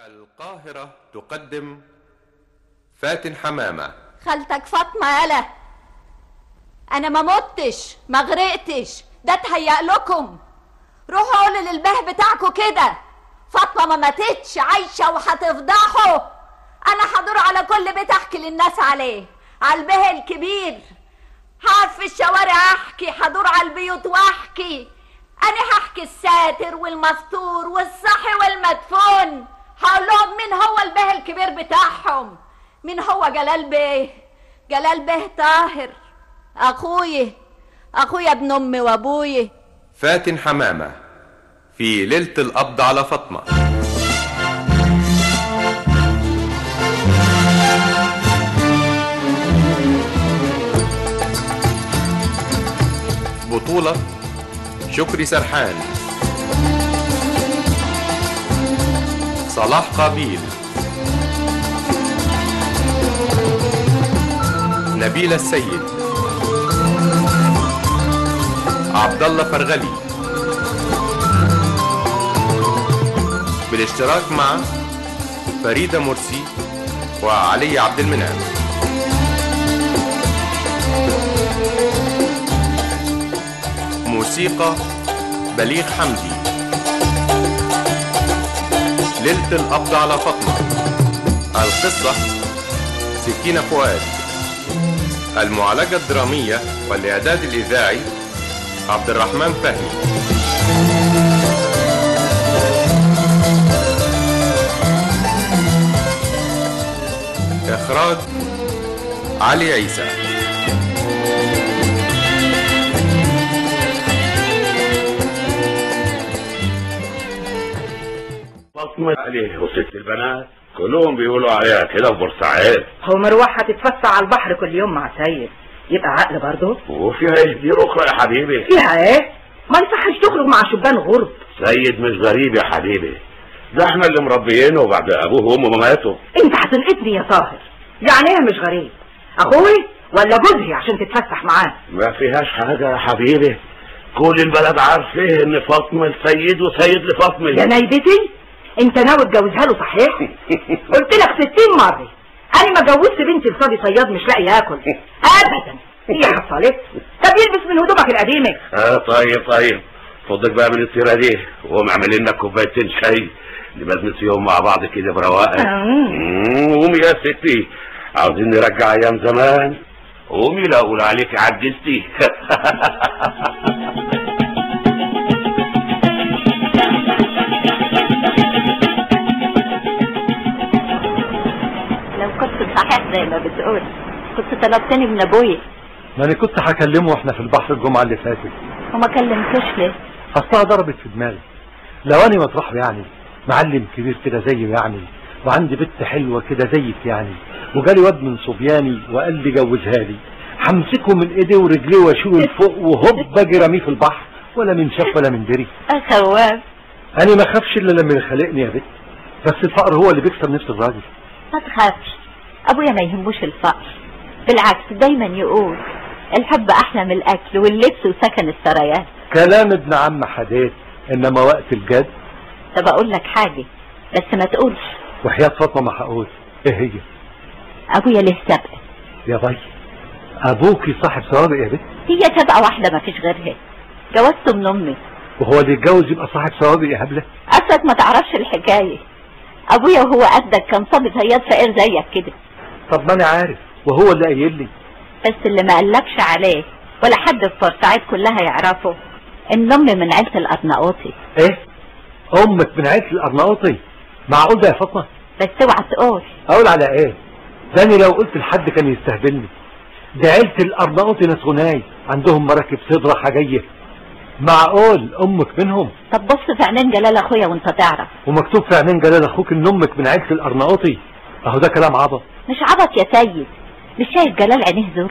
القاهرة تقدم فاتن حمامة خالتك فاطمة يالا أنا ما متش ما غرقتش ده تهيأ لكم روحوا قولوا للبه بتاعكوا كده فاطمة ما ماتتش عايشة وهتفضحوا أنا هدور على كل بيت أحكي للناس عليه على البه الكبير هقف في الشوارع أحكي هدور على البيوت وأحكي أنا هحكي الساتر والمستور والصحي والمدفون هقول لهم مين هو البه الكبير بتاعهم مين هو جلال بيه جلال بيه طاهر اخويا اخويا ابن امي وابويا فاتن حمامة في ليلة القبض على فاطمة بطولة شكري سرحان صلاح قابيل نبيل السيد عبد الله فرغلي بالاشتراك مع فريدة مرسي وعلي عبد المنعم موسيقى بليغ حمدي ليلة القبض على فاطمة القصة سكينة فؤاد المعالجة الدرامية والإعداد الإذاعي عبد الرحمن فهمي إخراج علي عيسى فاطمة عليه وست البنات كلهم بيقولوا عليها كده في بورسعيد هو مروح هتتفسح على البحر كل يوم مع سيد يبقى عقل برضه وفيها ايه دي رخرة يا حبيبي فيها ايه ما يصحش تخرج مع شبان غرب سيد مش غريب يا حبيبي ده احنا اللي مربيينه بعد ابوه وامه ما ماتوا انت هتنقذني يا طاهر يعني ايه مش غريب اخوي ولا جوزي عشان تتفسح معاه ما فيهاش حاجة يا حبيبي كل البلد عارفين ان فاطمة السيد وسيد لفاطمة يا نايبتي انت ناوي تجوزها له صحيح قلت لك ستين مرة انا ما جوزت بنتي لصبي صياد مش لاقي ياكل ابدا هي حصلت طب يلبس من هدومك القديمه اه طيب طيب فضك بقى من السيرة دي وقوم اعمل لنا كوبايتين شاي نبقى نسيهم مع بعض كده برواقه مم. مم، قومي يا ستي عاوزين نرجع ايام زمان قومي لا اقول عليك عجزتي لو كنت صحيح زي ما بتقول كنت طلبتني من ابويا ما انا كنت هكلمه واحنا في البحر الجمعة اللي فاتت وما كلمتوش ليه اصلها ضربت في دماغي لو انا مطرحه يعني معلم كبير كده زيه يعني وعندي بنت حلوة كده زيك يعني وجالي واد من صبياني وقال لي جوزها لي همسكه من ايديه ورجليه واشيله لفوق وهوب اجي رميه في البحر ولا من شاف ولا من دري اخواف انا ما خافش الا لما يخلقني يا بنت بس الفقر هو اللي بيكسب نفس الراجل ما تخافش ابويا ما يهموش الفقر بالعكس دايما يقول الحب احلى من الاكل واللبس وسكن السرايات كلام ابن عم حداد انما وقت الجد طب اقول لك حاجه بس ما تقولش وحياة فاطمة ما هقول ايه هي ابويا له سبق يا بي ابوكي صاحب سوابق يا بنت هي سبقه واحده ما فيش غيرها جوزته من امي وهو اللي يتجوز يبقى صاحب سوابق يا هبله اصلك ما تعرفش الحكايه ابويا وهو قدك كان صبي صياد فقير زيك كده طب ما انا عارف وهو اللي قايل لي بس اللي ما قالكش عليه ولا حد في بورسعيد كلها يعرفه ان امي من عيله الارناؤوطي ايه امك من عيله الارناؤوطي معقول ده يا فاطمه بس اوعى تقول اقول على ايه داني لو قلت لحد كان يستهبلني ده عيله الارناؤوطي ناس غناي عندهم مراكب صيد راحه جايه معقول امك منهم طب بص في عينين جلال اخويا وانت تعرف ومكتوب في عينين جلال اخوك ان امك من عيله الارناؤوطي اهو ده كلام عبط مش عبط يا سيد مش شايف جلال عينيه زر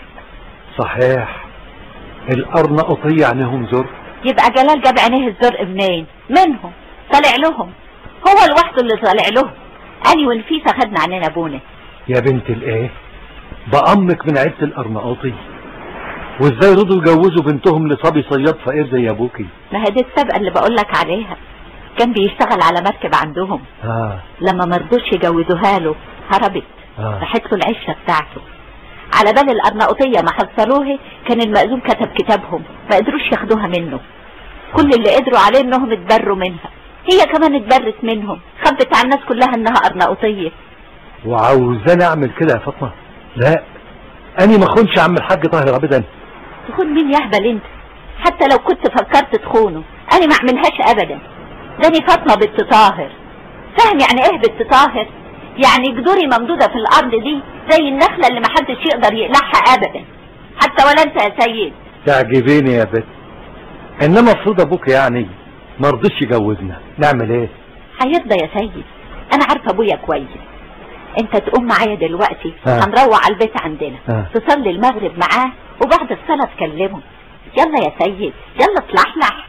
صحيح الارناؤوطيه عينيهم زر يبقى جلال جاب عينيه الزرق منين منهم طالع لهم هو لوحده اللي طالع لهم اني والفيسه خدنا عننا ابونا يا بنت الايه بقى امك من عيله الارناؤوطي وازاي رضوا يجوزوا بنتهم لصبي صياد فقير زي ابوكي ما هي دي السابقه اللي بقول لك عليها كان بيشتغل على مركب عندهم اه لما مرضوش يجوزوها له هربت اه راحت له العشة بتاعته على بال الأرناؤوطية ما حصلوه كان المأذون كتب كتابهم ما قدروش ياخدوها منه كل اللي قدروا عليه انهم اتبروا منها هي كمان اتبرت منهم خبت على الناس كلها انها أرناؤوطية وعاوزاني اعمل كده يا فاطمه لا اني ما اخونش عم الحاج طاهر ابدا تخون مين يهبل انت حتى لو كنت فكرت تخونه انا ما اعملهاش ابدا داني فاطمه بنت طاهر فاهم يعني ايه بنت طاهر يعني جذوري ممدوده في الارض دي زي النخله اللي محدش يقدر يقلعها ابدا حتى ولا انت يا سيد تعجبيني يا بت انما المفروض ابوك يعني ما رضيش يجوزنا نعمل ايه هيرضى يا سيد انا عارفه ابويا كويس انت تقوم معايا دلوقتي آه. هنروح على البيت عندنا آه. تصلي المغرب معاه وبعد الصلاه تكلمه يلا يا سيد يلا تلحلح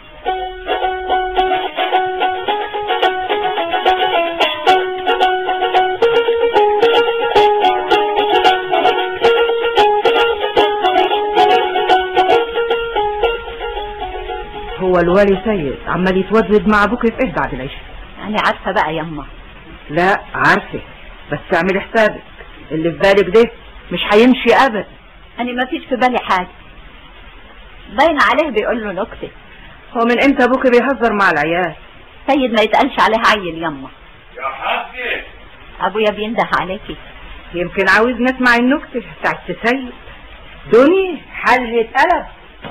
هو الوالي سيد عمال يتوزد مع ابوك في ايه بعد العشاء انا عارفه بقى يما لا عارفه بس اعملي حسابك اللي في بالك ده مش هيمشي ابدا انا ما فيش في بالي حاجه باين عليه بيقول له نكته هو من امتى ابوك بيهزر مع العيال سيد ما يتقالش عليه عيل يما يا حاج ابويا بينده عليكي يمكن عاوز نسمع النكته بتاعت سيد دني حالها اتقلب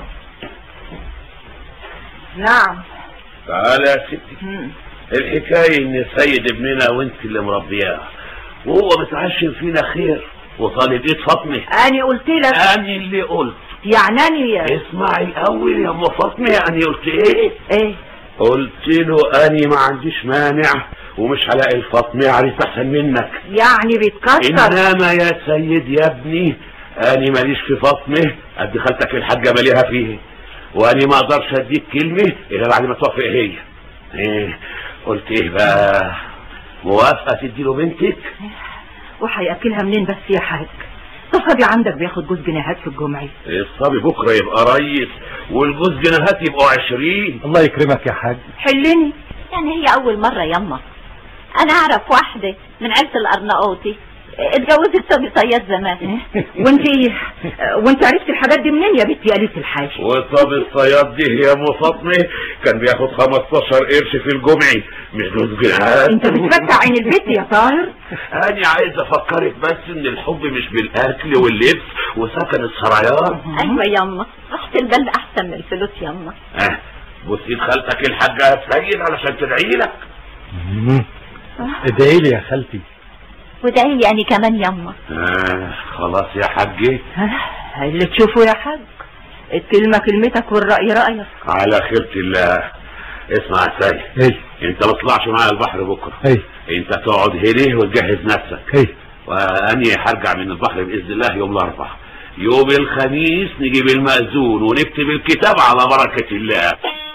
نعم تعالى يا ستي مم. الحكاية ان سيد ابننا وانت اللي مربياه وهو متعشم فينا خير وطالب ايد فاطمة انا قلت لك انا اللي قلت يعني انا اسمعي الاول يا ام فاطمة انا قلت ايه ايه قلت له اني ما عنديش مانع ومش هلاقي الفاطمة عريس احسن منك يعني بيتكسر انما يا سيد يا ابني اني ماليش في فاطمة قد خالتك الحاجة ماليها فيه واني ما اقدرش اديك كلمة الا بعد ما توافق هي ايه قلت ايه بقى موافقة تديله بنتك وهياكلها منين بس يا حاج ده صبي عندك بياخد جوز جنيهات في الجمعة الصبي بكرة يبقى ريس والجوز جنيهات يبقوا عشرين الله يكرمك يا حاج حلني يعني هي اول مره يما انا اعرف واحده من عيله الارناؤوطي اتجوزت صبي صياد زمان وانت وانت عرفت الحاجات دي منين يا بنتي قالت الحاج وصبي الصياد دي يا ام فاطمة كان بياخد 15 قرش في الجمعة مش جوز جنيهات انت بتفتح عين البيت يا طاهر انا عايز افكرك بس ان الحب مش بالاكل واللبس وسكن السرايات ايوه يما راحة البال احسن من الفلوس يما اه بص ايد خالتك الحاجة يا سيد علشان تدعي لك مم. ادعي لي يا خالتي وادعي لي انا كمان يما آه خلاص يا حاج ها، اللي تشوفه يا حاج الكلمة كلمتك والرأي رأيك على خيرة الله اسمع يا سيد ايه انت ما تطلعش معايا البحر بكره ايه انت تقعد هنا وتجهز نفسك ايه واني هرجع من البحر باذن الله يوم الاربعاء يوم الخميس نجيب المأذون ونكتب الكتاب على بركة الله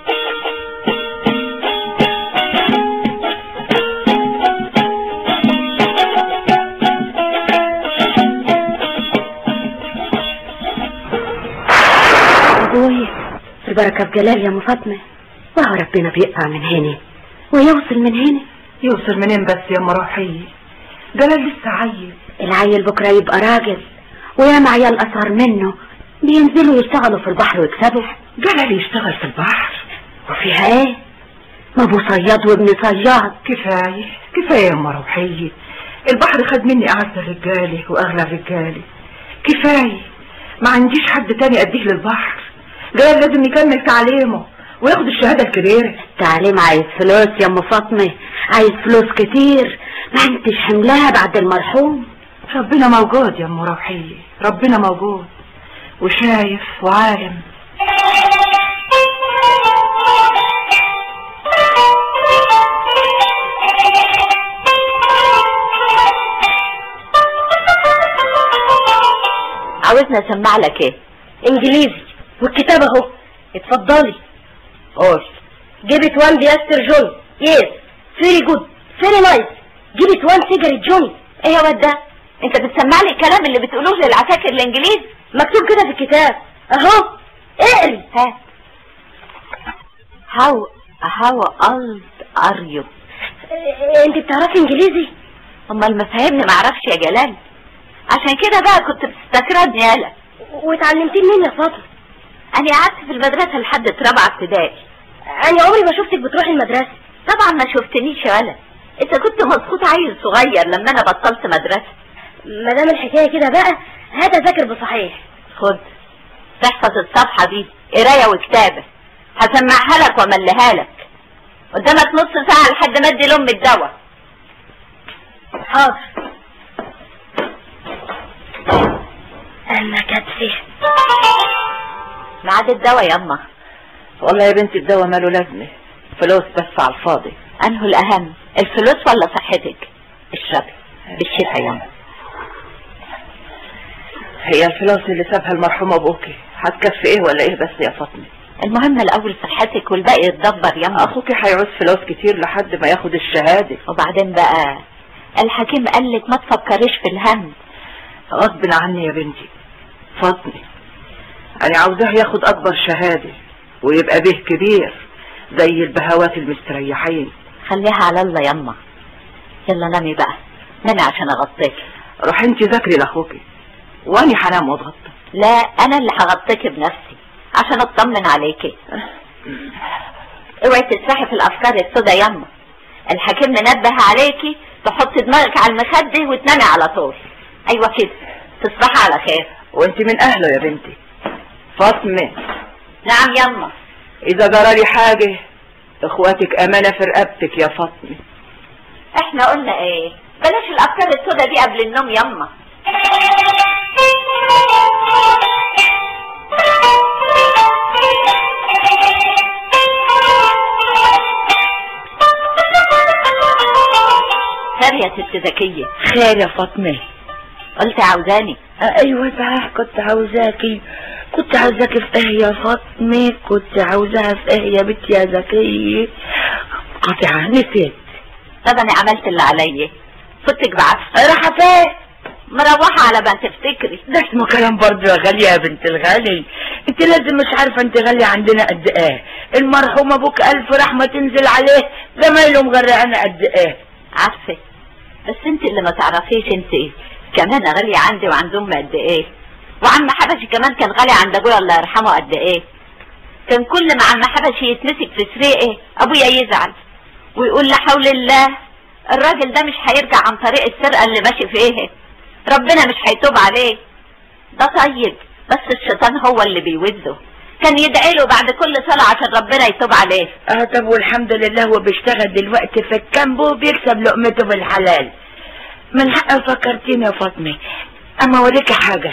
ابوي البركة في جلال يا ام فاطمة وهو ربنا بيقطع من هنا ويوصل من هنا يوصل منين بس يا مراحي جلال لسه عيل العيل بكرة يبقى راجل وياما عيال أصغر منه بينزلوا يشتغلوا في البحر ويكسبوا جلال يشتغل في البحر وفيها ايه ما ابو صياد وابن صياد كفاية كفاية يا مروحية البحر خد مني أعز الرجالة وأغلى الرجالة كفاية ما عنديش حد تاني أديه للبحر جلال لازم يكمل تعليمه وياخد الشهادة الكبيرة التعليم عايز فلوس يا ام فاطمة عايز فلوس كتير ما انتش حملها بعد المرحوم ربنا موجود يا ام روحية ربنا موجود وشايف وعالم عاوزنا اسمع لك ايه انجليزي والكتاب اهو اتفضلي قول Give it one Diaster John. Yes. Very good. Very nice. Give it one cigarette John. ايه يا واد ده انت بتسمع لي الكلام اللي بتقولوه للعساكر الانجليز مكتوب كده في الكتاب. اهو. اقري. ها how how old اريو إيه، انت بتعرفي انجليزي امال ما فهمني معرفش يا جلال عشان كده بقى كنت بتستكردني يالا واتعلمتيه منين يا فاطمه انا قعدت في المدرسه لحد رابعه ابتدائي انا عمري ما شفتك بتروحي المدرسه طبعا ما شفتنيش ولا انت كنت مسقوط عيل صغير لما انا بطلت مدرسه ما دام الحكايه كده بقى هات اذاكر بصحيح خد تحفظ الصفحه دي قرايه وكتابه هسمعها لك وامليها لك قدامك نص ساعه لحد ما ادي لام الدواء حاضر اما كتفي ميعاد الدواء يا اما والله يا بنتي الدواء ماله لازمه فلوس بس على الفاضي انه الاهم الفلوس ولا صحتك اشربي بالشفا يا أما. هي الفلوس اللي سابها المرحوم ابوكي هتكفي ايه ولا ايه بس يا فاطمه المهم الاول صحتك والباقي يتدبر يا أما. اخوكي هيعوز فلوس كتير لحد ما ياخد الشهاده وبعدين بقى الحكيم قال لك ما تفكريش في الهم غصب عني يا بنتي فاطمه انا عاوزاه ياخد اكبر شهاده ويبقى به كبير زي البهوات المستريحين خليها على الله يما يلا نامي بقى نامي عشان اغطيك روح انت ذاكري لاخوكي واني هنام واتغطى لا انا اللي هغطيك بنفسي عشان اطمن عليكي اوعي تسرحي في الافكار السوداء يما الحكيم منبه عليكي تحطي دماغك على المخده وتنامي على طول ايوه كده تصبحي على خير وانت من اهله يا بنتي فاطمه نعم يما اذا جرالي حاجه اخواتك امانه في رقبتك يا فاطمه احنا قلنا ايه بلاش الافكار السوداء دي قبل النوم يما خير يا ست زكية خير يا فاطمه قلت عاوزاني ايوه صحيح كنت عاوزاكي كنت عاوزاكي في ايه يا فاطمه كنت عاوزاها في ايه يا بنتي يا زكيه قاطعه نسيت طب انا عملت اللي عليا فتك بعافية رايحه فين مروحة على ما تفتكري ده اسمه كلام برضه يا غالية يا بنت الغالي انت لازم مش عارفة انت غالية عندنا قد ايه المرحوم ابوك الف رحمة تنزل عليه زمايله مغرقانا قد ايه عارفة بس انت اللي ما تعرفيش انت ايه كمان غالية عندي وعند امي قد ايه وعم حبشي كمان كان غالي عند ابويا الله يرحمه قد ايه كان كل ما عم حبشي يتمسك في سرقه ابويا يزعل ويقول لا حول الله الراجل ده مش هيرجع عن طريق السرقة اللي ماشي فيها ربنا مش هيتوب عليه ده طيب بس الشيطان هو اللي بيوده كان يدعي له بعد كل صلاة عشان ربنا يتوب عليه اه طب والحمد لله هو بيشتغل دلوقتي في الكامب وبيكسب لقمته بالحلال من حق فكرتيني يا فاطمة اما اوريكي حاجة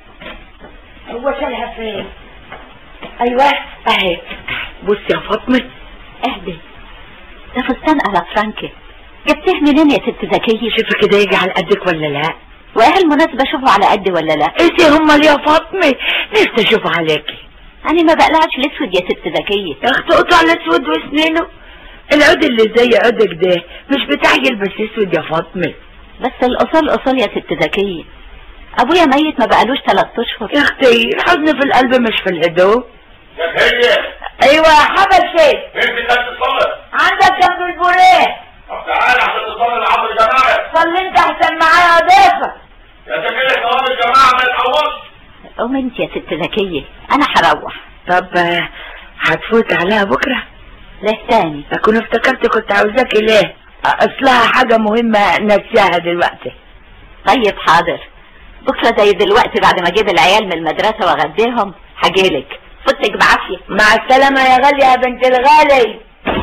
هو شالها فين ايوه اهي بصي يا فاطمة اهدي ده فستان على فرانكي جبتيه منين يا ست زكية شوفي كده يجي على قدك ولا لا وايه المناسبة اشوفه على قدي ولا لا ايه هما يا فاطمة نفسي اشوف عليكي انا ما بقلعش الاسود يا ست زكية يا اختي قطع الاسود وسنينه العود اللي زي عودك ده مش بتاع يلبس اسود يا فاطمة بس الاصول اصول يا ست زكية ابويا ميت ما بقالوش ثلاث اشهر يا اختي الحزن في القلب مش في الهدوء زكية ايوه يا حبشي انت كانت تصلي عندك جنب البوريه طب تعالى عشان تصلي لعمر الجماعة صلي انت احسن معايا ضيفك يا زكية صلاة الجماعة ما يتعوضش قوم انت يا ست زكية انا هروح طب آه، هتفوت عليها بكره ليه تاني اكون افتكرت كنت عاوزاكي ليه اصلها حاجه مهمه نسيها دلوقتي طيب حاضر بكرة زي دلوقتي بعد ما اجيب العيال من المدرسة واغديهم هجيلك فتك بعافية مع السلامه يا غاليه يا بنت الغالي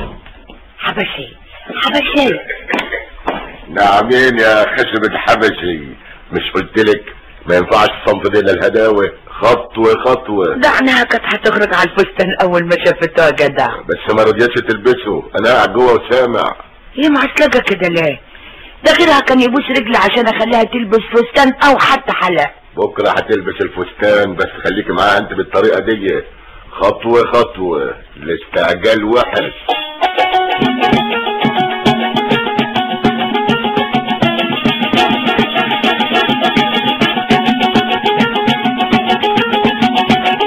حبشي حبشي نعمين يا خشبة حبشي مش قلتلك ما ينفعش الصنف دي للهداوة خطوة خطوة ده عنها كانت هتخرج على الفستان اول ما شافته يا جدع بس ما رضيتش تلبسه انا قاعد جوه وسامع هي معسلجه كده ليه ده غيرها كان يبوس رجلي عشان اخليها تلبس فستان او حتى حلق بكرة هتلبس الفستان بس خليكي معاها انت بالطريقة دي خطوة خطوة الاستعجال وحش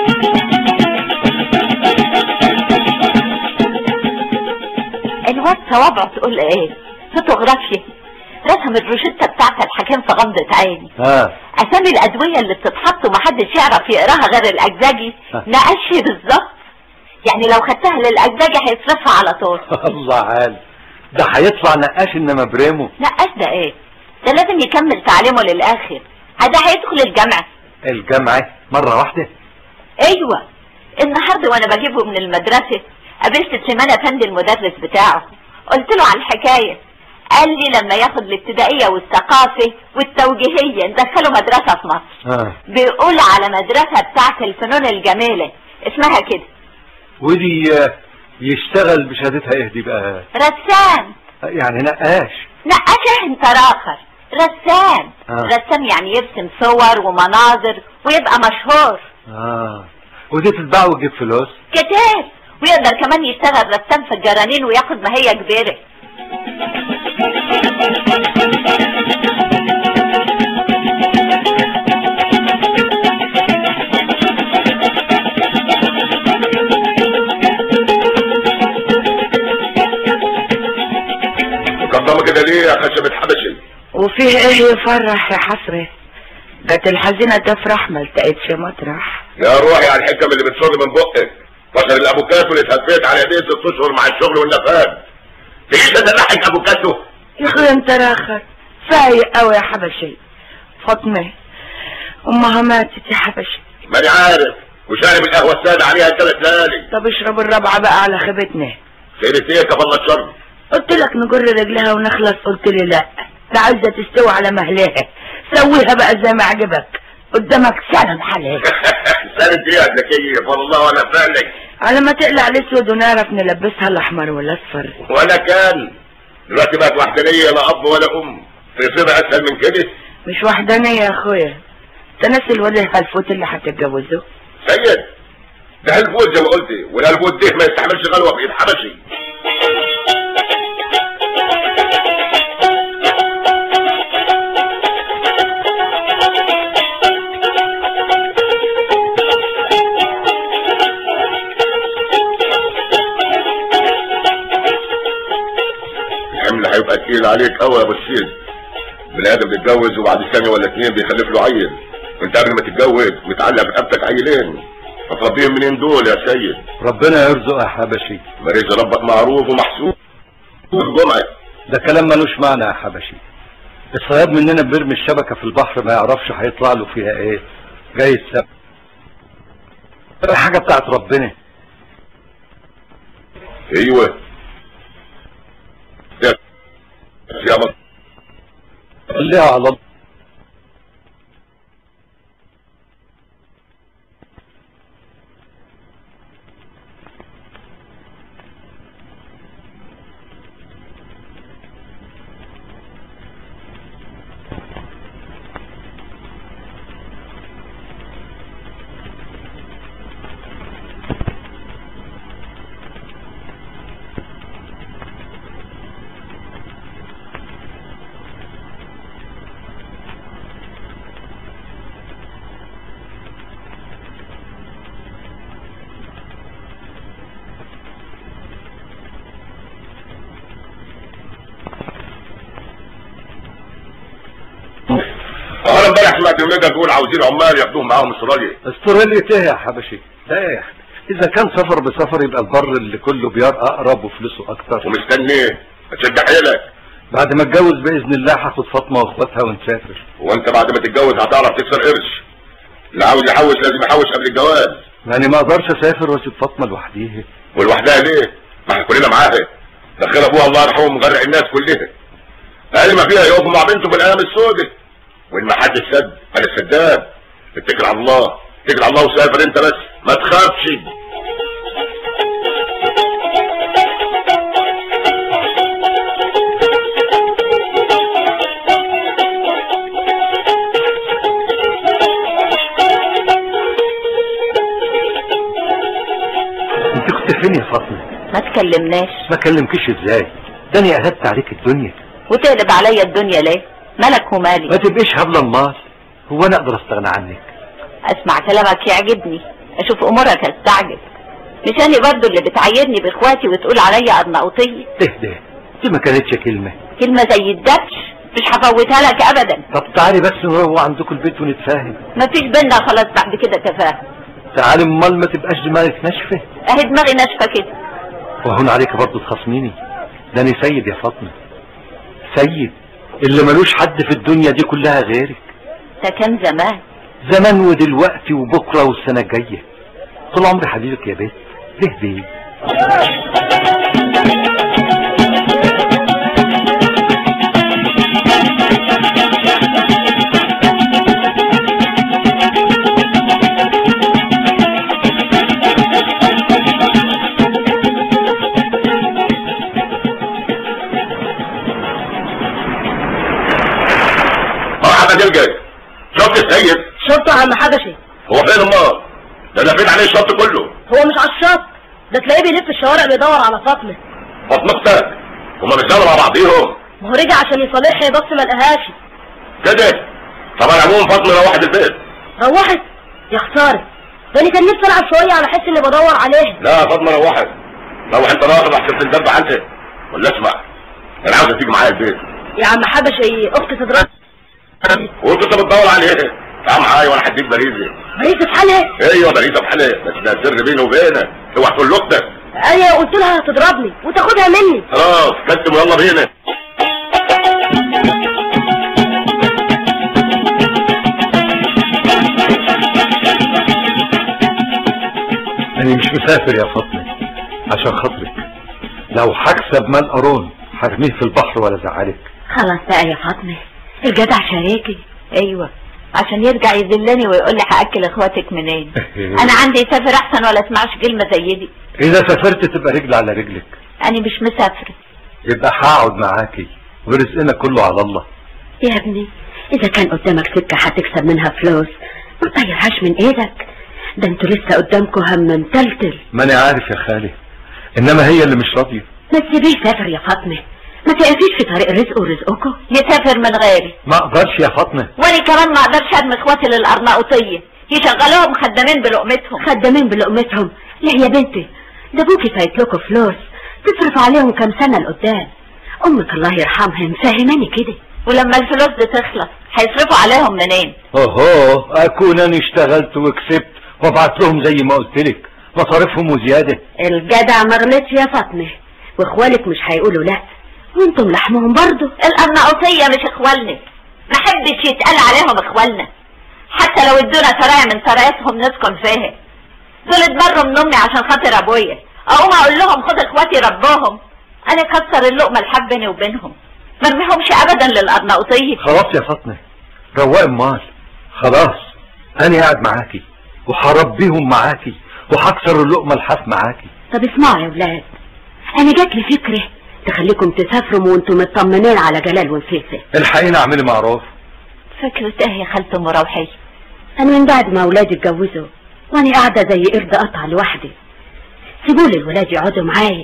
الواد صوابعه تقول ايه فوتوغرافيا رسم الروشتة بتاعت الحكام في غمضة عيني ها اسامي الادوية اللي بتتحط ومحدش يعرف يقراها غير الاجزاجي ها. نقشي بالظبط يعني لو خدتها للاجزاجي هيصرفها على طول الله عال ده هيطلع نقاش انما بريمو نقاش ده ايه ده لازم يكمل تعليمه للاخر هذا هيدخل الجامعة الجامعة مرة واحدة ايوه النهارده وانا بجيبه من المدرسة قابلت سليمان افندي المدرس بتاعه قلت له على الحكاية قال لي لما ياخد الابتدائية والثقافة والتوجيهية ندخله مدرسة في مصر ها بيقول على مدرسة بتاعت الفنون الجميلة اسمها كده ودي آه، يشتغل بشهادتها ايه دي بقى رسام يعني نقاش نقاش انت راخر رسام آه. رسام يعني يرسم صور ومناظر ويبقى مشهور اه ودي تتباع وتجيب فلوس كتير ويقدر كمان يشتغل رسام في الجرانين وياخد ماهية كبيرة مقدمة كده ليه يا خشبة حبشي وفيه ايه يفرح يا حسرة جت الحزينة تفرح ما التقيتش مطرح يا روحي على الحكم اللي بتصر من بقك بشر الافوكاتو اللي اتهفيت على ايديه ست اشهر مع الشغل والنفاد تجيش تدلعك افوكاتو يا اخويا انت راخر فايق قوي يا حبشي فاطمة امها ماتت يا حبشي ماني عارف وشارب القهوة السادة عليها ثلاث ليالي طب اشرب الرابعة بقى على خيبتنا خيرة ايه كفى الله الشر قلت لك نجر رجلها ونخلص قلت لي لا ده عايزة تستوي على مهلها سويها بقى زي ما عجبك قدامك سنة بحالها سنة ايه يا ذكية والله وانا فعلك على ما تقلع الاسود ونعرف نلبسها الاحمر والاصفر ولا كان دلوقتي بقت وحدانية لا اب ولا ام تصير اسهل من كده مش وحدانية يا اخويا تنسي الواد الهلفوت اللي هتتجوزه سيد ده هالفوت زي ما قلت والهالفوت ده ما يستحملش غلوة في ايد حبشي الحمل هيبقى تقيل عليك قوي يا ابو السيد بني ادم بيتجوز وبعد سنه ولا اتنين بيخلف له عيل وانت قبل ما تتجوز متعلق برقبتك عيلين هتربيهم منين دول يا سيد ربنا يرزق يا حبشي مريض ربك معروف ومحسوب الجمعه ده كلام ملوش معنى يا حبشي الصياد مننا بيرمي الشبكة في البحر ما يعرفش هيطلع له فيها ايه جاي السبت حاجة بتاعت ربنا ايوه يا يا بط- خليها على الله انا امبارح سمعت يوميجا تقول عاوزين عمال ياخدوهم معاهم استراليا استراليا ايه يا حبشي لا يا اخي اذا كان سفر بسفر يبقى البر اللي كله بيار اقرب وفلوسه اكتر ومستني ايه؟ هتشد حيلك بعد ما اتجوز باذن الله هاخد فاطمه واخواتها ونسافر وانت بعد ما تتجوز هتعرف تكسر قرش اللي عاوز يحوش لازم يحوش قبل الجواز يعني ما اقدرش اسافر واسيب فاطمه لوحديها ولوحدها ليه؟ ما احنا كلنا معاها دخل ابوها الله يرحمه مغرق الناس كلها اقل ما فيها يقفوا مع بنته في الايام السوداء وان ما حد سد انا سداد اتكل على الله اتكل على الله وسافر انت بس ما تخافش انت كنت فين يا فاطمه ما تكلمناش ما كلمكش ازاي ده انا اهدت عليك الدنيا وتقلب عليا الدنيا ليه مالك ومالي ما تبقيش هبله الماس هو انا اقدر استغنى عنك اسمع كلامك يعجبني اشوف امورك استعجب مش انا برضو اللي بتعايرني باخواتي وتقول عليا ارناؤوطيه اهدى دي ما كانتش كلمة كلمة زي الدبش مش هفوتها لك ابدا طب تعالي بس نروح عندكم البيت ونتفاهم مفيش بينا خلاص بعد كده تفاهم تعالي امال ما تبقاش دماغك ناشفة اهي دماغي ناشفة كده وهون عليك برضه تخصميني ده انا سيد يا فاطمة سيد اللي ملوش حد في الدنيا دي كلها غيرك ده كان زمان زمان ودلوقتي وبكرة والسنة الجاية طول عمري حبيبك يا بيت ليه ليه مرحبا تلقى شفت السيد شرطة يا عم حبشي هو فين امال ده لفيت عليه الشط كله هو مش على الشط ده تلاقيه بيلف الشوارع بيدور على فاطمة فاطمتك هما بيشتغلوا مع بعضيهم ما هو رجع عشان يصالحها بس ما لقاهاش كده طب على العموم فاطمه روحت البيت روحت يا خسارة ده انا كان نفسي العب شوية على حس اني بدور عليها لا فاطمه روحت روح انت راغب احسن تندب عنها ولا اسمع انا عاوزك تيجي معايا البيت يا عم حبشي اختي تضرب وانت انت بتدور عليه تعال معايا وانا هديك بريزي مريضة في حالها ايوه بريزه بحالها بس ده سر بيني وبينك اوعى تقول لاختك ايوه قلت لها هتضربني وتاخدها مني خلاص كتم ويلا بينا انا مش مسافر يا فاطمة عشان خاطرك لو هكسب مال قارون هرميه في البحر ولا زعلك خلاص بقى يا فاطمة الجدع شريكي ايوه عشان يرجع يذلني ويقول لي هاكل اخواتك منين انا عندي يسافر احسن ولا اسمعش كلمه زي دي اذا سافرت تبقى رجل على رجلك انا مش مسافره يبقى هقعد معاكي ورزقنا كله على الله يا ابني اذا كان قدامك سكة هتكسب منها فلوس ما تطيرهاش من ايدك ده انتوا لسه قدامكوا هم متلتل ما انا عارف يا خالي انما هي اللي مش راضية ما تسيبيه يسافر يا فاطمة ما تقفيش في طريق رزقه ورزقكم يسافر من غيري ما اقدرش يا فاطمة وانا كمان ما اقدرش ارمي اخواتي للارناؤوطيه يشغلوهم خدامين بلقمتهم خدامين بلقمتهم ليه يا بنتي ده ابوكي فايت لكم فلوس تصرف عليهم كام سنة لقدام امك الله يرحمها مفهماني كده ولما الفلوس دي تخلص هيصرفوا عليهم منين اوهو اكون انا اشتغلت وكسبت وابعت لهم زي ما قلت لك مصاريفهم وزيادة الجدع ما غلطش يا فاطمة واخوالك مش هيقولوا لا وانتم لحمهم برضو الارناؤوطيه مش اخوالنا ما حبش يتقال عليهم اخوالنا حتى لو ادونا سرايا من سراياتهم نسكن فيها دول اتبروا من امي عشان خاطر ابويا اقوم اقول لهم خد اخواتي ربهم انا كسر اللقمه الحب بيني وبينهم ما ارميهمش ابدا للارناؤوطيه خلاص يا فاطمة رواق امال خلاص انا قاعد معاكي وهربيهم معاكي وهكسر اللقمة الحاف معاكي طب اسمعوا يا ولاد انا جات لي فكرة تخليكم تسافروا وانتم مطمنين على جلال ونفيسة الحقيني اعملي معروف فكرة ايه يا خالته مراوحي انا من بعد ما اولادي اتجوزوا وانا قاعدة زي قرد قطع لوحدي سيبولي الولاد يقعدوا معايا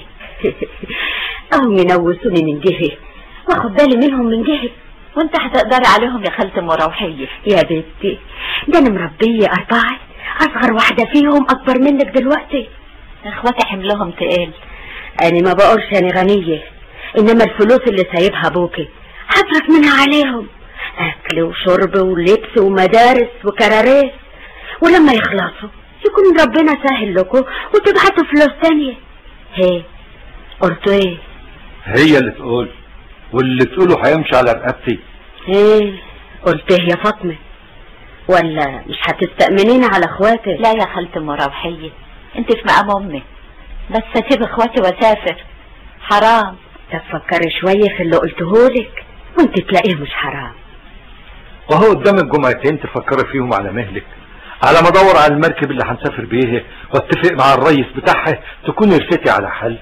او ينوسوني من جهة واخد بالي منهم من جهة وانت هتقدري عليهم يا خالته مراوحية يا بنتي ده انا مربية اربعة اصغر واحدة فيهم اكبر منك دلوقتي اخواتي حملهم تقال انا ما بقولش انا غنية انما الفلوس اللي سايبها ابوكي هصرف منها عليهم اكل وشرب ولبس ومدارس وكراريس ولما يخلصوا يكون ربنا سهل لكم وتبعتوا فلوس تانية هي قلتوا ايه هي اللي تقول واللي تقوله هيمشي على رقبتي ايه قلت ايه يا فاطمة ولا مش هتستأمنين على اخواتك لا يا خالته مراوحية انت في مقام امي بس اسيب اخواتي واسافر حرام تفكري شوية في اللي قلتهولك وانت تلاقيه مش حرام وهو قدامك جمعتين تفكري فيهم على مهلك على ما ادور على المركب اللي هنسافر بيه واتفق مع الريس بتاعها تكون رستي على حل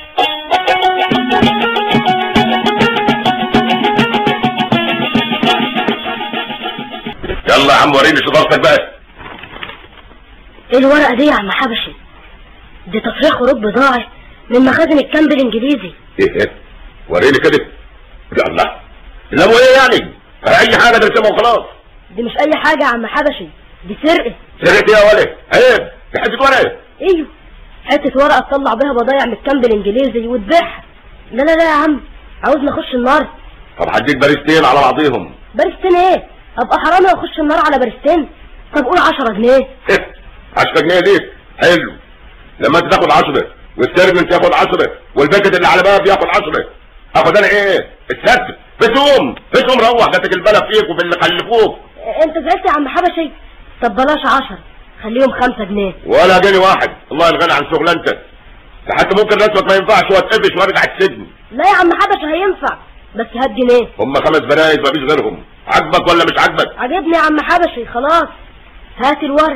يلا يا عم وريني شطارتك بقى ايه الورقة دي يا عم حبشي دي تصريح خروج بضاعة من مخازن الكامب الانجليزي ايه ايه وريني كده يا الله لا هو ايه يعني اي حاجه ترسمها وخلاص دي مش اي حاجة يا عم حبشي دي سرقة سرقت ايه يا ولد عيب دي حته ورقه ايوه حتة ورقة تطلع بيها بضايع من الكامب الانجليزي وتبيعها لا لا لا يا عم عاوزني اخش النار طب هديك باريستين على بعضيهم بارستين ايه ابقى حرامي واخش النار على بارستين طب قول 10 جنيه 10 جنيه ليك حلو لما انت تاخد 10 والسيرفنت ياخد 10 والباكت اللي على باب ياخد 10 اخد انا ايه السد بتقوم بتقوم روح جاتك البلا فيك وفي اللي خلفوك انت زعلت يا عم حبشي طب بلاش 10 خليهم 5 جنيه ولا جاني واحد الله يلغني عن شغلانتك ده حتى ممكن رسمك ما ينفعش واتقفش وارجع السجن لا يا عم حبشي هينفع بس هات جنيه هم خمس برايز مفيش غيرهم عاجبك ولا مش عاجبك عجبني يا عم حبشي خلاص هات الورق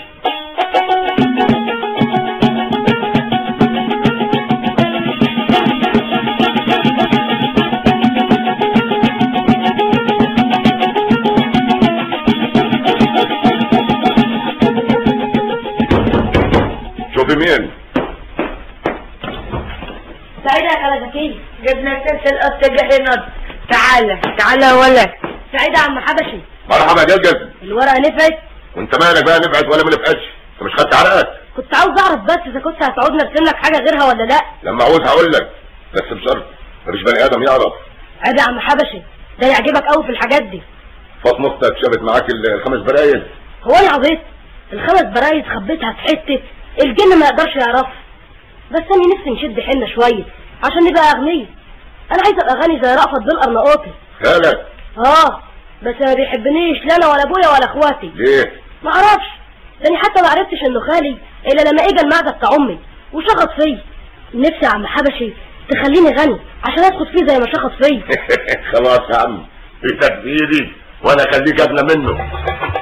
شوفي مين سعيدة يا خالة زكية جبنا سلسل قصة هنا تعالى تعالى يا ولد سعيدة يا عم حبشي مرحبا يا جلجل الورقة نفعت وانت مالك بقى نفعت ولا ما نفعتش انت مش خدت عرقك كنت عاوز اعرف بس اذا كنت هتعود نرسم لك حاجة غيرها ولا لا لما عاوز هقول لك بس بشرط مفيش بني ادم يعرف عيب يا عم حبشي ده يعجبك قوي في الحاجات دي فاطمه اختك شافت معاك ال- الخمس برايز هو انا عبيط الخمس برايز خبيتها في حتة الجن ما يقدرش يعرفها بس انا نفسي نشد حيلنا شوية عشان نبقى اغنياء انا عايز ابقى غني زي رأفت بالقرناطي خالك اه بس ما بيحبنيش لا انا ولا ابويا ولا اخواتي ليه ما اعرفش لاني حتى ما عرفتش انه خالي الا لما اجى المعدة بتاع امي وشخط فيا نفسي يا عم حبشي تخليني غني عشان اسكت فيه زي ما شخط فيا خلاص يا عم ايدك بايدي وانا اخليك ابنى منه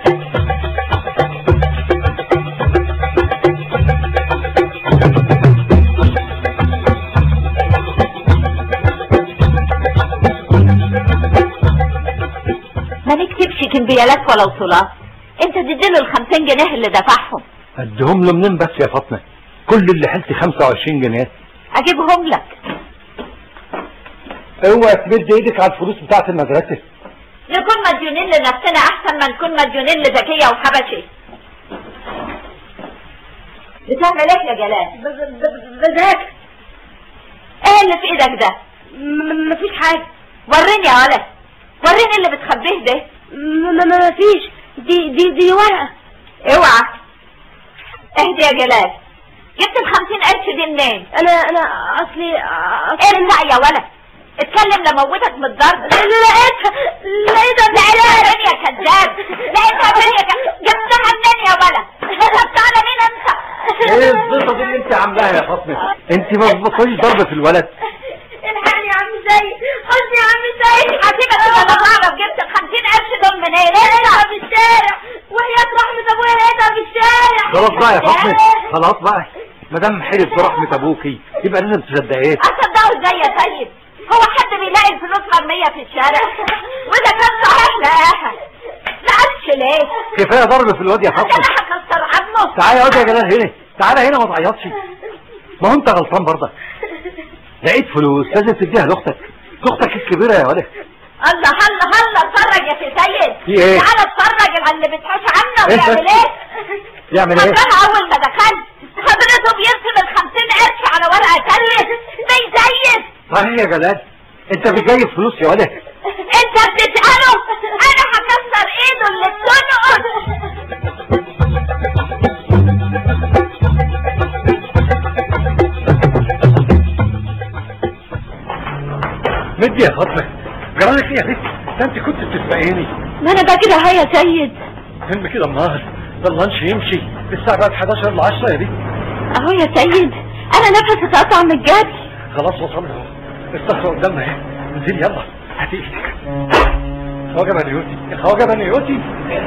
ما نكتبش كمبيالات ولا وصولات انت تديله الخمسين جنيه اللي دفعهم اديهم له منين بس يا فاطمه كل اللي حلتي 25 جنيه اجيبهم لك اوعى تمد ايدك على الفلوس بتاعت المدرسه نكون مديونين لنفسنا احسن ما نكون مديونين لزكية وحبشي بتعمل ايه يا جلال بذاكر ايه اللي في ايدك ده م- مفيش حاجة وريني يا ولد وريني اللي بتخبيه ده م- م- مفيش دي دي دي ورقة اوعى اهدي يا جلال جبت الخمسين قرش دي منين انا انا اصلي اصلي ارجع يا ولد اتكلم لموتك من الضرب لقيتها لقيتها لقيتها فين يا كذاب لقيتها فين يا كذاب جبتها منين يا ولد كذبت على مين انت ايه الزيطه دي اللي انت عاملاها يا فاطمه انت ما بتبطليش ضرب في الولد الحقني يا عم سيد حسني يا عم سيد هسيبك انا بعرف جبت الخمسين قرش دول منين لقيتها في الشارع وهي رحمة ابويا لقيتها في الشارع خلاص بقى يا فاطمه خلاص بقى ما دام حلف برحمه ابوكي يبقى لازم تصدقيه اصدقه ازاي يا سيد هو حد بيلاقي الفلوس مرمية في الشارع وده كان صحيح لقاها زعلتش ليه كفايه ضرب في الواد يا ده فاطمه انا هكسر عظمه تعالى يا واد يا جلال هنا تعالى هنا ما تعيطش ما هو انت غلطان برضك لقيت فلوس لازم تديها لاختك لاختك الكبيره يا ولد الله الله الله اتفرج يا سي سيد في ايه؟ تعالى اتفرج على اللي بتحوش عنه إيه بيعمل بس؟ ايه يعمل ايه حضرها اول ما دخلت حضرته بيرسم الخمسين قرش على ورقة تانية بيزيد صحيح يا جلال انت بتجيب فلوس يا ولد انت بتسأله انا هكسر ايده اللي بتنقص مدي يا فاطمه جرالك ايه يا بنت ده انت كنت بتسبقيني ما انا بقى كده هيا يا سيد فيلم كده النهار ده اللانش يمشي الساعه بقت 11 ل 10 يا بنت اهو يا سيد انا نفسي اتقطع من الجري خلاص وصلنا اهو الصخره قدامنا اهي انزلي يلا هاتي ايدك خواجه بنيوتي خواجه بنيوتي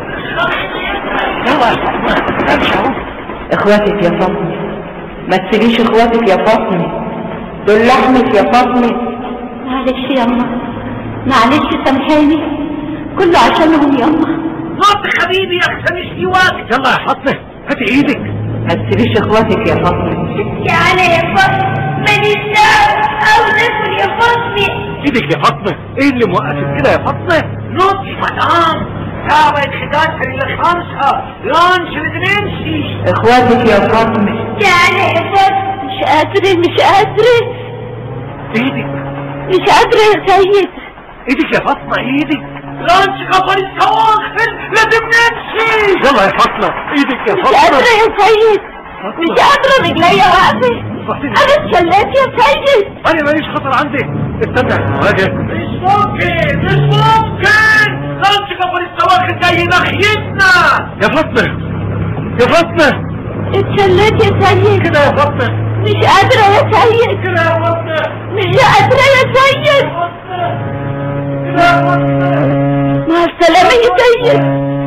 يلا يا فاطمه امشي اهو اخواتك يا فاطمة ما تسيبيش اخواتك يا فاطمة دول لحمك يا فاطمة معلش يما معلش سامحيني كله عشانهم يما حبيبي احسن مش وقت يلا يا فاطمه هاتي ايدك ما تسيبيش اخواتك يا فاطمة يعني يا فاطمة ماليش دعوة عاوز اكل يا فاطمة ايدك يا فاطمه ايه اللي موقفك كده يا فاطمه نص مدام ساعة 11 إلى 5 لانش لازم نمشي اخواتك يا فاطمة يعني يا فاطمة مش قادرة مش قادرة ايدك مش قادرة يا سيد ايدك يا فاطمة ايدك لانش خبر السواخر لازم نمشي يلا يا فاطمة ايدك يا مش فاطمة قادرة يا سيد مش قادرة رجليا واقفة انا اتشليت يا سيد انا ماليش خطر عندك استنى واجه مش ممكن مش ممكن لانش خبر السواخر جاي ناحيتنا يا فاطمة يا فاطمة اتشليت يا سيد كده يا فاطمة مش قادرة يا سيد كده يا فاطمة مش قادرة يا سيد كده يا فاطمة مع السلامة يا سيد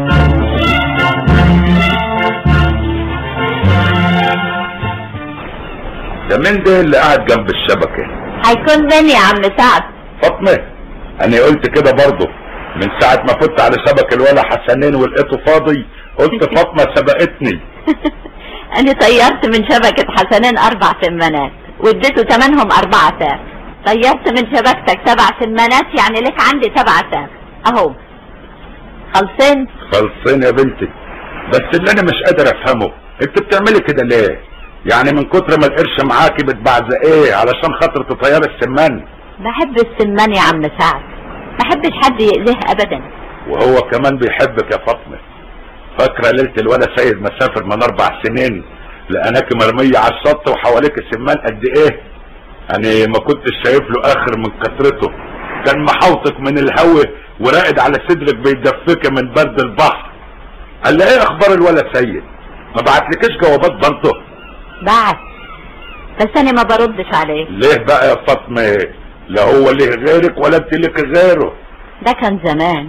ده مين ده اللي قاعد جنب الشبكة هيكون مين يا عم سعد فاطمة انا قلت كده برضه من ساعة ما فت على شبك الولا حسنين ولقيته فاضي قلت فاطمة سبقتني انا طيرت من شبكة حسنين اربع سمانات واديته تمنهم اربعة ساعة طيرت من شبكتك سبع سمانات يعني لك عندي سبع ساعة اهو خلصين خلصين يا بنتي بس اللي انا مش قادر افهمه انت بتعملي كده ليه يعني من كتر ما القرش معاكي بتبعزقيه علشان خاطر تطير السمان بحب السمان يا عم سعد ما بحبش حد يأذيه ابدا وهو كمان بيحبك يا فاطمة فاكرة ليلة الولا سيد مسافر من اربع سنين لقناك مرمية على الشط وحواليك السمان قد ايه انا ما كنتش شايف له اخر من كثرته كان محوطك من الهوا وراقد على صدرك بيدفك من برد البحر قال لي ايه اخبار الولا سيد ما بعتلكش جوابات برضه بعد بس انا ما بردش عليه ليه بقى يا فاطمة لا هو ليه غيرك ولا انت لك غيره ده كان زمان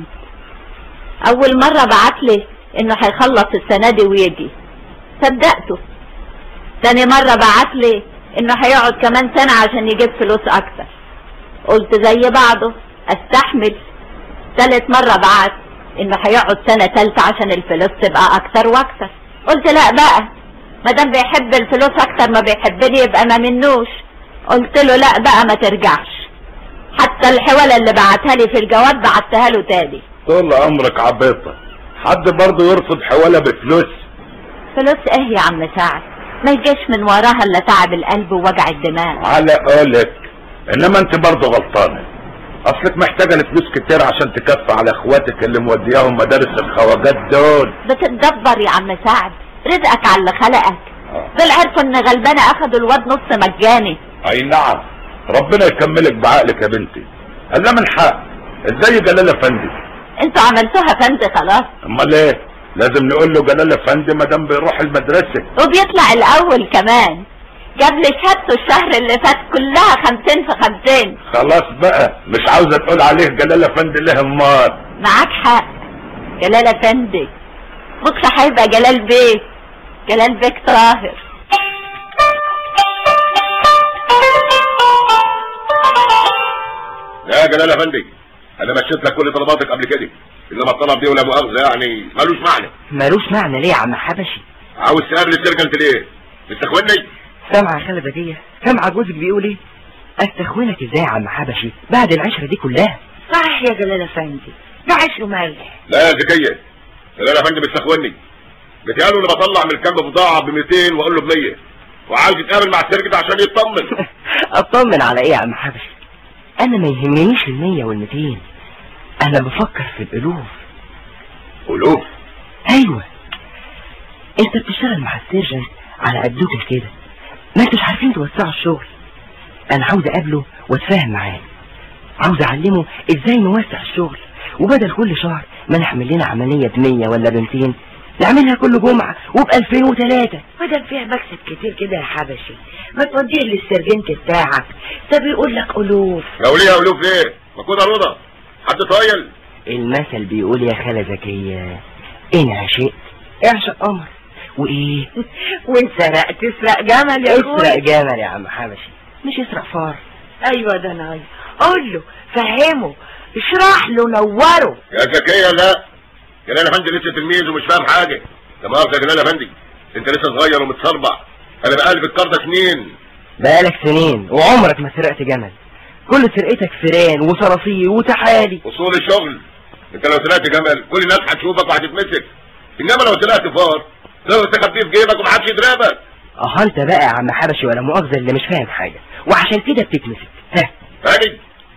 اول مرة بعت لي انه هيخلص السنة دي ويجي صدقته تاني مرة بعت لي انه هيقعد كمان سنة عشان يجيب فلوس اكتر قلت زي بعضه استحمل تالت مرة بعت انه هيقعد سنة تالتة عشان الفلوس تبقى اكتر واكتر قلت لا بقى مادام بيحب الفلوس اكتر ما بيحبني يبقى ما منوش قلت له لا بقى ما ترجعش حتى الحوالة اللي بعتها لي في الجواب بعتها له تاني طول عمرك عبيطة حد برضه يرفض حوالة بفلوس فلوس ايه يا عم سعد ما يجيش من وراها الا تعب القلب ووجع الدماغ على قولك انما انت برضه غلطانة اصلك محتاجة لفلوس كتير عشان تكفي على اخواتك اللي مودياهم مدارس الخواجات دول بتتدبر يا عم سعد رزقك على اللي خلقك دول عرفوا ان غلبانة اخدوا الواد نص مجاني اي نعم ربنا يكملك بعقلك يا بنتي قال لا من حق ازاي جلال افندي انتوا عملتوها فند خلاص امال ايه لازم نقول له جلال افندي ما دام بيروح المدرسة وبيطلع الاول كمان جاب لي شهادته الشهر اللي فات كلها خمسين في خمسين خلاص بقى مش عاوزة تقول عليه جلال افندي ليه امال معاك حق جلال افندي بكره هيبقى جلال بيه جلال بيك طاهر لا يا جلال افندي انا مشيت لك كل طلباتك قبل كده انما الطلب دي ولا مؤاخذة يعني ملوش معنى ملوش معنى ليه يا عم حبشي عاوز تقابل الشركة انت ليه مستخوني سامعة يا خالة بدية سامعة جوزك بيقول ايه استخونك ازاي يا عم حبشي بعد العشرة دي كلها صح يا جلال افندي ده عيش وملح لا يا زكية جلال افندي بيستخوني بتقالوا اللي بطلع من الكام بضاعة ب 200 واقول له ب 100 وعاوز يتقابل مع الشركة عشان يطمن اطمن على ايه يا عم حبشي انا ما يهمنيش المية والمتين انا بفكر في الالوف ألوف ايوه انت بتشتغل مع السيرجن على قدوك كده ما انتوش عارفين توسعوا الشغل انا عاوز اقابله واتفاهم معاه عاوز اعلمه ازاي نوسع الشغل وبدل كل شهر ما نعمل لنا عملية بمية ولا بمتين نعملها كل جمعة وبألفين وتلاتة بدل فيها مكسب كتير كده يا حبشي ما توديه للسرجنت بتاعك ده بيقول لك الوف لو ليها ألوف ليه ما كده رضا حد طايل المثل بيقول يا خالة زكية إن عشقت اعشق قمر وإيه وان سرقت تسرق جمل يا اسرق اخويا جمل يا عم حبشي مش اسرق فار ايوه ده انا قول له فهمه اشرح له نوره يا زكية لا جلال افندي لسه تلميذ ومش فاهم حاجة لا مؤاخذة يا جلال افندي انت لسه صغير ومتصربع انا بقالي في الكار ده سنين بقالك سنين وعمرك ما سرقت جمل كل سرقتك فيران وصراصير وتحالي اصول الشغل انت لو سرقت جمل كل الناس هتشوفك وهتتمسك انما لو سرقت فار تقدر تخبيه في جيبك ومحدش يضربك اه انت بقى يا عم حبشي ولا مؤاخذة اللي مش فاهم حاجة وعشان كده بتتمسك ها هاني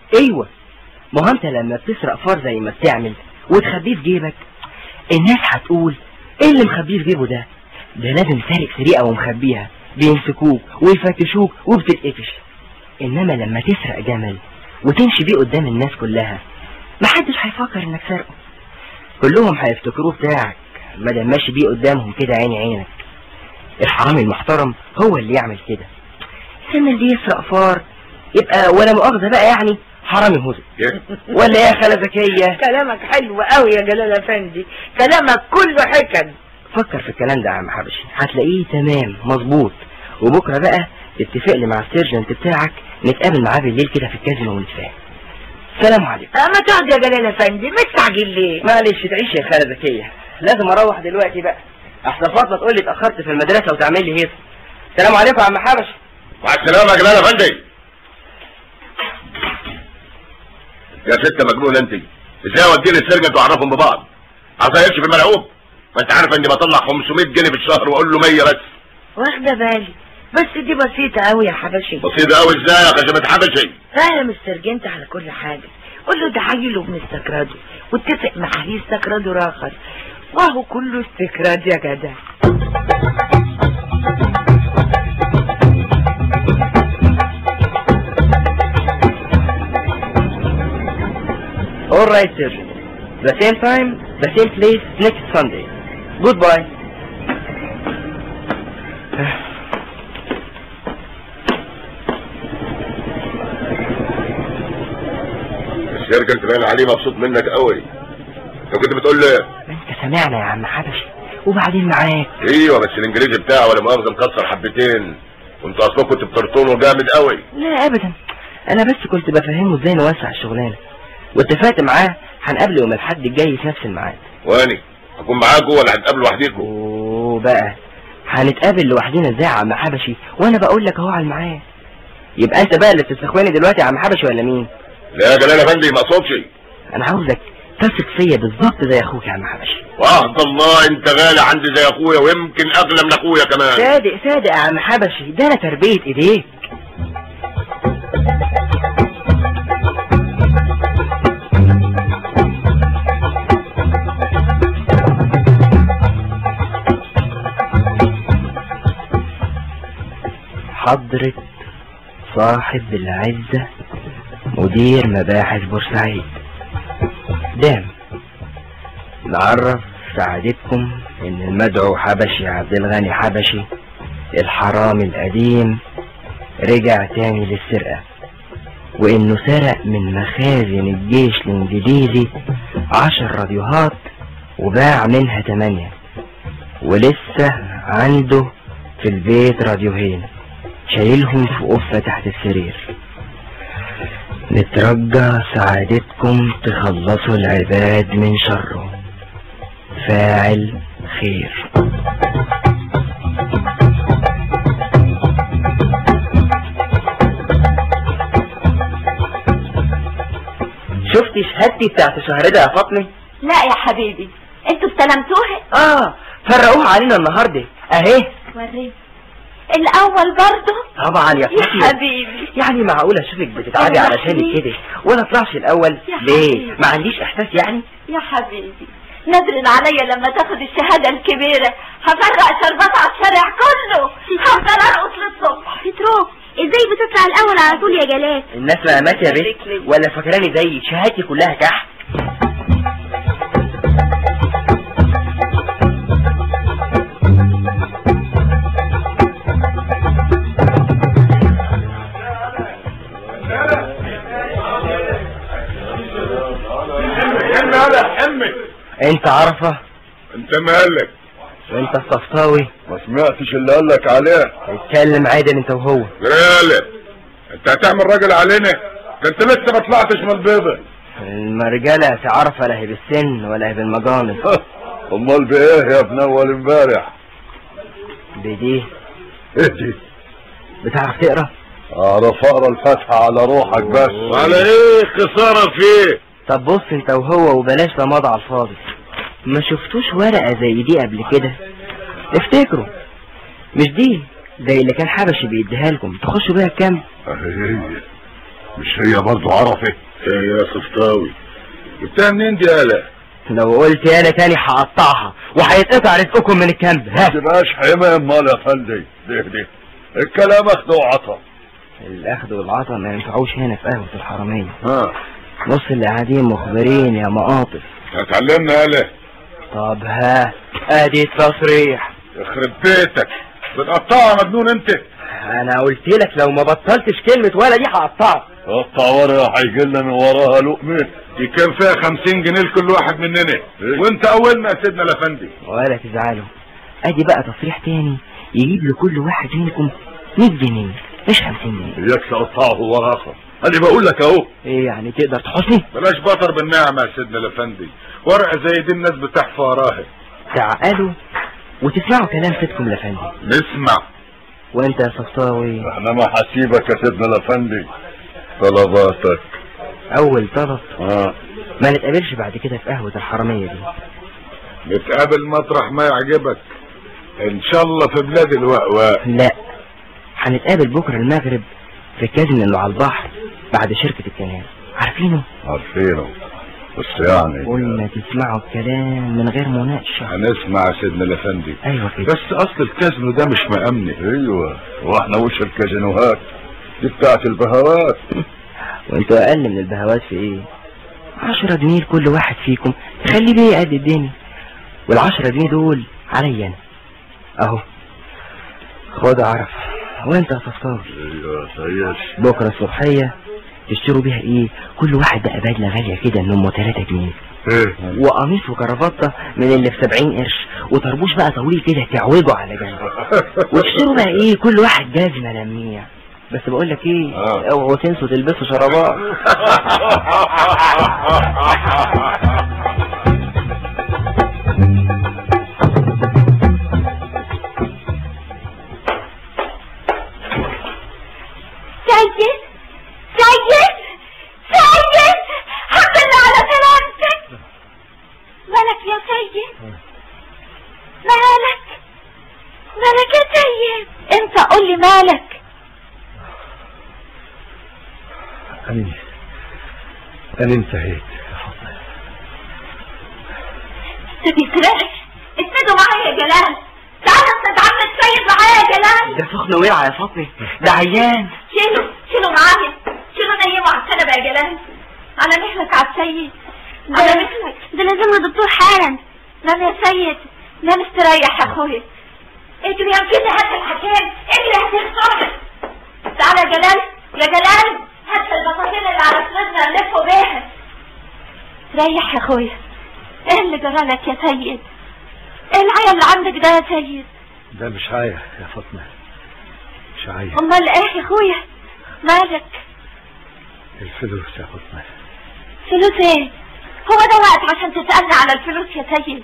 ايوه ما هو انت لما بتسرق فار زي ما بتعمل وتخبيه في جيبك الناس هتقول ايه اللي مخبيه في جيبه ده ده لازم سارق سرقة ومخبيها بيمسكوك ويفتشوك وبتتقفش انما لما تسرق جمل وتمشي بيه قدام الناس كلها محدش هيفكر انك سرقه كلهم هيفتكروه بتاعك مادام ماشي بيه قدامهم كده عيني عينك الحرامي المحترم هو اللي يعمل كده سن اللي يسرق فار يبقى ولا مؤاخذة بقى يعني حرامي هزء ولا يا خالة زكية كلامك حلو قوي يا جلال افندي كلامك كله حكم فكر في الكلام ده يا عم حبشي هتلاقيه تمام مظبوط وبكرة بقى اتفق لي مع السيرجنت بتاعك نتقابل معاه بالليل كده في الكازينو ونتفاهم سلام عليكم ما تقعد يا جلال افندي مستعجل ليه معلش تعيش يا خالة زكية لازم اروح دلوقتي بقى احسن فاطمة تقول لي اتأخرت في المدرسة وتعمل لي هيصة سلام عليكم يا عم حبشي مع السلامة يا جلال افندي يا ست مجنون انت ازاي اوديني السرجة تعرفهم ببعض عصايرش في الملعوب ما انت عارف اني بطلع 500 جنيه في الشهر واقول له 100 بس واخده بالي بس دي بسيطة قوي يا حبشي بسيطة قوي ازاي يا خشبة حبشي فاهم السرجنت على كل حاجة قول له ده عيله بنستكرده واتفق معاه يستكرده راخر وهو كله استكراد يا جدع All right, Sergeant. The same time, the same place next Sunday. Goodbye. السرجة انت باين عليه مبسوط منك قوي انت كنت بتقول لي انت سامعنا يا عم حبشي وبعدين معاك ايوه بس الانجليزي بتاعه ولا مؤاخذة مكسر حبتين وانتوا اصلا كنت بترطونه جامد قوي لا ابدا انا بس كنت بفهمه ازاي نوسع الشغلانه واتفقت معاه هنقابله يوم الحد الجاي في نفس الميعاد واني هكون معاكوا ولا هتقابلوا وحديكوا وبقى هنتقابل لوحدنا ازاي يا عم حبشي وانا بقول لك اهو على الميعاد يبقى انت بقى اللي بتستخواني دلوقتي يا عم حبشي ولا مين لا يا جلال افندي ما اقصدش انا عاوزك تثق فيا بالظبط زي اخوك يا عم حبشي وعد الله انت غالي عندي زي اخويا ويمكن اغلى من اخويا كمان صادق صادق يا عم حبشي ده انا تربيه ايديك حضرة صاحب العزة مدير مباحث بورسعيد دام نعرف سعادتكم ان المدعو حبشي عبد الغني حبشي الحرامي القديم رجع تاني للسرقة وانه سرق من مخازن الجيش الانجليزي عشر راديوهات وباع منها تمانية ولسه عنده في البيت راديوهين شايلهم في قفة تحت السرير نترجى سعادتكم تخلصوا العباد من شره فاعل خير شفتي شهادتي بتاعت شهرده يا فاطمه لا يا حبيبي انتوا استلمتوها اه فرقوها علينا النهارده اهي وريني الاول برضه طبعا يا يا فاطمه حبيبي يعني معقوله اشوفك بتتعبي يا علشاني حبيبي. كده وانا اطلعش الاول يا ليه حبيبي. ما عنديش احساس يعني يا حبيبي نادر عليا لما تاخد الشهادة الكبيرة هفرق شربات على الشارع كله هفضل ارقص للصبح بتروح ازاي بتطلع الاول على طول يا جلال الناس فهمت يا بنت ولا فاكراني زي شهادتي كلها كحك حمي هلا حمي انت عارفه انت مالك وانت الصفطاوي ما سمعتش اللي قال لك عليه اتكلم عادل انت وهو جلال انت هتعمل راجل علينا ده انت لسه ما طلعتش من البيضة المرجله تعرف لا هي بالسن ولا هي بالمجانس امال بايه يا ابن اول امبارح بدي ايه دي بتعرف تقرا اعرف اقرا الفاتحة على روحك بس على ايه خسارة فيه طب بص انت وهو وبلاش رماد على الفاضي ما شفتوش ورقة زي دي قبل كده افتكروا مش دي زي اللي كان حبشي بيديها لكم تخشوا بيها كام هي مش هي برضو عرفت ايه يا صفطاوي جبتها منين دي يالا لو قلت يالا تاني هقطعها وهيتقطع رزقكم من الكلب ما ها تبقاش حمى امال يا فندي ده ده الكلام اخده وعطا الاخذ والعطا ما ينفعوش هنا في قهوة الحرمية ها نص اللي قاعدين مخبرين يا مقاطف هتعلمنا يالا طب ها ادي التصريح يخرب بيتك بتقطعها مجنون انت انا قلت لك لو ما بطلتش كلمة ولا دي هقطعك قطع ورقة هيجي لنا من وراها لقمة دي كان فيها خمسين جنيه لكل واحد مننا وانت اولنا يا سيدنا الافندي ولا تزعلوا ادي بقى تصريح تاني يجيب لكل واحد منكم 100 جنيه مش 50 جنيه اياك تقطعه وراها انا بقول لك اهو ايه يعني تقدر تحسني بلاش بطر بالنعمة يا سيدنا الافندي ورقة زي دي الناس بتحفى وراها تعقلوا وتسمعوا كلام سيدكم الافندي نسمع وانت يا صفطاوي احنا ما حسيبك يا سيدنا الافندي طلباتك اول طلب اه ما نتقابلش بعد كده في قهوة الحرمية دي نتقابل مطرح ما يعجبك ان شاء الله في بلاد الوقواء لا هنتقابل بكرة المغرب في كازن اللي على البحر بعد شركة الكلام عارفينه عارفينه بس يعني قلنا تسمعوا الكلام من غير مناقشة هنسمع يا سيدنا الافندي ايوه كده بس اصل الكازينو ده مش مأمني ايوه واحنا وش الكازينوهات دي بتاعت البهوات وانتوا اقل من البهوات في ايه عشرة جنيه لكل واحد فيكم تخلي بيه قد الدنيا والعشرة جنيه دول عليا انا اهو خد عرف وانت يا صفطاوي ايوه سياش بكرة الصبحية تشتروا بيها ايه كل واحد بقى بدلة غالية كده من ام 3 جنيه ايه وقميص وكرافتة من اللي في 70 قرش وطربوش بقى طويل كده تعوجه على جنب وتشتروا بقى ايه كل واحد جزمة لميع بس بقول لك ايه آه. اوعوا تنسوا تلبسوا شرابات سيد سيد سيد الحمد لله على سلامتك مالك يا سيد مالك مالك يا سيد انت قول لي مالك أنا أنا انتهيت يا فاطمة تبيترعش اسندوا معايا يا جلال تعال اسند عم السيد معايا يا جلال ده سخن وقع يا فاطمة ده عيان شيلوا شيلوا معايا شيلوا نيموا على الكنبة يا جلال على مهلك على السيد على مهلك ده لازم له دكتور حالا نام يا سيد نام استريح يا اخويا اجري يا كده هات الحكام اجري هات الصبح تعالى يا جلال يا جلال هات البطاطين اللي على سندنا نلفوا بيها ريح يا اخويا ايه اللي جرالك يا سيد ايه العيا اللي عندك ده يا سيد ده مش عاية يا فاطمة مش عاية امال ايه يا اخويا مالك الفلوس يا فاطمة فلوس ايه هو ده وقت عشان تسألني على الفلوس يا سيد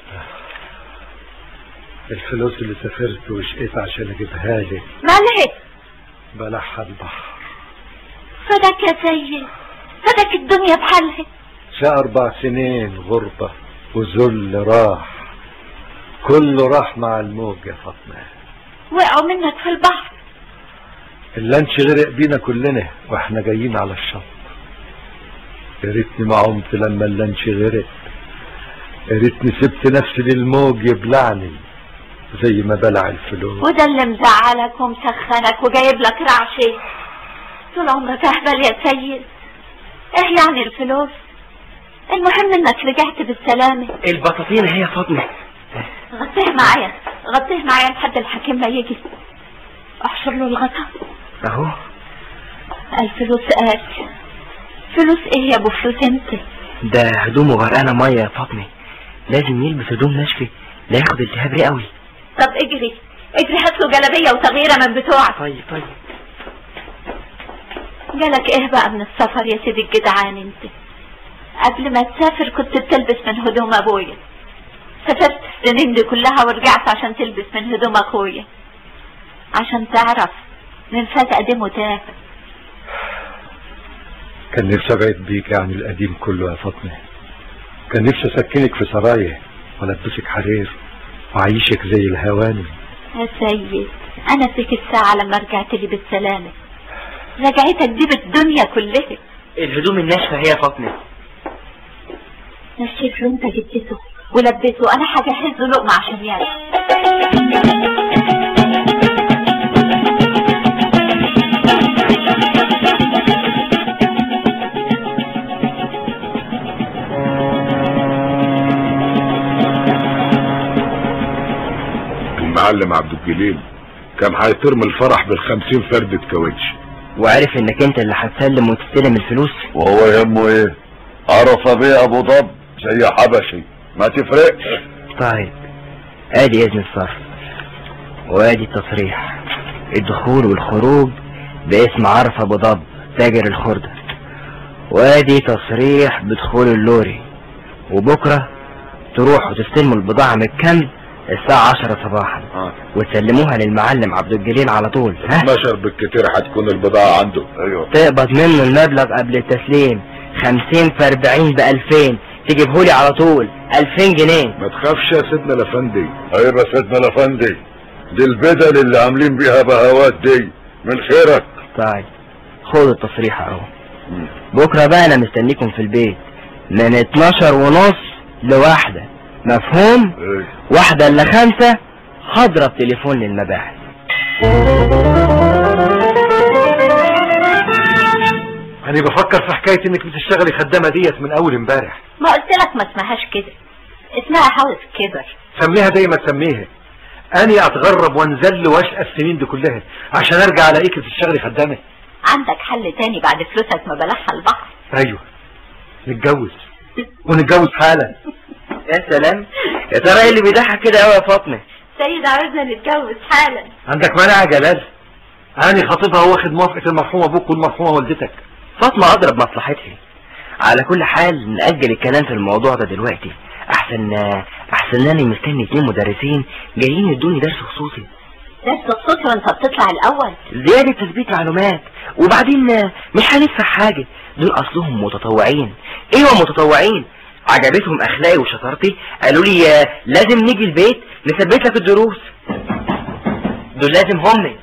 الفلوس اللي سافرت وشقيت عشان اجيبها لك مالك بلعها البحر فدك يا سيد فدك الدنيا بحالها شا أربع سنين غربة وذل راح كله راح مع الموج يا فاطمة وقعوا منك في البحر اللانش غرق بينا كلنا واحنا جايين على الشط يا ريتني ما عمت لما اللانش غرق يا ريتني سبت نفسي للموج يبلعني زي ما بلع الفلوس وده اللي مزعلك ومسخنك وجايب لك رعشي طول عمرك اهبل يا سيد ايه يعني الفلوس المهم انك رجعت بالسلامة البطاطين هي يا فاطمة غطيه معايا غطيه معايا لحد الحكيم ما يجي احشر له الغطا اهو الفلوس قال فلوس ايه يا ابو فلوس انت ده هدومه غرقانة مية يا فاطمة لازم يلبس هدوم ناشفة لا ياخد التهاب رئوي طب اجري اجري هات له جلابيه وتغييره من بتوعك طيب طيب جالك ايه بقى من السفر يا سيدي الجدعان انت قبل ما تسافر كنت بتلبس من هدوم ابويا سافرت السنين دي كلها ورجعت عشان تلبس من هدوم اخويا عشان تعرف من فات قديم تاه كان نفسي ابعد بيك عن القديم كله يا فاطمة كان نفسي اسكنك في سرايا والبسك حرير وعيشك زي الهوانم يا سيد انا فيك الساعة لما رجعت لي بالسلامة رجعتك دي بالدنيا كلها الهدوم الناشفة هي فاطمة نشف له انت جدته ولبسه انا هجهز له لقمه عشان ياكل المعلم عبد الجليل كان هيترم الفرح بالخمسين فردة كاوتش وعرف انك انت اللي هتسلم وتستلم الفلوس وهو يهمه ايه عرف بيه ابو ضب زي حبشي ما تفرقش طيب ادي اذن الصرف وادي التصريح الدخول والخروج باسم عرف ابو ضب تاجر الخردة وادي تصريح بدخول اللوري وبكرة تروحوا تستلموا البضاعة من الكم الساعة عشرة صباحا وتسلموها للمعلم عبد الجليل على طول ها 12 بالكتير هتكون البضاعة عنده ايوه تقبض منه المبلغ قبل التسليم خمسين في اربعين بألفين تجيبهولي على طول ألفين جنيه ما تخافش يا سيدنا الافندي ايوه يا سيدنا الافندي دي البدل اللي عاملين بيها بهوات دي من خيرك طيب خد التصريح اهو بكرة بقى انا مستنيكم في البيت من اتناشر ونص لواحدة مفهوم ايه واحدة الا خمسة هضرب تليفون للمباحث انا بفكر في حكاية انك بتشتغلي خدامة ديت من اول امبارح ما قلت لك ما اسمهاش كده اسمها هاوس كبر سميها زي ما تسميها اني اتغرب وانزل واشقى السنين دي كلها عشان ارجع الاقيك بتشتغلي خدامة عندك حل تاني بعد فلوسك ما بلعها البحر ايوه نتجوز ونتجوز حالا يا سلام يا ترى ايه اللي بيضحك كده قوي يا فاطمة سيد عاوزنا نتجوز حالا عندك مانع يا جلال اني خطيبها واخد موافقة المرحوم ابوك والمرحومة والدتك فاطمة اضرب مصلحتها على كل حال نأجل الكلام في الموضوع ده دلوقتي احسن احسن اني مستني اتنين مدرسين جايين يدوني درس خصوصي درس خصوصي وانت بتطلع الاول زيادة تثبيت معلومات وبعدين مش هندفع حاجة دول اصلهم متطوعين ايوه متطوعين عجبتهم اخلاقي وشطارتي قالوا لي آه، لازم نيجي البيت نثبت لك الدروس دول لازم هم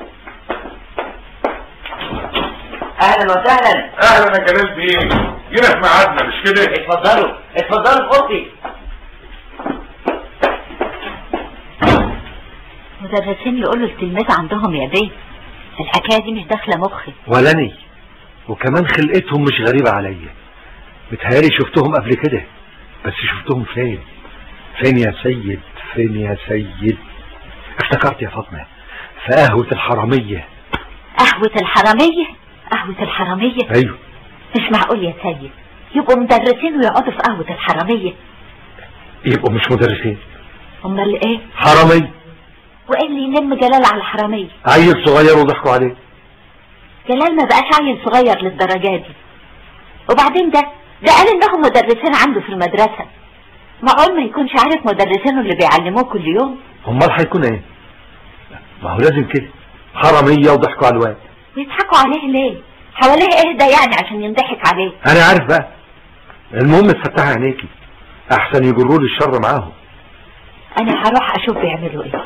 اهلا وسهلا اهلا يا جلال بيه جينا في ميعادنا مش كده اتفضلوا اتفضلوا في اوضتي مدرسين يقولوا التلميذ عندهم يا بيه الحكايه دي مش داخله مخي ولاني وكمان خلقتهم مش غريبة عليا متهيألي شفتهم قبل كده بس شفتهم فين فين يا سيد فين يا سيد افتكرت يا فاطمة في قهوة الحرامية قهوه الحراميه قهوه الحراميه ايوه مش معقول يا سيد يبقوا مدرسين ويقعدوا في قهوه الحراميه يبقوا مش مدرسين امال ايه حرامية وايه اللي ينم جلال على الحراميه عيل صغير وضحكوا عليه جلال ما بقاش عيل صغير للدرجه دي وبعدين ده ده قال انهم مدرسين عنده في المدرسه معقول ما يكونش عارف مدرسينه اللي بيعلموه كل يوم امال هيكون ايه ما هو لازم كده حرامية وضحكوا على الواد بيضحكوا عليه ليه حواليه ايه ده يعني عشان ينضحك عليه انا عارف بقى المهم تفتحي عينيكي احسن يجروا لي الشر معاهم انا هروح اشوف بيعملوا ايه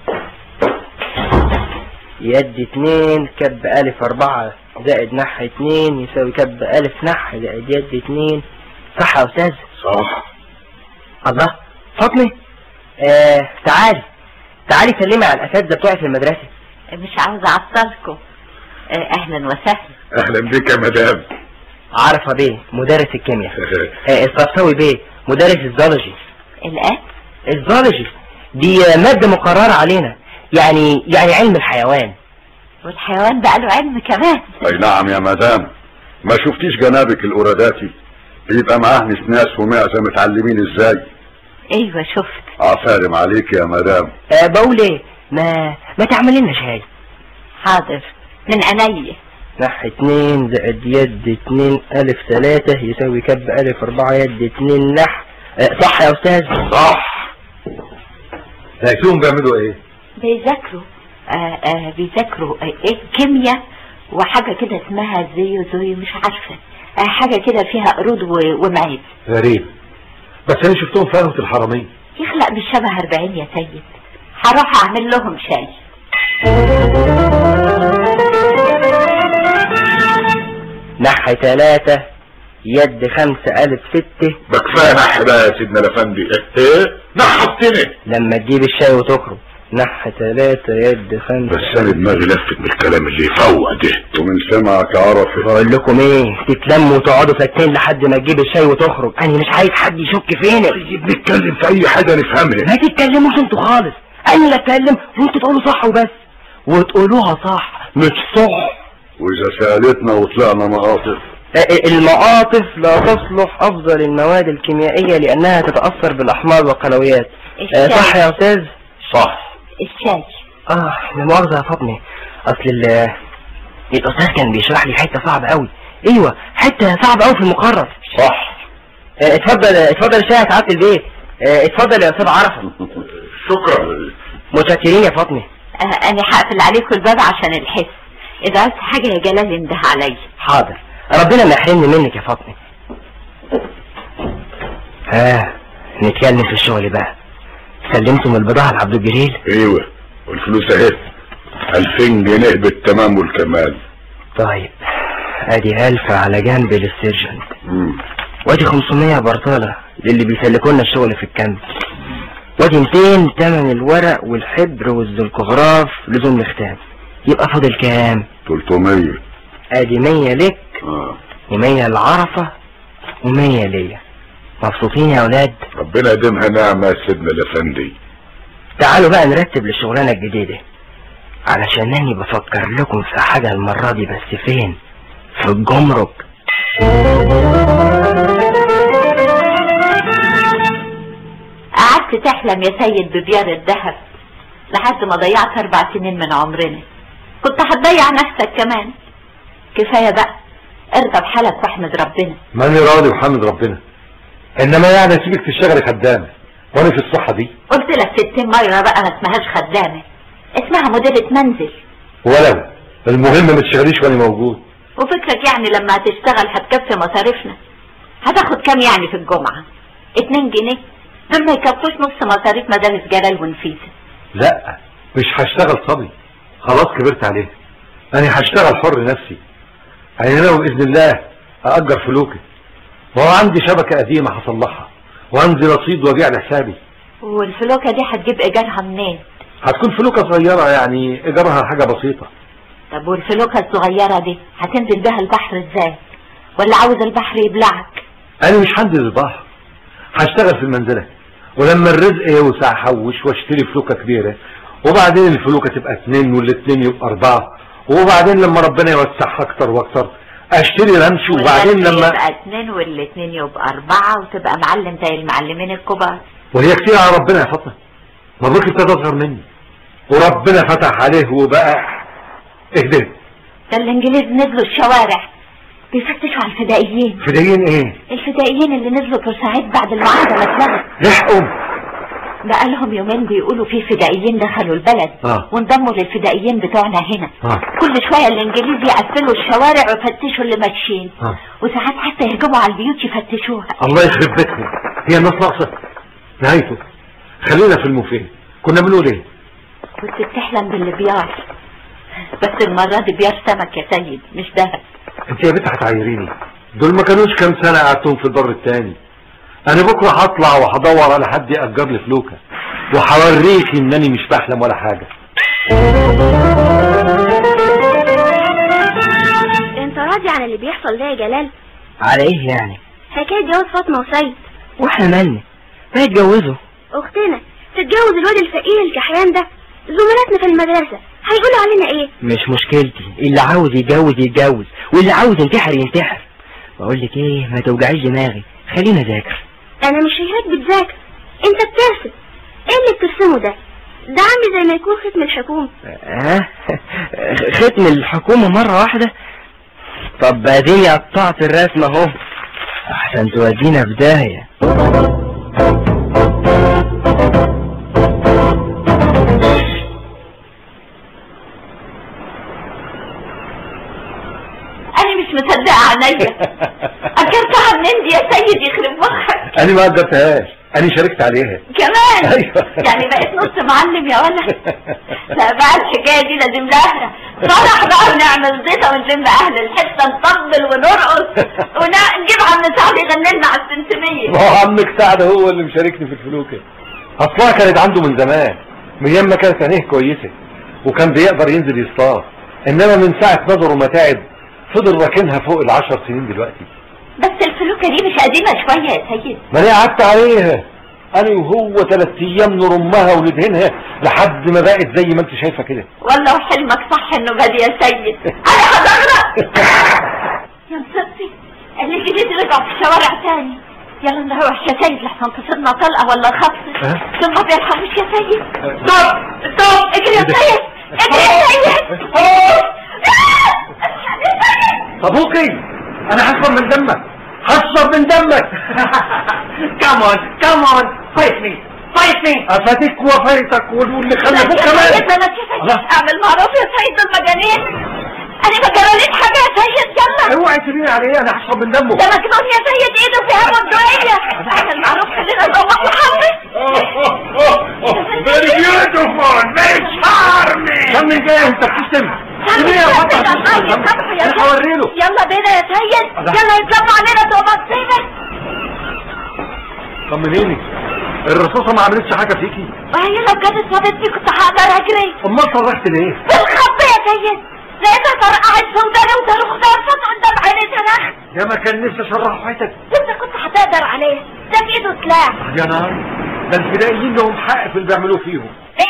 يد اتنين كب ألف أربعة زائد نح اتنين يساوي كب ألف نح زائد يد اتنين صح يا أستاذ؟ صح الله فاطمة آه تعالي تعالي سلمي على الأساتذة بتوعي في المدرسة مش عاوزه اعطلكم آه، اهلا وسهلا اهلا بك يا مدام عرفة بيه مدرس الكيمياء آه الصفصاوي بيه مدرس الزولوجي الان الزولوجي دي آه، مادة مقررة علينا يعني يعني علم الحيوان والحيوان بقى له علم كمان اي نعم يا مدام ما شفتيش جنابك القراداتي بيبقى معاه نسناس ومعزة متعلمين ازاي ايوه شفت عفارم عليك يا مدام آه بقول ايه ما ما تعمل لنا شاي حاضر من عينيا نح اتنين زائد يد اتنين ألف تلاتة يساوي كب ألف أربعة يد اتنين نح آه صح يا أستاذ صح لقيتهم بيعملوا ايه بيذاكروا آه آه بيذاكروا آه ايه كيمياء وحاجه كده اسمها زيو زوي مش عارفه آه حاجه كده فيها قرود و- ومعيز غريب بس انا شفتهم في قهوة الحرامية يخلق بالشبه 40 يا سيد هروح اعمل لهم شاي نح ثلاثة يد خمسة ألف ستة ده كفايه نح بقى يا سيدنا الافندي ايه نحطني لما تجيب الشاي وتخرج نح ثلاثة يد خمسة بس انا دماغي لفت من الكلام اللي يفوق ده ومن سمعك عرفت بقول لكم ايه تتلموا وتقعدوا ساكتين لحد ما تجيب الشاي وتخرج انا مش عايز حد يشك فينا نتكلم في اي حاجه نفهمها ما تتكلموش انتوا خالص انا اللي اتكلم وانتوا تقولوا صح وبس وتقولوها صح مش صح واذا سالتنا وطلعنا مقاطف المعاطف لا تصلح افضل المواد الكيميائية لانها تتأثر بالاحماض والقلويات آه، صح يا استاذ صح الشاي اه لا مؤاخذة يا فاطمة اصل ال الاستاذ كان بيشرح لي حتة صعبة قوي ايوه حتة صعبة قوي في المقرر صح آه، اتفضل اتفضل الشاي يا سعادة البيت آه، اتفضل يا استاذ عرفة شكرا متشكرين يا فاطمة آه، انا هقفل عليكم الباب عشان الحس اذا عايز حاجه يا جلال انده عليا حاضر ربنا ما يحرمني منك يا فاطمة ها نتكلم في الشغل بقى سلمتم البضاعة لعبد الجليل ايوه والفلوس اهي 2000 جنيه بالتمام والكمال طيب ادي ألف على جنب للسيرجنت مم. وادي 500 برطالة للي بيسلكوا لنا الشغل في الكامب وادي 200 تمن الورق والحبر والزلكوغراف لزوم الختام يبقى فاضل كام 300 ادي 100 لك اه و100 العرفة و100 ليا مبسوطين يا اولاد ربنا يديمها نعمة يا سيدنا الافندي تعالوا بقى نرتب للشغلانة الجديدة علشان اني بفكر لكم في حاجة المرة دي بس فين في الجمرك قعدت تحلم يا سيد ببيار الذهب لحد ما ضيعت اربع سنين من عمرنا كنت هتضيع نفسك كمان كفايه بقى ارضى بحالك واحمد ربنا ماني راضي وحمد ربنا انما يعني اسيبك تشتغلي خدامه وانا في الصحه دي قلت لك ستين مره بقى ما اسمهاش خدامه اسمها مديرة منزل ولو المهم ما تشتغليش وانا موجود وفكرك يعني لما هتشتغل هتكفي مصاريفنا هتاخد كام يعني في الجمعة اتنين جنيه دول ما يكفوش نص مصاريف مدارس جلال ونفيسة لا مش هشتغل صبي خلاص كبرت عليه انا هشتغل حر نفسي انا ناوي باذن الله ااجر فلوكي وهو عندي شبكه قديمه هصلحها وانزل اصيد وابيع لحسابي والفلوكة دي هتجيب ايجارها منين هتكون فلوكه صغيره يعني ايجارها حاجه بسيطه طب والفلوكة الصغيرة دي هتنزل بيها البحر ازاي ولا عاوز البحر يبلعك انا مش هنزل البحر هشتغل في المنزله ولما الرزق يوسع احوش واشتري فلوكه كبيره وبعدين الفلوكه تبقى اتنين والاتنين يبقى اربعه وبعدين لما ربنا يوسعها اكتر واكتر اشتري رمش وبعدين والرزق لما يبقى اتنين والاتنين يبقى اربعة وتبقى معلم زي المعلمين الكبار وهي كتير على ربنا يا فاطمه مبروك ابتدى اصغر مني وربنا فتح عليه وبقى اهدى ده الانجليز نزلوا الشوارع بيفتشوا على الفدائيين فدائيين ايه الفدائيين اللي نزلوا بورسعيد بعد المعاهدة ما اتلغت لحقهم بقالهم يومين بيقولوا في فدائيين دخلوا البلد اه وانضموا للفدائيين بتوعنا هنا اه كل شوية الانجليز يقفلوا الشوارع ويفتشوا اللي ماشيين اه وساعات حتى يهجموا على البيوت يفتشوها الله يخرب بيتهم هي الناس ناقصه نهايته خلينا في المفيد كنا بنقول ايه كنت بتحلم بالبيار بس المرة دي بيار سمك يا سيد مش دهب انت يا بنت هتعيريني دول ما كانوش كام سنه قعدتهم في البر التاني انا بكره هطلع وهدور على حد ياجر لي فلوكه وهوريكي انني مش بحلم ولا حاجه انت راضي عن اللي بيحصل ده يا جلال على ايه يعني حكاية جواز فاطمة وسيد واحنا مالنا ما يتجوزوا اختنا تتجوز الواد الفقير الكحيان ده زملاتنا في المدرسة هيقولوا علينا ايه مش مشكلتي اللي عاوز يتجوز يتجوز واللي عاوز ينتحر ينتحر بقول لك ايه ما توجعيش دماغي خلينا اذاكر انا مش شايفاك بتذاكر انت بترسم ايه اللي بترسمه ده ده عامل زي ما يكون ختم الحكومة ها ختم الحكومة مرة واحدة طب اديني قطعت الرسمة اهو احسن تودينا في داهية انا مش مصدقة عينيا اجرتها منين دي يا سيد يخرب مخك انا ما قدرتهاش انا شاركت عليها كمان أيوة. يعني بقيت نص معلم يا ولد لا بقى الحكاية دي لازم لها فرح بقى ونعمل زيطة ونلم اهل الحتة نطبل ونرقص ونجيب عم سعد يغني لنا على السمسمية ما هو عمك سعد هو اللي مشاركني في الفلوكة اصلها كانت عنده من زمان من ايام ما كانت عينيه كويسة وكان بيقدر ينزل يصطاد انما من ساعة نظره ما تعب فضل راكنها فوق العشر سنين دلوقتي بس الفلوكة دي مش قديمة شوية يا سيد ما انا قعدت عليها انا وهو ثلاث ايام نرمها وندهنها لحد ما بقت زي ما انت شايفه كده والله وحلمك صح انه بدي يا سيد انا هتغرق يا مصطفي اللي جديد رجع في الشوارع تاني يلا نروح يا سيد لحسن تصيبنا طلقة ولا خطف أه؟ ثم ما بيرحموش يا سيد ستوب ستوب اجري يا سيد اجري يا سيد طبوقي انا هشرب من دمك هشرب من دمك كمان كمان فايت مي فايت مي افاتك وفايتك واللي خلفوك يا كمان سيد انا كيف اعمل معروف يا سيد المجانين انا ما جراليش حاجة يا سيد يلا اوعي تبيني عليه انا هشرب من دمه ده مجنون يا سيد ايده فيها مدوية اعمل معروف خلينا نروح محمد Very beautiful, very charming. كم من جاي انت بتشتم سيبيه يا فاطمه انا هوري له يلا بينا يا سيد يلا يتلموا علينا تبقى مصيبة طمنيني الرصاصه ما عملتش حاجه فيكي وهي لو كانت صابتني كنت هقدر اجري امال صرخت ليه بالخط يا سيد لقيتها طرقعت في وداني وصاروخ ضربت قدام عيني صرخت يا ما كان نفسي اشرح حياتك انت كنت هتقدر عليه ده في ايده سلاح يا نار ده الفدائيين لهم حق في اللي بيعملوه فيهم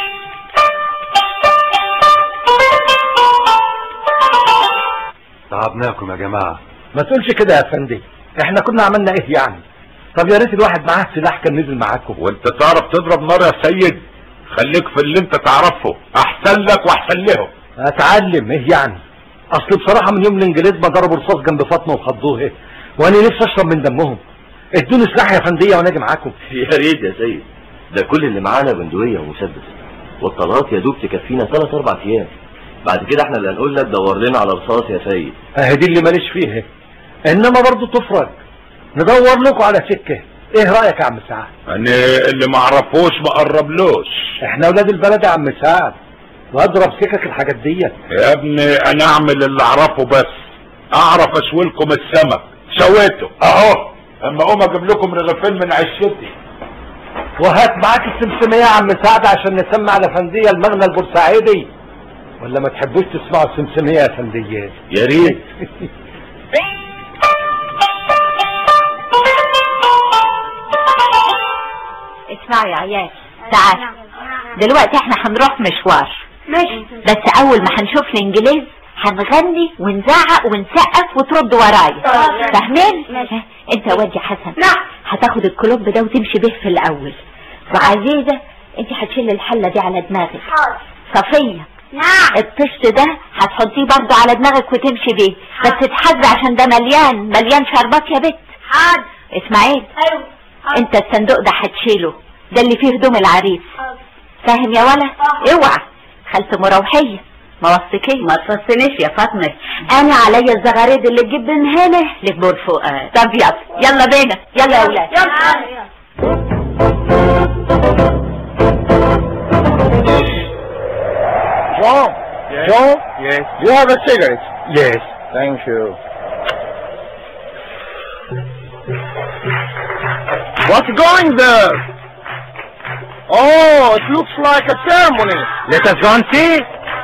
تعبناكم يا جماعة ما تقولش كده يا فندي احنا كنا عملنا ايه يعني طب يا ريت الواحد معاه سلاح كان نزل معاكم وانت تعرف تضرب نار يا سيد خليك في اللي انت تعرفه احسن لك واحسن لهم اتعلم ايه يعني اصل بصراحة من يوم الانجليز ما ضربوا رصاص جنب فاطمة وخضوه وانا نفسي اشرب من دمهم ادوني سلاح يا فندية وانا اجي معاكم يا ريت يا سيد ده كل اللي معانا بندقية ومسدس والطلقات يا دوب تكفينا ثلاث اربع ايام بعد كده احنا اللي هنقول لك دور لنا على رصاص يا سيد اهي دي اللي ماليش فيها انما برضو تفرج ندور لكم على سكة ايه رأيك يا عم سعد انا اللي ما اعرفوش ما قربلوش احنا اولاد البلد يا عم سعد واضرب سكك الحاجات ديت يا ابني انا اعمل اللي اعرفه بس اعرف اشوي لكم السمك شويته اهو اما اقوم اجيب لكم رغيفين من عشتي وهات معاك السمسمية يا عم سعد عشان نسمع لفندية المغنى البورسعيدي ولا ما تحبوش تسمعوا السمسمية يا فنديات يا ريت اسمعوا يا عيال تعال دلوقتي احنا هنروح مشوار ماشي بس اول ما هنشوف الانجليز هنغني ونزعق ونسقف وترد ورايا فاهمين ماشي. انت يا واد يا حسن نعم هتاخد الكلوب ده وتمشي به في الاول وعزيزة انت هتشيل الحلة دي على دماغك حاضر صفية نعم الطشت ده هتحطيه برضه على دماغك وتمشي بيه بس تتحز عشان ده مليان مليان شربات يا بت حاضر اسماعيل ايوه حاضر. انت الصندوق ده هتشيله ده اللي فيه هدوم العريس حاضر. فاهم يا ولا آه. اوعى خالته مروحية ما وصيكيش ما تصنيش يا فاطمة انا عليا الزغاريد اللي تجيب من هنا لبور فؤاد طب يلا يلا بينا يلا يا ولاد يلا John? John? Yes. Do you have a cigarette? Yes. Thank you. What's going there? Oh, it looks like a ceremony. Let us go and see.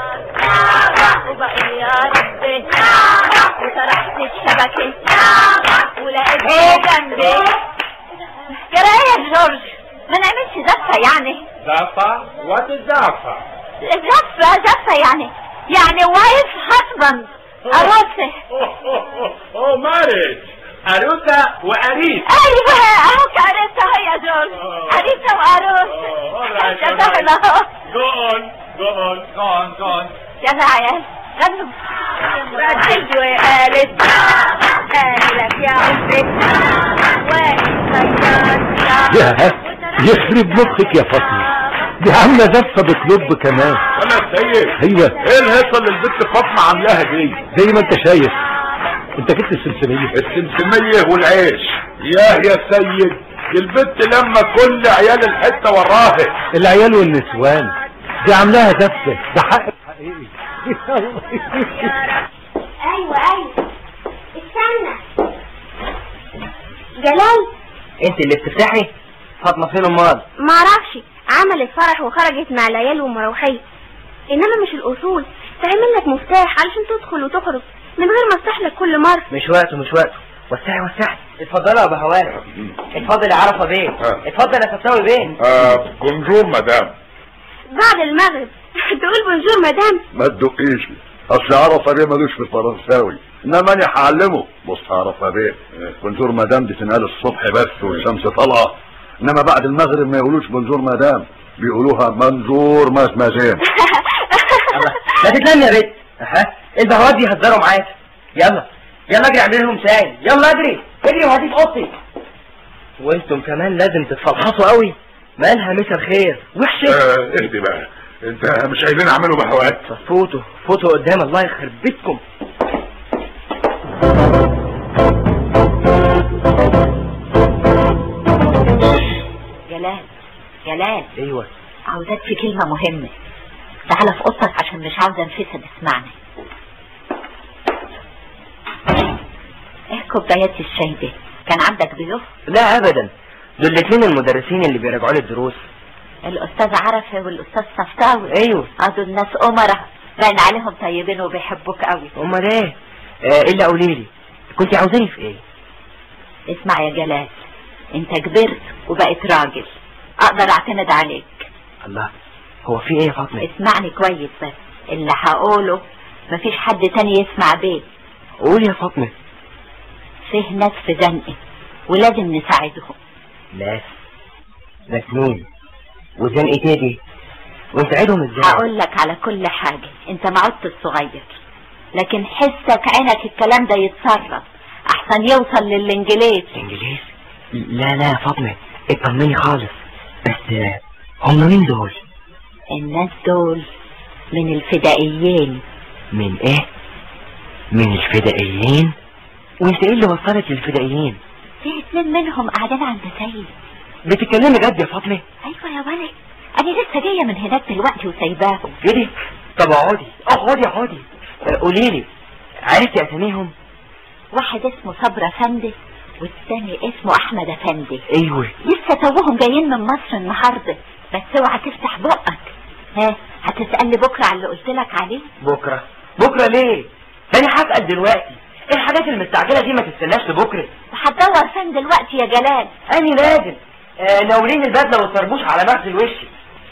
وبقي يا ربي وسرحت الشبكة ولقيت جنبي جرى ايه يا جورج ما نعملش زفة يعني زفة وات زفة زفة زفة يعني يعني وايف هاسبند عروسة اوه مارج عروسة وقريب ايوه اهو كارثة هي يا جورج عريسة وعروسة شبهنا اهو Go on, go on, go on, go on. يلا عيال غنوا ردت وقالت قالت يا عمري يا يخرب مخك يا فاطمة دي عاملة زفة بكلوب كمان ولا سيد ايوه ايه الهيصة اللي البنت فاطمة عاملاها دي زي ما انت شايف انت جبت السمسمية السمسمية والعيش ياه يا سيد البنت لما كل عيال الحتة وراها العيال والنسوان دي عاملاها زفة ده حق حقيقي ايوه ايوه استنى جلال انت اللي بتفتحي فاطمه فين امال ما اعرفش عملت فرح وخرجت مع العيال ومروحيه انما مش الاصول تعمل لك مفتاح علشان تدخل وتخرج من غير ما افتح لك كل مره مش وقته مش وقته وسعي وسعي اتفضل يا ابو هواري اتفضل يا عرفه بيه آه. اتفضل يا فتاوي بيه آه بونجور مدام بعد المغرب تقول بونجور مدام ما تدقيش اصل عرفه بيه ملوش في الفرنساوي انما انا هعلمه بص عرفه بيه بونجور مدام دي تنقال الصبح بس والشمس طالعه انما بعد المغرب ما يقولوش بونجور مدام بيقولوها منظور ما مازين الله لا تتلم يا بنت اها البهوات دي يهزروا معاك يلا يلا اجري اعمل لهم شاي يلا اجري اجري وهاتي في اوضتي وانتم كمان لازم تتفلحصوا قوي مالها مسا الخير وحشه آه اهدي بقى انت مش عايزين اعملوا بهوات فوتوا فوتوا قدام الله يخرب بيتكم جلال جلال ايوه عاوزاك في كلمة مهمة تعالى في اوضتك عشان مش عاوزة انفسد اسمعني ايه كوبايات الشاي دي كان عندك ضيوف لا ابدا دول الاثنين المدرسين اللي بيراجعوا لي الدروس الاستاذ عرفة والاستاذ صفطاوي ايوه اه دول ناس امرة باين عليهم طيبين وبيحبوك قوي امال ايه آه الا قولي لي كنت عاوزاني في ايه اسمع يا جلال انت كبرت وبقيت راجل اقدر اعتمد عليك الله هو في ايه يا فاطمه اسمعني كويس بس اللي هقوله مفيش حد تاني يسمع بيه قول يا فاطمه فيه ناس في زنقة ولازم نساعدهم ناس ناس مين وزنقة ايه دي ونساعدهم ازاي هقول لك على كل حاجة انت ما عدت الصغير لكن حسك عينك الكلام ده يتصرف احسن يوصل للانجليز الانجليز لا لا يا فاطمه اطمني خالص بس آه، هم مين دول الناس دول من الفدائيين من ايه من الفدائيين وانت ايه اللي وصلك للفدائيين في اتنين منهم قاعدين عند سيد بتتكلمي جد يا فاطمه ايوه يا ولد انا لسه جايه من هناك دلوقتي وسايباهم ايه دي طب اقعدي اقعدي اقعدي آه، قولي لي عرفتي اساميهم واحد اسمه صبر افندي والتاني اسمه احمد افندي ايوه لسه توهم جايين من مصر النهارده بس اوعى تفتح بقك ها هتسألني بكره على اللي قلت لك عليه بكره بكره ليه ده انا هسال دلوقتي ايه الحاجات المستعجله دي ما تستناش لبكره وهتدور فين دلوقتي يا جلال اني نازل آه ناولين البدله والطربوش على مغسل وشي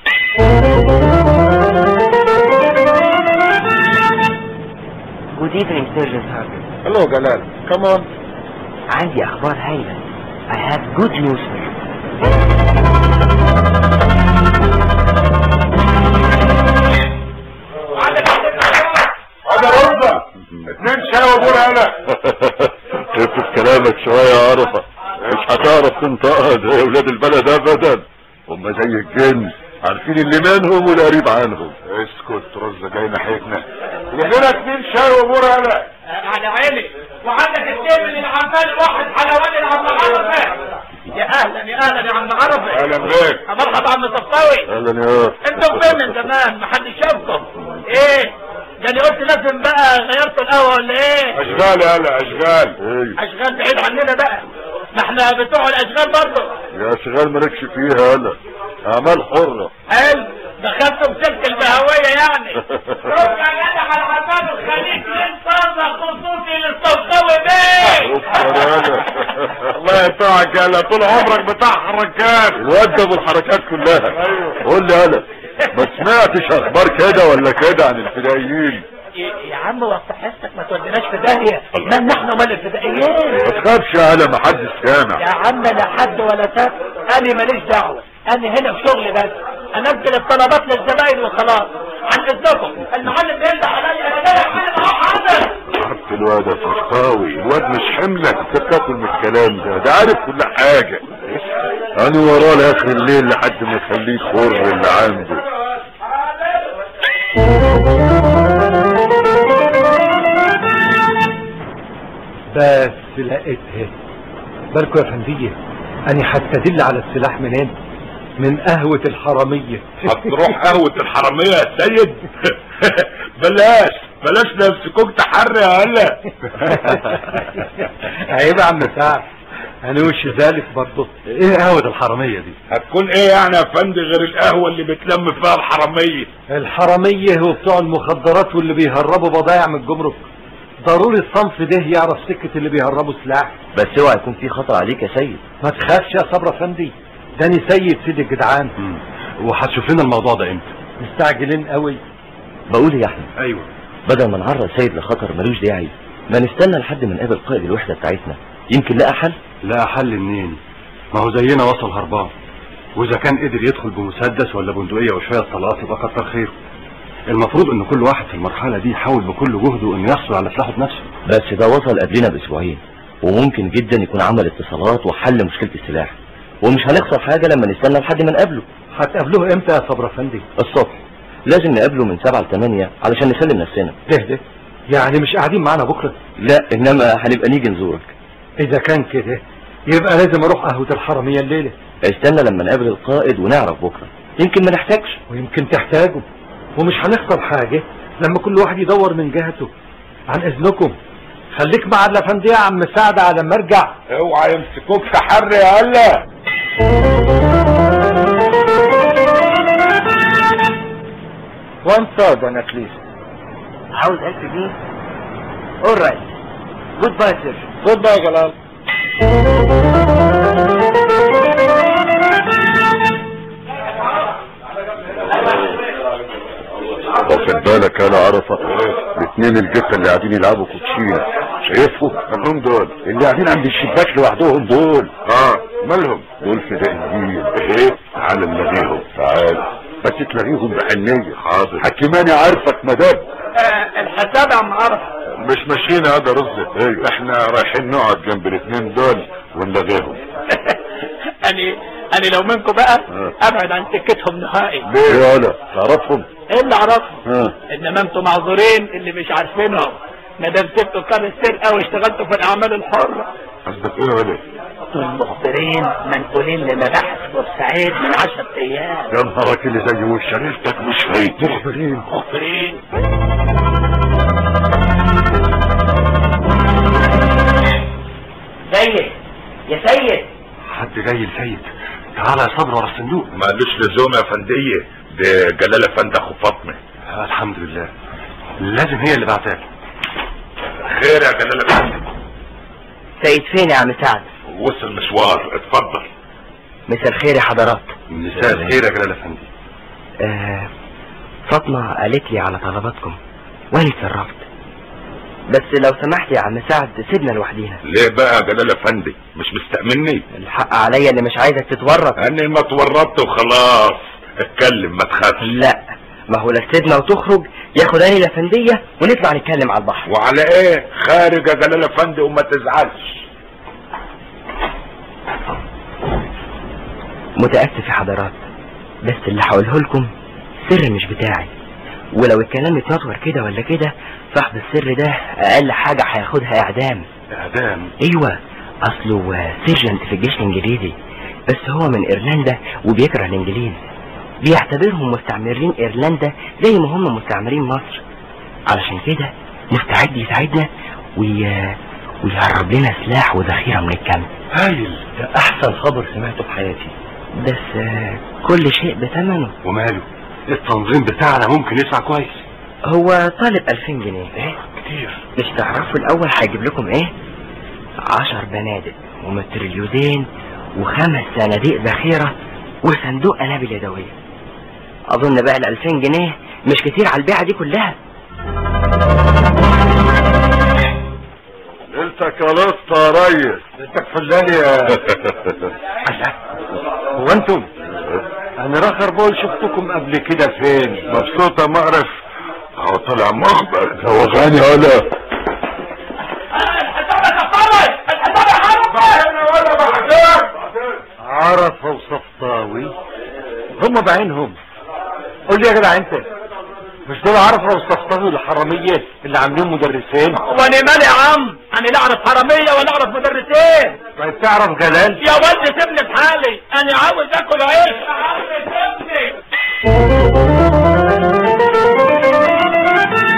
Good evening, Sergeant Harper. Hello, Galal. Come on. عندي أخبار هايلة. I have good news for you. هذا رزة اتنين شاي وابونا انا خفف كلامك شوية يا عرفة مش هتعرف تنطقها زي ولاد البلد ابدا هم زي الجن عارفين اللي منهم والقريب عنهم اسكت رزة جاي ناحيتنا لنا اتنين شاي وابونا انا على عيني وعندك التيم اللي عمال واحد حلواني اللي عم عرفه يا اهلا يا اهلا يا عم عرفه اهلا بيك مرحبا عم صفاوي اهلا يا انتم فين من زمان محدش شافكم ايه ده انا قلت لازم بقى غيرتوا القهوه ولا ايه اشغال يا هلا اشغال ايه اشغال بعيد عننا بقى ما احنا بتوع الاشغال برضه يا اشغال مالكش فيها هلا اعمال حرة حلو دخلتوا بسلك البهوية يعني روح يا جدع على عمال الخليج انتظر خصوصي للصوصاوي بيه الله يقطعك يا هلا طول عمرك بتاع حركات الواد ده بالحركات كلها قول لي هلا ما سمعتش اخبار كده ولا كده عن الفدائيين يا عم وسط حسك ما توديناش في داهية مال نحن ومال الفدائيين ما تخافش يا هلا ما حدش سامع يا عم لا حد ولا سب انا ماليش دعوة انا هنا في شغلي بس انزل الطلبات للزباين وخلاص عن اذنكم المعلم بينده عليا انا جاي اعمل اهو حاضر عرفت الواد يا فرطاوي الواد مش حملك انت بتاكل من الكلام ده ده عارف كل حاجة انا وراه لاخر الليل لحد ما يخليه يخر اللي عنده بس لقيتها بالكوا يا فندية أنا هستدل على السلاح منين من قهوة الحرامية هتروح قهوة الحرامية يا سيد بلاش بلاش نمسكوك تحري يا هلا عيب يا عم سعد انا وش ذلك برضه ايه قهوة الحرامية دي هتكون ايه يعني يا فندم غير القهوة اللي بتلم فيها الحرامية الحرامية وبتوع المخدرات واللي بيهربوا بضايع من الجمرك ضروري الصنف ده يعرف سكة اللي بيهربوا سلاح بس اوعى يكون في خطر عليك يا سيد ما تخافش يا صبر افندي داني سيد سيد الجدعان وهتشوف لنا الموضوع ده امتى مستعجلين قوي بقول يا احمد ايوه بدل ما نعرض سيد لخطر ملوش داعي ما نستنى لحد ما نقابل قائد الوحدة بتاعتنا يمكن لقى حل لا حل منين ما هو زينا وصل هربان واذا كان قدر يدخل بمسدس ولا بندقية وشوية طلقات يبقى كتر خيره المفروض ان كل واحد في المرحلة دي يحاول بكل جهده انه يحصل على سلاحه بنفسه بس ده وصل قبلنا باسبوعين وممكن جدا يكون عمل اتصالات وحل مشكلة السلاح ومش هنخسر حاجة لما نستنى لحد ما نقابله هتقابلوه امتى يا صبر افندي الصبح لازم نقابله من سبعة لثمانية علشان نسلم نفسنا ده يعني مش قاعدين معانا بكرة لا انما هنبقى نيجي نزورك اذا كان كده يبقى لازم اروح قهوة الحرمية الليلة استنى لما نقابل القائد ونعرف بكرة يمكن ما نحتاجش ويمكن تحتاجه ومش هنخسر حاجة لما كل واحد يدور من جهته عن اذنكم خليك مع الافندية يا عم سعد على ما ارجع اوعى يمسكوك تحري يا هلا One thousand at least. عاوز 1000 جنيه alright goodbye sir Goodbye, Galal. واخد بالك انا عرفة الاثنين الجثة اللي قاعدين يلعبوا كوتشينة شايفهم مالهم دول اللي قاعدين عند الشباك لوحدهم دول اه مالهم دول فدائيين ايه تعال نلاقيهم تعال بس تلاقيهم بحنية حاضر حكيماني عارفك مدام الحساب يا عم عرف مش ماشيين هذا رزق ايوه احنا رايحين نقعد جنب الاثنين دول ونلاقيهم أنا أنا لو منكم بقى أبعد عن سكتهم نهائي ليه يا ولا تعرفهم إيه اللي أعرفه ها إنما أنتم معذورين اللي مش عارفينهم ما دام سبتوا كام السرقة واشتغلتوا في الأعمال الحرة قصدك ايه يا ولا دول مخبرين منقولين لمباحث بورسعيد من 10 أيام يا نهارك اللي زي وش شريفتك مش فايت مخبرين مخبرين سيد يا سيد حد جاي لسيد تعالى يا صبر ورا الصندوق مالوش لزوم يا فندية ده جلال افندي اخو فاطمة آه الحمد لله لازم هي اللي بعتها خير يا جلال افندي سيد فين يا عم سعد وصل مشوار اتفضل مساء الخير يا حضرات مساء الخير يا جلال افندي آه فاطمة قالت لي على طلباتكم وانا اتصرفت بس لو سمحت يا عم سعد سيبنا لوحدينا ليه بقى يا جلال افندي مش مستأمني الحق عليا اللي مش عايزك تتورط اني ما اتورطت وخلاص اتكلم ما تخافش لا ما هو لا تسيبنا وتخرج ياخد اني الافندية ونطلع نتكلم على البحر وعلى ايه خارج يا جلال افندي وما تزعلش متأسف يا حضرات بس اللي هقوله لكم سر مش بتاعي ولو الكلام اتنطور كده ولا كده صاحب السر ده اقل حاجة هياخدها اعدام اعدام ايوه اصله سيرجنت في الجيش الانجليزي بس هو من ايرلندا وبيكره الانجليز بيعتبرهم مستعمرين ايرلندا زي ما هم مستعمرين مصر علشان كده مستعد يساعدنا وي... ويهرب لنا سلاح وذخيرة من الكامب هايل ده احسن خبر سمعته في حياتي بس آه، كل شيء بثمنه وماله التنظيم بتاعنا ممكن يسعى كويس هو طالب 2000 جنيه ايه كتير مش تعرفوا الاول هيجيب لكم ايه عشر بنادق ومتريليوزين وخمس صناديق ذخيرة وصندوق قنابل يدوية اظن بقى ال 2000 جنيه مش كتير على البيعة دي كلها انت كلصت يا ريس انت فلان يا هو انتم انا راخر بقول شفتكم قبل كده فين مبسوط ما اعرف هو طلع مخبر هو غني ولا عرفة وصفطاوي هم بعينهم قول لي يا جدع انت مش دول عرفة وصفطاوي الحرامية اللي عاملين مدرسين وانا مالي يا عم انا لا اعرف حراميه ولا اعرف مدرسين طيب تعرف جلال يا ولد سيبني في حالي انا عاوز اكل عيش يا عم سيبني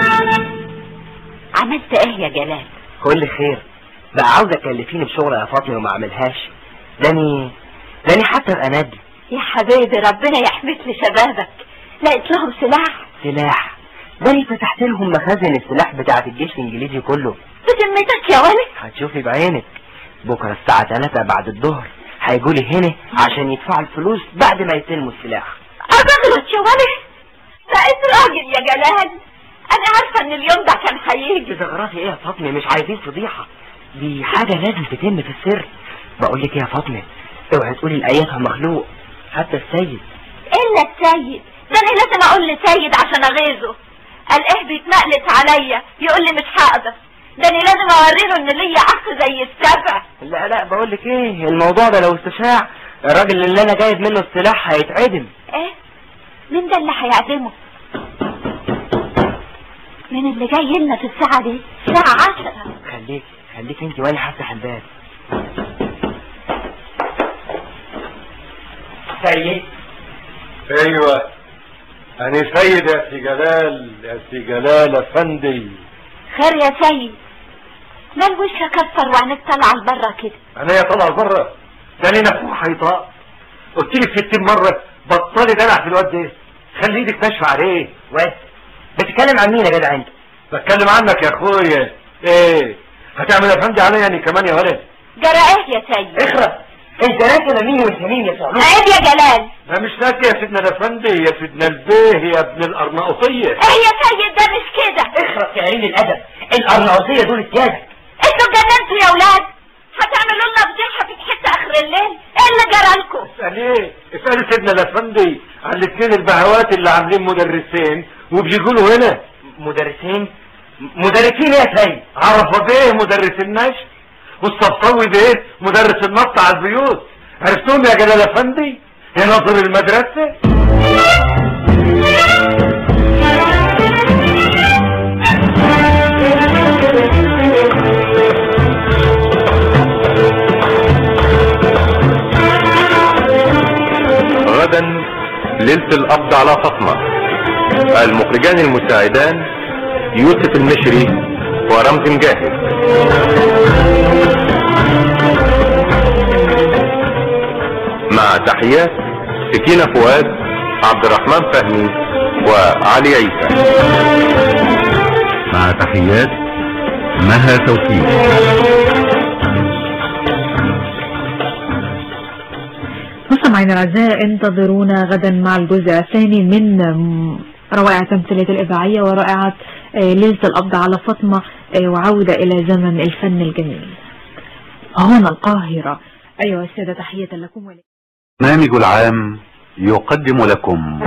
كل خير بقى عاوزة تكلفيني بشغل يا فاطمة وما اعملهاش داني داني حتى ابقى ندل يا حبيبي ربنا يحميك لشبابك لقيت لهم سلاح سلاح داني فتحت لهم مخازن السلاح بتاعت الجيش الانجليزي كله بذمتك يا ولد هتشوفي بعينك بكرة الساعة 3 بعد الظهر هيجوا لي هنا عشان يدفعوا الفلوس بعد ما يستلموا السلاح أبغلط يا ولد بقيت راجل يا جلال أنا عارفة إن اليوم ده كان هيجي بتغرفي ايه يا فاطمة مش عايزين فضيحة دي حاجة لازم تتم في السر بقول لك ايه يا فاطمة اوعي تقولي لأيتها مخلوق حتى السيد إلا السيد ده أنا لازم أقول لسيد عشان أغيظه قال إيه بيتمقلت عليا يقول لي مش هقدر ده أنا لازم أوريله إن ليا أخ زي السبع لا لا بقول لك ايه الموضوع ده لو استشاع الراجل اللي انا جايب منه السلاح هيتعدم إيه مين ده اللي هيعدمه مين اللي جاي لنا في الساعة دي الساعة عشرة خليك خليك انت وانا هفتح الباب سيد ايوه انا سيد يا سي جلال يا سي جلال افندي خير يا سيد مال وشك كسر وعينك طالعة لبره كده انا يا طالع بره ده لي نفوح هيطاق قلت لك 60 مره بطلي دلع في الواد ده خلي ايدك ناشفه عليه واد بتتكلم عن مين يا جدع انت بتكلم عنك يا اخويا ايه هتعمل افندي عليا يعني كمان يا ولد جرى ايه يا سيد اخرس انت راكب مين وانت مين يا صاحبي عيب يا جلال انا مش ناسي يا سيدنا الافندي يا سيدنا البيه يا ابن الارناؤوطيه ايه يا سيد ده مش كده اخرس يا عين الادب الارناؤوطيه دول اتيادك انتوا اتجننتوا يا ولاد هتعملوا لنا فضيحه في حته اخر الليل ايه اللي جرالكم اساليه اسالي سيدنا الافندي على الاثنين البهوات اللي عاملين مدرسين وبيجوا له هنا مدرسين مدرسين ايه يا سيد عرفه بيه مدرس النشر والصفصوي بيه مدرس النط على البيوت عرفتهم يا جلال افندي يا ناظر المدرسه غدا ليلة القبض على فاطمة المخرجان المساعدان يوسف المشري ورمز مجاهد مع تحيات سكينة فؤاد عبد الرحمن فهمي وعلي عيسى مع تحيات مها توفيق مستمعينا الاعزاء انتظرونا غدا مع الجزء الثاني من روائع التمثيلية الإذاعية ورائعة ليلة القبض على فاطمة وعودة إلى زمن الفن الجميل هنا القاهرة أيها السادة تحية لكم ولكم برنامج العام يقدم لكم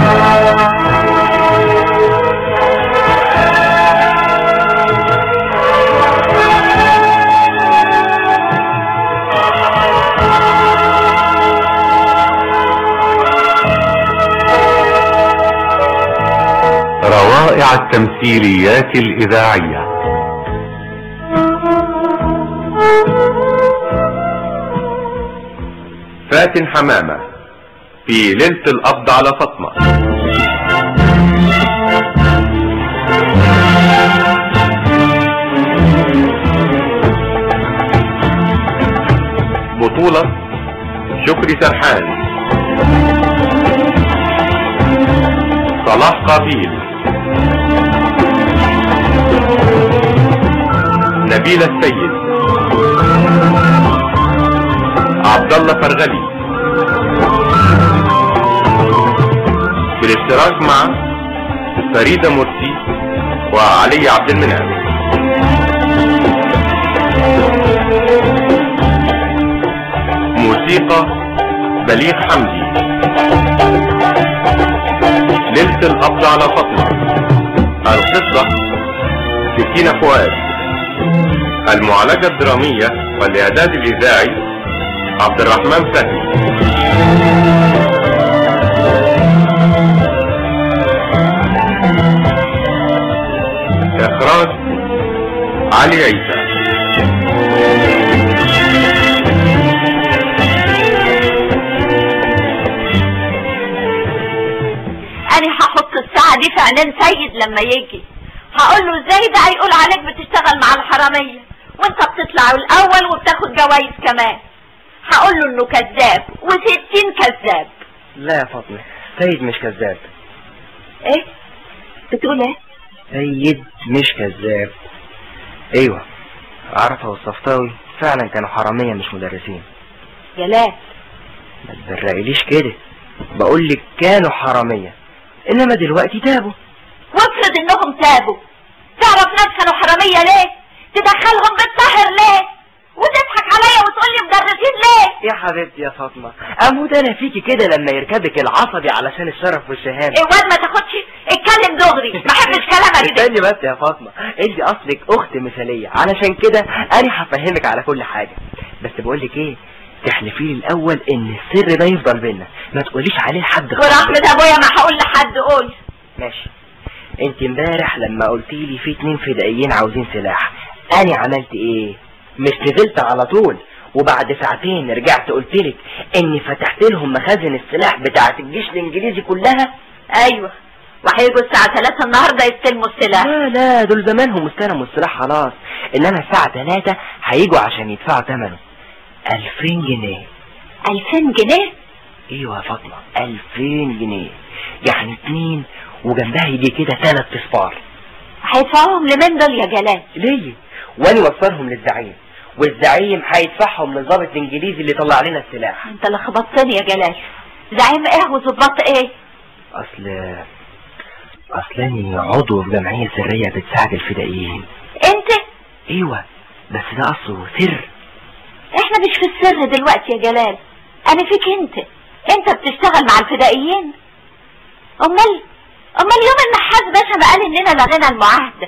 روائع التمثيليات الإذاعية فاتن حمامة في ليلة القبض على فاطمة بطولة شكري سرحان صلاح قابيل نبيل السيد عبد الله فرغلي بالاشتراك مع فريدة مرسي وعلي عبد المنعم موسيقى بليغ حمدي ليلة القبض على فاطمة القصة سكينة فؤاد المعالجة الدرامية والإعداد الإذاعي عبد الرحمن فهمي إخراج علي عيسى انا هحط الساعة دي في عينين سيد لما يجي هقول له ازاي بقى يقول عليك بتشتغل مع الحرامية وانت بتطلع الاول وبتاخد جوائز كمان هقول له انه كذاب وستين كذاب لا يا فاطمة سيد مش كذاب ايه بتقول ايه سيد مش كذاب ايوه عرفة والصفطاوي فعلا كانوا حرامية مش مدرسين جلال ما تبرقليش كده بقول لك كانوا حرامية انما دلوقتي تابوا وافرض انهم تابوا تعرف ناس كانوا حرامية ليه تدخلهم بالسهر ليه وتضحك عليا وتقول لي مدرسين ليه يا حبيبتي يا فاطمة اموت انا فيكي كده لما يركبك العصبي علشان الشرف والشهامة الواد ما تاخدش اتكلم دغري ما احبش كلامك ده استني بس يا فاطمة انت اصلك اخت مثالية علشان كده انا هفهمك على كل حاجة بس بقول لك ايه تحلفي لي الاول ان السر ده يفضل بينا ما تقوليش عليه لحد ورحمة ابويا ما هقول لحد قول ماشي انت امبارح لما قلتي لي في اتنين فدائيين عاوزين سلاح انا عملت ايه مش نزلت على طول وبعد ساعتين رجعت قلت لك اني فتحت لهم مخازن السلاح بتاعت الجيش الانجليزي كلها ايوه وهيجوا الساعة 3 النهاردة يستلموا السلاح لا لا دول زمانهم استلموا السلاح خلاص انما الساعة 3 هيجوا عشان يدفعوا ثمنه 2000 جنيه 2000 جنيه ايوه يا فاطمة 2000 جنيه يعني اتنين وجنبها يجي كده ثلاث اصفار هيدفعوهم لمين دول يا جلال ليه وانا وصلهم للزعيم والزعيم هيدفعهم للضابط الانجليزي اللي طلع لنا السلاح انت لخبطتني يا جلال زعيم ايه وظباط ايه اصل اصلاني عضو في جمعية سرية بتساعد الفدائيين انت ايوه بس ده اصله سر احنا مش في السر دلوقتي يا جلال انا فيك انت انت بتشتغل مع الفدائيين امال امال يوم النحاس باشا ما قال اننا لغينا المعاهدة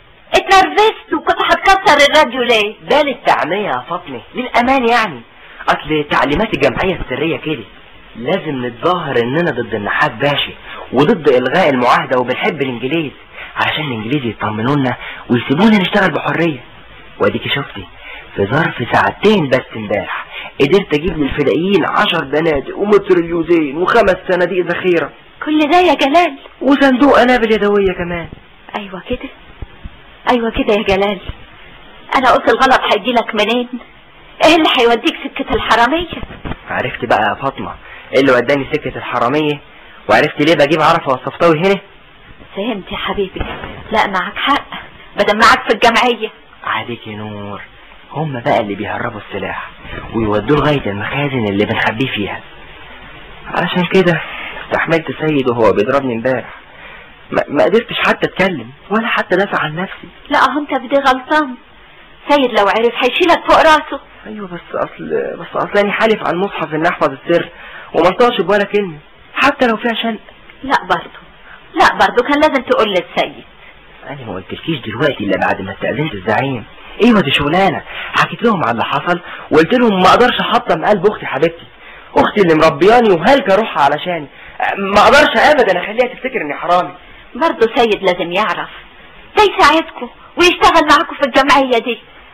اتنرفزت وكنت هتكسر الراديو ليه ده للتعمية يا فاطمة للأمان يعني أصل تعليمات الجمعية السرية كده لازم نتظاهر إننا ضد النحاس باشا وضد إلغاء المعاهدة وبنحب الإنجليز عشان الإنجليز يطمنونا ويسيبونا نشتغل بحرية واديكي شفتي في ظرف ساعتين بس امبارح قدرت اجيب للفدائيين عشر بنادق ومتريوزين وخمس صناديق ذخيرة كل ده يا جلال وصندوق قنابل يدوية كمان ايوه كده ايوه كده يا جلال انا قلت الغلط هيجيلك منين ايه اللي هيوديك سكة الحرامية عرفت بقى يا فاطمة ايه اللي وداني سكة الحرامية وعرفت ليه بجيب عرفة والصفطاوي هنا فهمت يا حبيبي لا معك حق بدل معك في الجمعية عليك يا نور هم بقى اللي بيهربوا السلاح ويودوه لغاية المخازن اللي بنخبيه فيها علشان كده استحملت سيد وهو بيضربني امبارح ما, ما قدرتش حتى اتكلم ولا حتى دافع عن نفسي لا اهو انت بدي غلطان سيد لو عرف هيشيلك فوق راسه ايوه بس اصل بس اصلاني حالف على المصحف ان احفظ السر وما انطقش بولا كلمة حتى لو فيها شنق لا برضه لا برضه كان لازم تقول للسيد انا ما قلتلكيش دلوقتي الا بعد ما استأذنت الزعيم ايوه دي شغلانه حكيت لهم على اللي حصل وقلت لهم ما اقدرش احطم قلب اختي حبيبتي اختي اللي مربياني وهلكه روحها علشاني ما اقدرش ابدا اخليها تفتكر اني حرامي برضه سيد لازم يعرف ده يساعدكم ويشتغل معاكم في الجمعية دي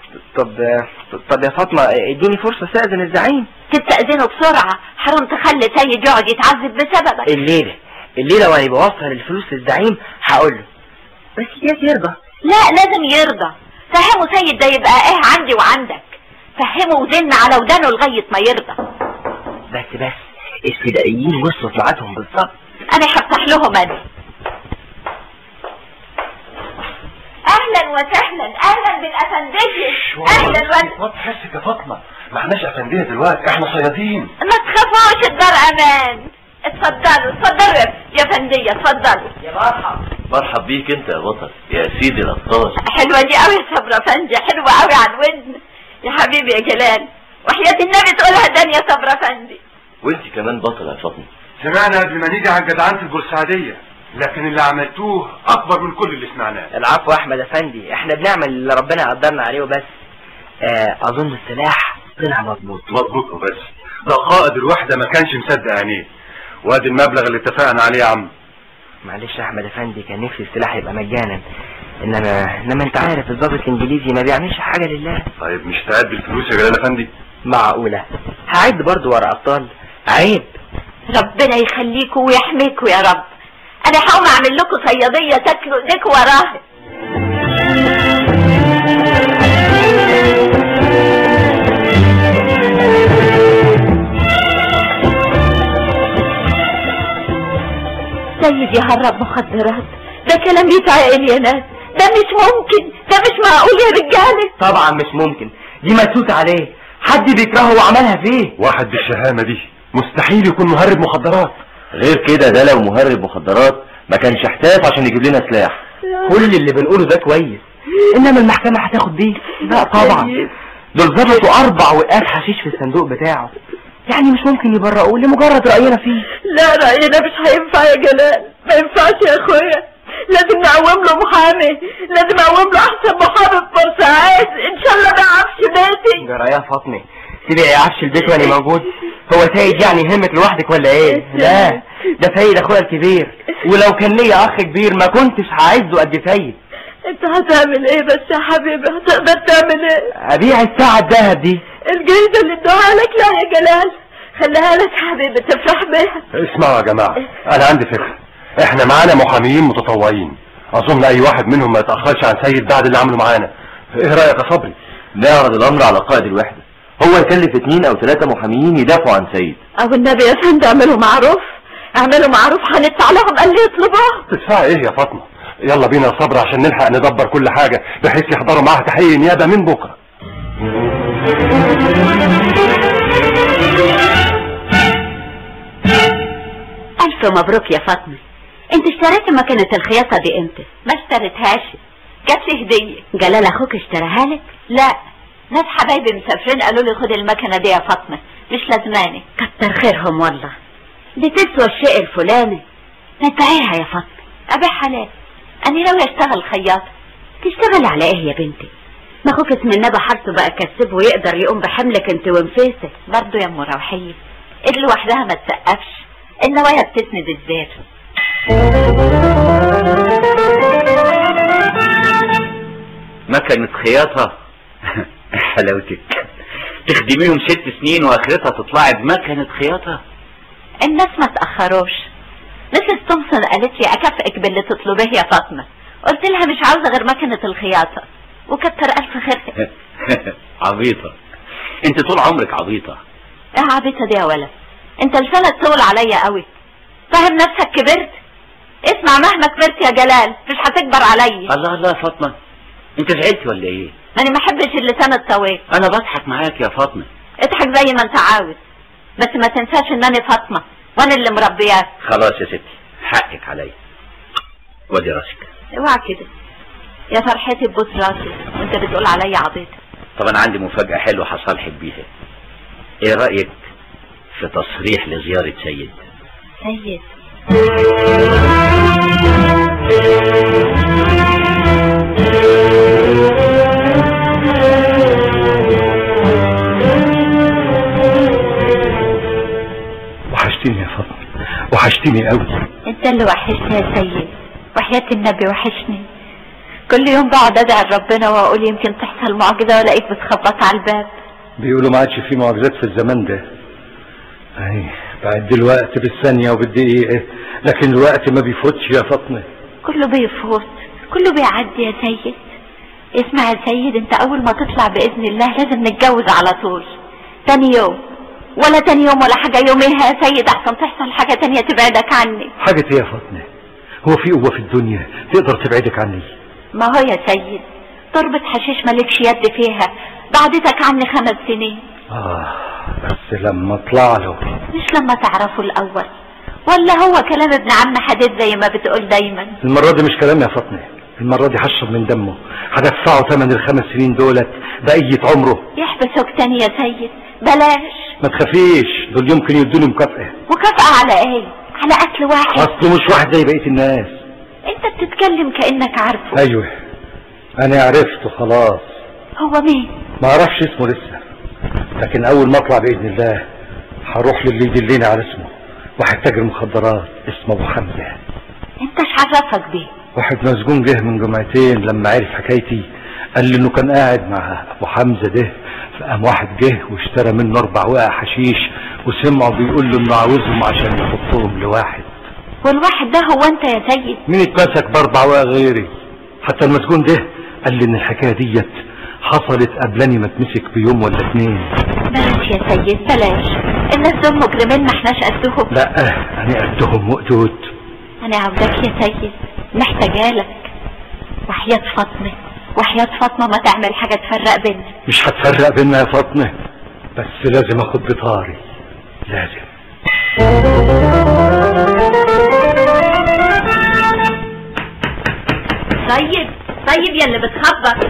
طب طب يا فاطمه اديني فرصه استاذن الزعيم تستأذنه بسرعة حرام تخلي سيد يقعد يتعذب بسببك الليله الليله وانا بوصل الفلوس للزعيم هقول له بس يا يرضى لا لازم يرضى فهمه سيد ده يبقى ايه عندي وعندك فهمه وزن على ودانه لغاية ما يرضى بس بس الفدائيين وصلوا في ميعادهم بالظبط انا هفتح لهم انا اهلا وسهلا اهلا بالافندية اهلا وسهلا ما تحسك يا فاطمة ما احناش افندية دلوقتي احنا صيادين ما تخافوش الدار امان اتفضلوا اتفضلوا يا- يا فندية اتفضلوا يا مرحب مرحب بيك انت يا بطل يا سيدي الابطال حلوة دي قوي يا صبرا فندي حلوة قوي على الودن يا حبيبي يا جلال وحياة النبي تقولها تاني يا صبرا فندي وانت كمان بطل يا فاطمه سمعنا قبل ما نيجي عن جدعنة البورسعيدية لكن اللي عملتوه اكبر من كل اللي سمعناه العفو يا احمد افندي احنا بنعمل اللي ربنا قدرنا عليه وبس آه اظن السلاح طلع مظبوط مظبوط وبس ده قائد الوحدة ما كانش مصدق عينيه وادي المبلغ اللي اتفقنا عليه يا عم معلش يا احمد افندي كان نفسي السلاح يبقى مجانا انما انما انت عارف الضابط الانجليزي ما بيعملش حاجه لله طيب مش تعد بالفلوس يا جلال افندي معقوله هعد برضو ورا ابطال عيب ربنا يخليكوا ويحميكوا يا رب انا هقوم اعمل لكم صيادية تاكلوا ايديكوا وراها سيد يهرب مخدرات ده كلام يتعقل يا ناس ده مش ممكن ده مش معقول يا رجاله طبعا مش ممكن دي مسوس عليه حد بيكرهه وعملها فيه واحد بالشهامة دي مستحيل يكون مهرب مخدرات غير كده ده لو مهرب مخدرات ما كانش احتاف عشان يجيب لنا سلاح كل اللي بنقوله ده كويس انما المحكمة هتاخد دي لا طبعا دول ظبطوا اربع وقات حشيش في الصندوق بتاعه يعني مش ممكن يبرئوه لمجرد رأينا فيه لا رأينا مش هينفع يا جلال ما ينفعش يا اخويا لازم نقوم له محامي لازم اقوم له احسن محامي في بورسعيد ان شاء الله ما يعرفش بيتي جرى يا فاطمة سيبي يا عفش البيت وانا موجود هو سيد يعني يهمك لوحدك ولا ايه لا ده سيد اخويا الكبير ولو كان ليا اخ كبير ما كنتش هعزه قد سيد انت هتعمل ايه بس يا حبيبي هتقدر تعمل ايه ابيع الساعة الذهب دي الجايزة اللي ادوها لك لا يا جلال خليها لك يا حبيبي تفرح بيها اسمعوا يا جماعة انا عندي فكرة احنا معانا محاميين متطوعين اظن اي واحد منهم ما يتأخرش عن سيد بعد اللي عمله معانا ايه رأيك يا صبري نعرض الامر على قائد الوحدة هو يكلف اتنين او ثلاثة محاميين يدافعوا عن سيد او النبي يا فندم اعملوا معروف اعملوا معروف هندفع لهم قال لي يطلبوه تدفعي ايه يا فاطمة يلا بينا يا صبري عشان نلحق ندبر كل حاجة بحيث يحضروا معاها تحقيق نيابة من بكرة ألف مبروك يا فاطمة انت اشتريت مكنة الخياطة دي امتى؟ ما اشتريتهاش جات لي هدية جلال اخوك اشتراها لك؟ لا ناس حبايبي مسافرين قالوا لي خد المكنة دي يا فاطمة مش لازماني كتر خيرهم والله دي تسوى الشيء الفلاني ندعيها يا فاطمة ابيعها ليه انا ناوية اشتغل خياطة تشتغلي على ايه يا بنتي؟ ما اخوك اسم النبي حارته بقى كسب ويقدر يقوم بحملك انت وانفاسك برضه يا ام روحية ايد لوحدها ما تسقفش النوايا بتسند الذات مكنة خياطة حلاوتك تخدميهم ست سنين واخرتها تطلعي بمكنة خياطة الناس ما تأخروش مسز تومسون قالت لي اكافئك باللي تطلبيه يا فاطمة قلت لها مش عاوزة غير مكنة الخياطة وكتر الف خيرها عبيطة انت طول عمرك عبيطة ايه عبيطة دي يا ولد انت لسانك طول عليا قوي فاهم نفسك كبرت اسمع مهما كبرت يا جلال مش هتكبر عليا الله الله يا فاطمة انت زعلت ولا ايه ماني ما احبش اللسان الطويل انا بضحك معاك يا فاطمة اضحك زي ما انت عاوز بس ما تنساش ان انا فاطمة وانا اللي مربياك خلاص يا ستي حقك عليا ودي راسك اوعى كده يا فرحتي تبوس راسي وانت بتقول عليا عبيطة طب انا عندي مفاجأة حلوة هصالحك بيها ايه رأيك في تصريح لزيارة سيد سيد وحشتني يا فاطمة وحشتني قوي انت اللي وحشني يا سيد وحياة النبي وحشني كل يوم بقعد ادعي لربنا واقول يمكن تحصل معجزة والاقيك بتخبط على الباب بيقولوا ما عادش في معجزات في الزمان ده اي بعد الوقت بالثانية وبالدقيقة لكن الوقت ما بيفوتش يا فاطمة كله بيفوت كله بيعدي يا سيد اسمع يا سيد انت اول ما تطلع باذن الله لازم نتجوز على طول تاني يوم ولا تاني يوم ولا حاجة يوميها يا سيد احسن تحصل حاجة تانية تبعدك عني حاجة ايه يا فاطمة هو في قوة في الدنيا تقدر تبعدك عني ما هو يا سيد تربة حشيش مالكش يد فيها بعدتك عني خمس سنين اه بس لما اطلع له مش لما تعرفه الاول ولا هو كلام ابن عم حديد زي ما بتقول دايما المرة دي مش كلام يا فاطمة المرة دي هشرب من دمه هدفعه ثمن الخمس سنين دولت بقية عمره يحبسك تاني يا سيد بلاش ما تخافيش دول يمكن يدوني مكافأة مكافأة على ايه على قتل واحد اصله مش واحد زي بقية الناس انت بتتكلم كأنك عارفه ايوه انا عرفته خلاص هو مين ما اعرفش اسمه لسه لكن اول ما اطلع باذن الله هروح للي يدلني على اسمه واحد تاجر مخدرات اسمه ابو حمزه انت ايش عرفك بيه واحد مسجون جه من جمعتين لما عرف حكايتي قال لي انه كان قاعد مع ابو حمزه ده فقام واحد جه واشترى منه اربع وقع حشيش وسمعه بيقول له انه عاوزهم عشان يحطهم لواحد والواحد ده هو انت يا سيد مين اتمسك باربع وقع غيري حتى المسجون ده قال لي ان الحكايه ديت حصلت قبلني ما اتمسك بيوم ولا اتنين بلاش يا سيد بلاش الناس دول مجرمين ما احناش قدهم لا انا قدهم وقدود انا عاوزاك يا سيد محتاجه لك وحياة فاطمة وحياة فاطمة ما تعمل حاجة تفرق بينا مش هتفرق بينا يا فاطمة بس لازم اخد بطاري لازم طيب طيب يا اللي بتخبط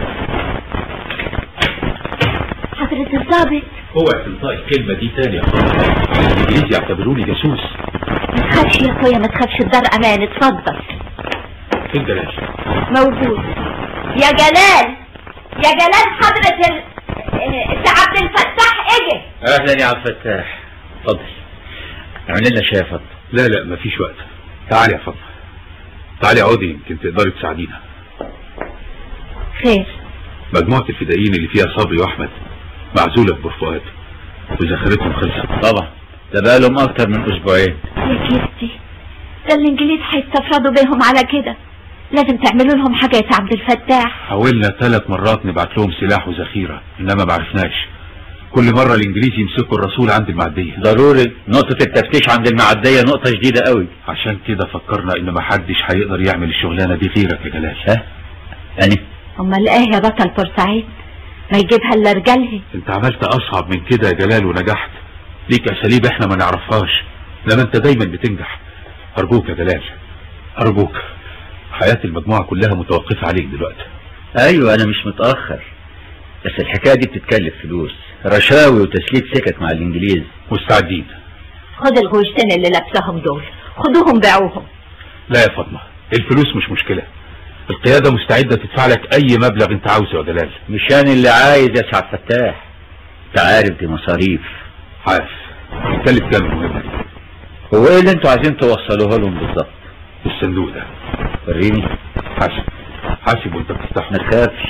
حضرة الضابط اوعى تنطق الكلمة دي تاني يا فاطمة الانجليز يعتبروني جاسوس ما تخافش يا اخويا ما تخافش الدار امان اتفضل فين جلال موجود يا جلال يا جلال حضرة ال... اه، انت عبد الفتاح اجي اهلا يا عبد الفتاح اتفضل اعمل لنا شاي يا فاطمه لا لا مفيش وقت تعالي يا فاطمة تعالي اقعدي يمكن تقدري تساعدينا خير مجموعة الفدائيين اللي فيها صبري واحمد معزولة في بورفؤاد وذاكرتهم خلصت طبعا ده بقالهم اكتر من اسبوعين يا كيستي ده الانجليز هيستفردوا بيهم على كده لازم تعملوا لهم حاجة يا عبد الفتاح حاولنا ثلاث مرات نبعت لهم سلاح وذخيرة انما ما عرفناش كل مرة الانجليز يمسكوا الرسول عند المعدية ضروري نقطة التفتيش عند المعدية نقطة شديدة قوي عشان كده فكرنا ان ما حدش هيقدر يعمل الشغلانة دي غيرك يا جلال ها يعني امال ايه يا بطل بورسعيد ما يجيبها الا رجالها انت عملت اصعب من كده يا جلال ونجحت ليك اساليب احنا ما نعرفهاش لما انت دايما بتنجح ارجوك يا جلال ارجوك حياة المجموعة كلها متوقفة عليك دلوقتي ايوه انا مش متأخر بس الحكاية دي بتتكلف فلوس رشاوي وتسليك سكك مع الانجليز مستعدين خد الغوشتين اللي لابسهم دول خدوهم بيعوهم لا يا فاطمة الفلوس مش مشكلة القيادة مستعدة تدفع لك اي مبلغ انت عاوزه يا جلال مش انا اللي عايز يا سعد فتاح انت عارف دي مصاريف عارف تكلف كام المهمة دي هو ايه اللي انتوا عايزين توصلوه لهم بالظبط الصندوق ده وريني حاسب حاسب وانت بتفتحه ما تخافش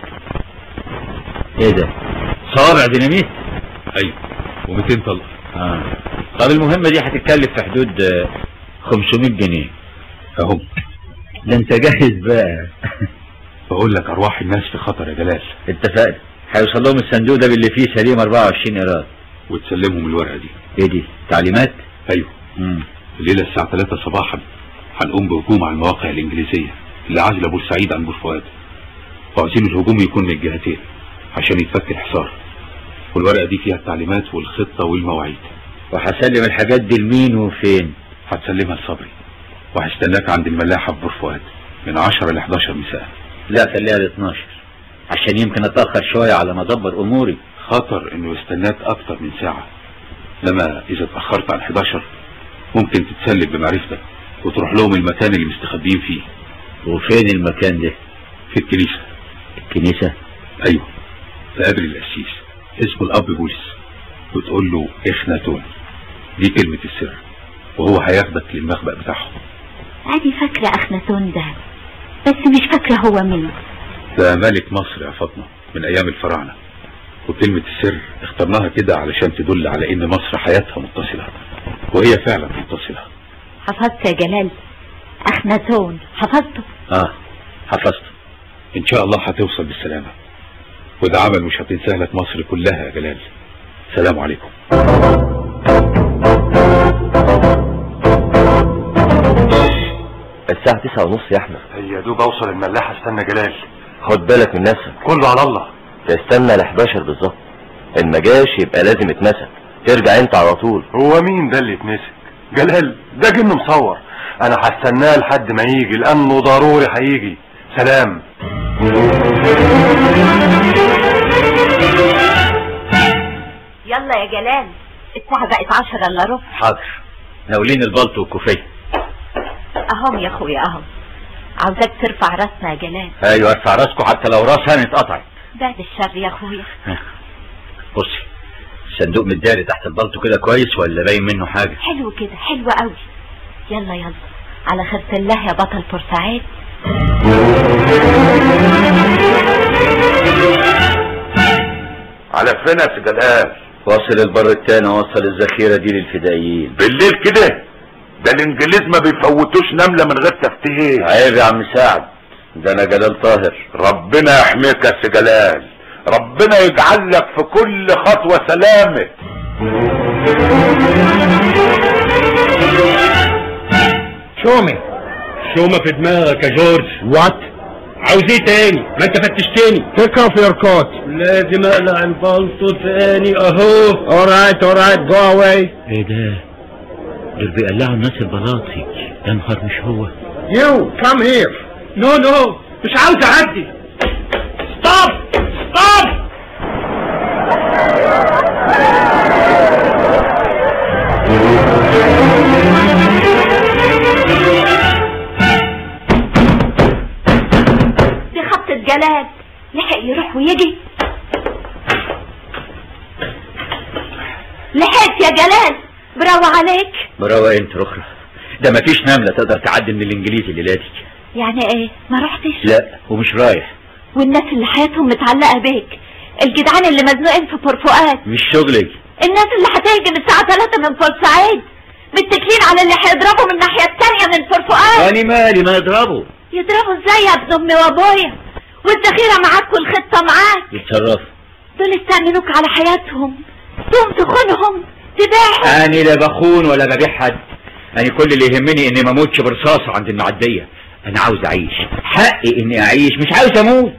ايه ده صابع ديناميت ايوه و200 طلقة اه طب المهمة دي هتتكلف في حدود آه، 500 جنيه اهو ده انت جاهز بقى بقول لك ارواح الناس في خطر يا جلال اتفقنا هيوصل لهم الصندوق ده باللي فيه سليم 24 ايراد وتسلمهم الورقة دي ايه دي تعليمات ايوه مم. الليلة الساعة 3 صباحا هنقوم بهجوم على المواقع الانجليزية اللي عازلة بورسعيد عن بورفؤاد وعايزين الهجوم يكون من الجهتين عشان يتفك الحصار والورقة دي فيها التعليمات والخطة والمواعيد وهسلم الحاجات دي لمين وفين هتسلمها لصبري وهستناك عند الملاحة في بورفؤاد من 10 ل 11 مساء لا خليها ل 12 عشان يمكن اتاخر شويه على ما ادبر اموري خطر انه يستناك اكتر من ساعة لما اذا اتأخرت عن 11 ممكن تتسلب بمعرفتك وتروح لهم المكان اللي مستخبيين فيه وفين المكان ده في الكنيسة الكنيسة ايوه تقابل القسيس اسمه الاب بولس وتقول له اخناتون دي كلمة السر وهو هياخدك للمخبأ بتاعهم أنا فاكرة أخناتون ده بس مش فاكرة هو مين ده ملك مصر يا فاطمة من ايام الفراعنة وكلمة السر اخترناها كده علشان تدل على ان مصر حياتها متصلة وهي فعلا متصلة حفظت يا جلال أخناتون حفظته اه حفظت ان شاء الله هتوصل بالسلامة وده عمل مش هتنساه لك مصر كلها يا جلال سلام عليكم الساعة تسعة ونص يا احمد يا دوب اوصل الملاحة استنى جلال خد بالك من نفسك كله على الله تستنى ل 11 بالظبط ان ما جاش يبقى لازم يتمسك ترجع انت على طول هو مين ده اللي يتمسك جلال ده جن مصور انا هستناه لحد ما يجي لانه ضروري هيجي سلام يلا يا جلال الساعة بقت عشرة الا ربع حاضر ناولين البلطو والكوفية اهم يا اخويا اهم عاوزاك ترفع راسنا يا جلال ايوه ارفع راسكم حتى لو راسها اتقطعت بعد الشر يا اخويا بصي الصندوق متداري تحت البلطو كده كويس ولا باين منه حاجة حلو كده حلو قوي يلا يلا على خيرة الله يا بطل بورسعيد على فين يا جلال واصل البر التاني وصل الذخيرة دي للفدائيين بالليل كده ده الانجليز ما بيفوتوش نملة من غير تفتيش عيب يا عم سعد ده انا جلال طاهر ربنا يحميك يا سي جلال ربنا يجعل لك في كل خطوة سلامة شومي شومة في دماغك يا جورج وات عاوز ايه تاني ما انت فتشتني تيك اوف يور كوت لازم اقلع البلطو تاني اهو اورايت اورايت جو اواي ايه ده دول بيقلعوا الناس البلاطي يا نهار مش هو يو كم هير نو نو مش عاوز اعدي ستوب ستوب دي خبطة جلال لحق يروح ويجي لحقت يا جلال برافو عليك براوة انت رخرة ده مفيش نملة تقدر تعدي من الانجليزي الليلة دي يعني ايه ما رحتش لا ومش رايح والناس اللي حياتهم متعلقة بيك الجدعان اللي مزنوقين في بورفؤاد مش شغلي الناس اللي هتهجم الساعة 3 من بورسعيد متكلين على اللي هيضربوا من الناحية التانية من بورفؤاد انا مالي ما يضربوا يضربوا ازاي يا ابن امي وابويا والذخيرة معاك والخطة معاك يتصرفوا دول استأمنوك على حياتهم تقوم تخونهم تبيعهم انا لا بخون ولا ببيع حد انا كل اللي يهمني اني ما اموتش برصاصة عند المعدية انا عاوز اعيش حقي اني اعيش مش عاوز اموت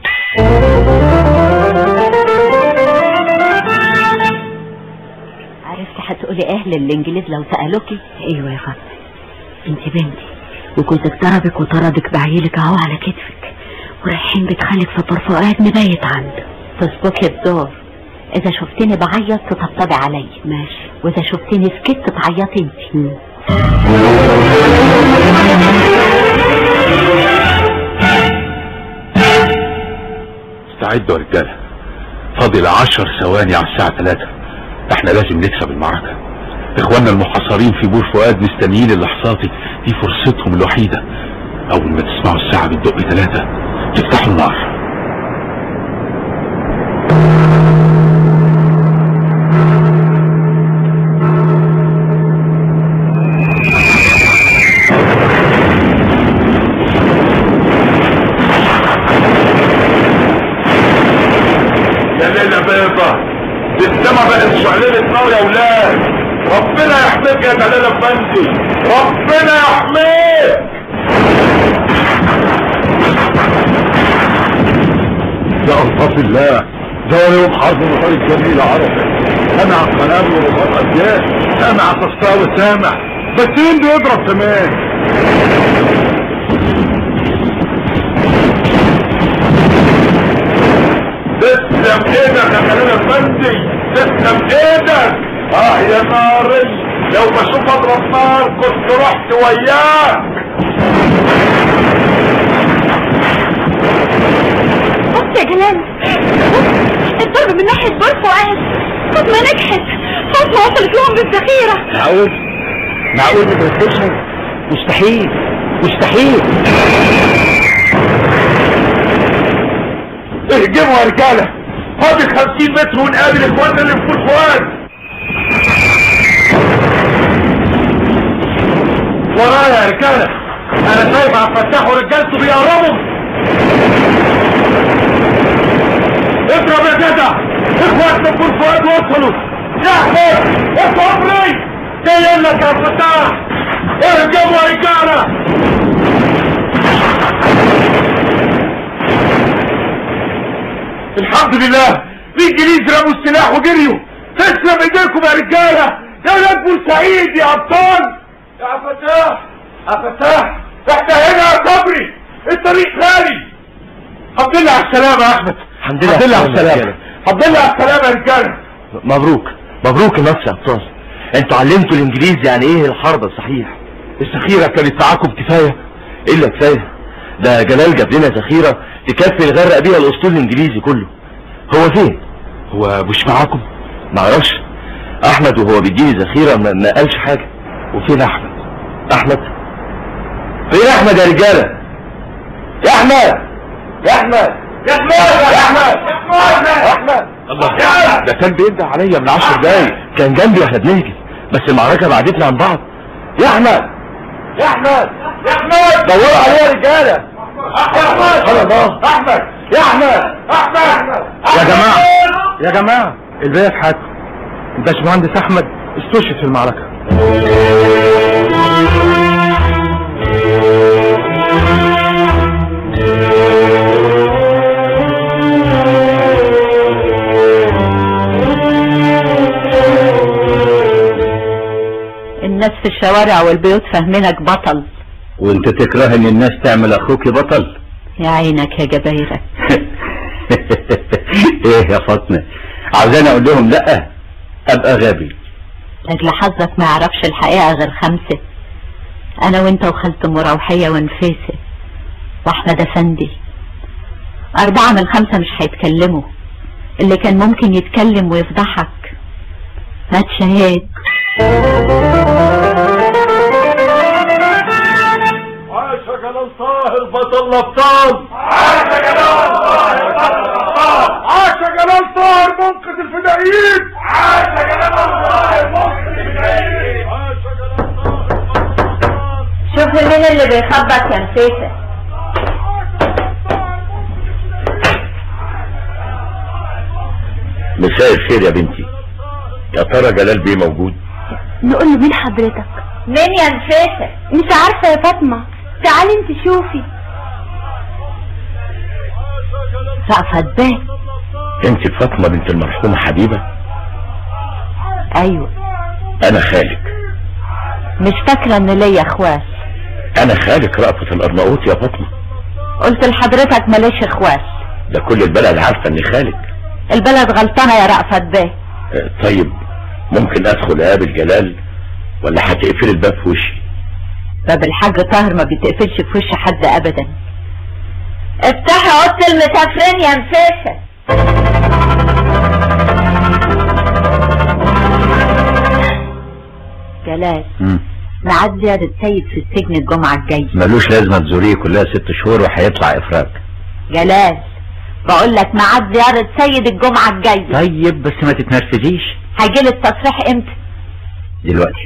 عرفت هتقولي ايه للانجليز لو سألوكي ايوه يا فاطمه انت بنتي وجوزك ضربك وطردك بعيلك اهو على كتفك ورايحين بيت خالك في برفقات نبيت عنده تسبكي الدور اذا شفتني بعيط تطبطبي عليا ماشي واذا شفتني سكت تعيطي انت استعدوا يا رجاله فاضل عشر ثواني على الساعة 3 احنا لازم نكسب المعركة اخواننا المحاصرين في بور فؤاد مستنيين اللحظات دي دي فرصتهم الوحيدة اول ما تسمعوا الساعة بتدق ثلاثة تفتحوا النار يا ليلة بيضة دي السما بقت شعللة نار يا ولاد ربنا يحميك يا جلال افندي ربنا يحميك يا ألطف الله ده يوم حرب الوطن الجميل عرفة سمع كلام ورباط أبيات سمع تصفاوي سامع بس مين بيضرب كمان تسلم ايدك يا جلال افندي تسلم ايدك اه يا ناري لو بشوف اضرب نار كنت رحت وياك بص يا جلال بص الضرب من ناحية بور فؤاد فاطمة نجحت فاطمة وصلت لهم بالذخيرة معقول معقول ما تنفذهم مستحيل مستحيل اهجموا يا رجالة فاضل 50 متر ونقابل اخواننا اللي في بور فؤاد ورايا يا رجالة انا شايف عبد الفتاح ورجالته بيقربوا اضرب يا جدع اخواتنا في بور فؤاد وصلوا يا احمد يا صبري جاي لك يا عبد الفتاح اهجموا يا رجالة الحمد لله الانجليز رموا السلاح وجريوا تسلم ايديكم يا رجاله يا ولاد بورسعيد يا ابطال يا فتاح يا فتاح احنا هنا يا صبري الطريق خالي الحمد لله على السلامه يا احمد الحمد لله على السلامة. الحمد لله على السلامه يا رجاله مبروك مبروك النصر يا ابطال انتوا علمتوا الانجليز يعني ايه الحرب الصحيح الذخيره كانت معاكم كفايه الا كفايه ده جلال جاب لنا ذخيره تكفي نغرق بيها الاسطول الانجليزي كله هو فين هو مش معاكم معرفش احمد وهو بيديني ذخيره ما, ما قالش حاجه وفين احمد احمد فين احمد يا رجاله يا احمد يا احمد يا احمد يا احمد يا احمد الله ده كان بيندع عليا من عشر دقايق كان جنبي واحنا بنهجم بس المعركه بعدتنا عن بعض يا احمد يا احمد يا احمد دوروا عليه يا رجاله يا احمد سبحان الله احمد يا احمد احمد يا جماعة يا جماعة الباقي في حياتكم الباشمهندس أحمد استشهد في المعركة في الشوارع والبيوت فاهمينك بطل وانت تكره ان الناس تعمل اخوك بطل يا عينك يا جبايرك ايه يا فاطمة عاوزاني اقول لهم لا ابقى غبي لاجل حظك ما يعرفش الحقيقة غير خمسة انا وانت وخالة مروحية ونفيسة واحمد افندي اربعة من الخمسة مش هيتكلموا اللي كان ممكن يتكلم ويفضحك مات شهاد عاش يا جلال طاهر بطل الابطال عاش يا جلال طاهر بطل الابطال عاش يا جلال طاهر منقذ الفدائيين عاش يا جلال طاهر منقذ الفدائيين عاش يا جلال طاهر شوف مين اللي بيخبط يا نفيسة مساء الخير يا بنتي يا ترى جلال بيه موجود نقول له مين حضرتك مين يا نفيسة مش عارفة يا فاطمة تعالي انت شوفي رأفت بيه انت فاطمة بنت المرحومة حبيبة ايوه انا خالك مش فاكرة ان ليا اخوات انا خالك رأفت الارناؤوط يا فاطمة قلت لحضرتك ماليش اخوات ده كل البلد عارفة اني خالك البلد غلطانة يا رأفت بيه اه، طيب ممكن ادخل اقابل جلال ولا هتقفل الباب في وشي باب الحاج طاهر ما بيتقفلش في وش حد ابدا افتحي اوضه المسافرين يا نفيسة جلال ميعاد زيادة سيد في السجن الجمعة الجاية ملوش لازمة تزوريه كلها ست شهور وهيطلع افراج جلال بقول لك ميعاد زيارة سيد الجمعة الجاية طيب بس ما تتنرفزيش هيجي التصريح امتى دلوقتي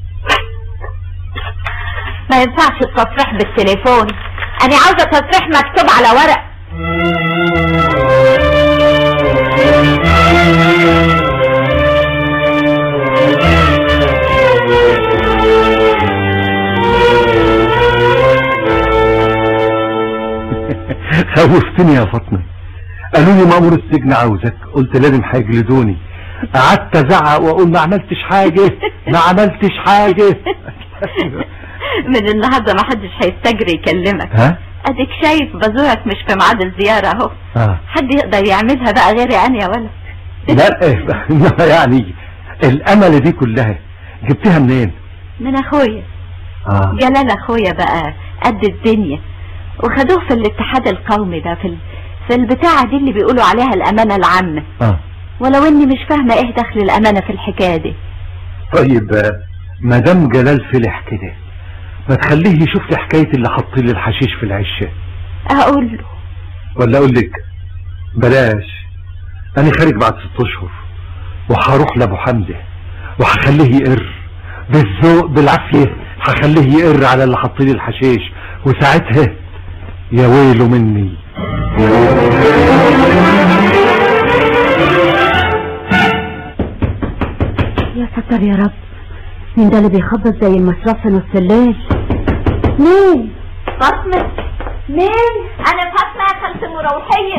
ما ينفعش التصريح بالتليفون انا عاوزة تصريح مكتوب على ورق خوفتني يا فاطمة قالوا لي مأمور السجن عاوزك قلت لازم هيجلدوني قعدت ازعق واقول ما عملتش حاجة ما عملتش حاجة من النهارده ما حدش هيستجري يكلمك ها اديك شايف بزورك مش في ميعاد الزيارة اهو اه حد يقدر يعملها بقى غيري انا يا ولد لا إيه، إنما يعني الامل دي كلها جبتها منين من اخويا اه جلال اخويا بقى قد الدنيا وخدوه في الاتحاد القومي ده في ال... في البتاعة دي اللي بيقولوا عليها الامانة العامة اه ولو اني مش فاهمة ايه دخل الامانة في الحكاية دي طيب آه، ما دام جلال فلح كده ما تخليه يشوف لي حكاية اللي حط لي الحشيش في العشة اقول له ولا اقول لك بلاش انا خارج بعد ست اشهر وهروح لابو حمزة وهخليه يقر بالذوق بالعافية هخليه يقر على اللي حط لي الحشيش وساعتها يا ويله مني يا ستر يا رب مين ده اللي بيخبط زي المشرف في نص الليل مين فاطمة مين انا فاطمة يا خالة مروحية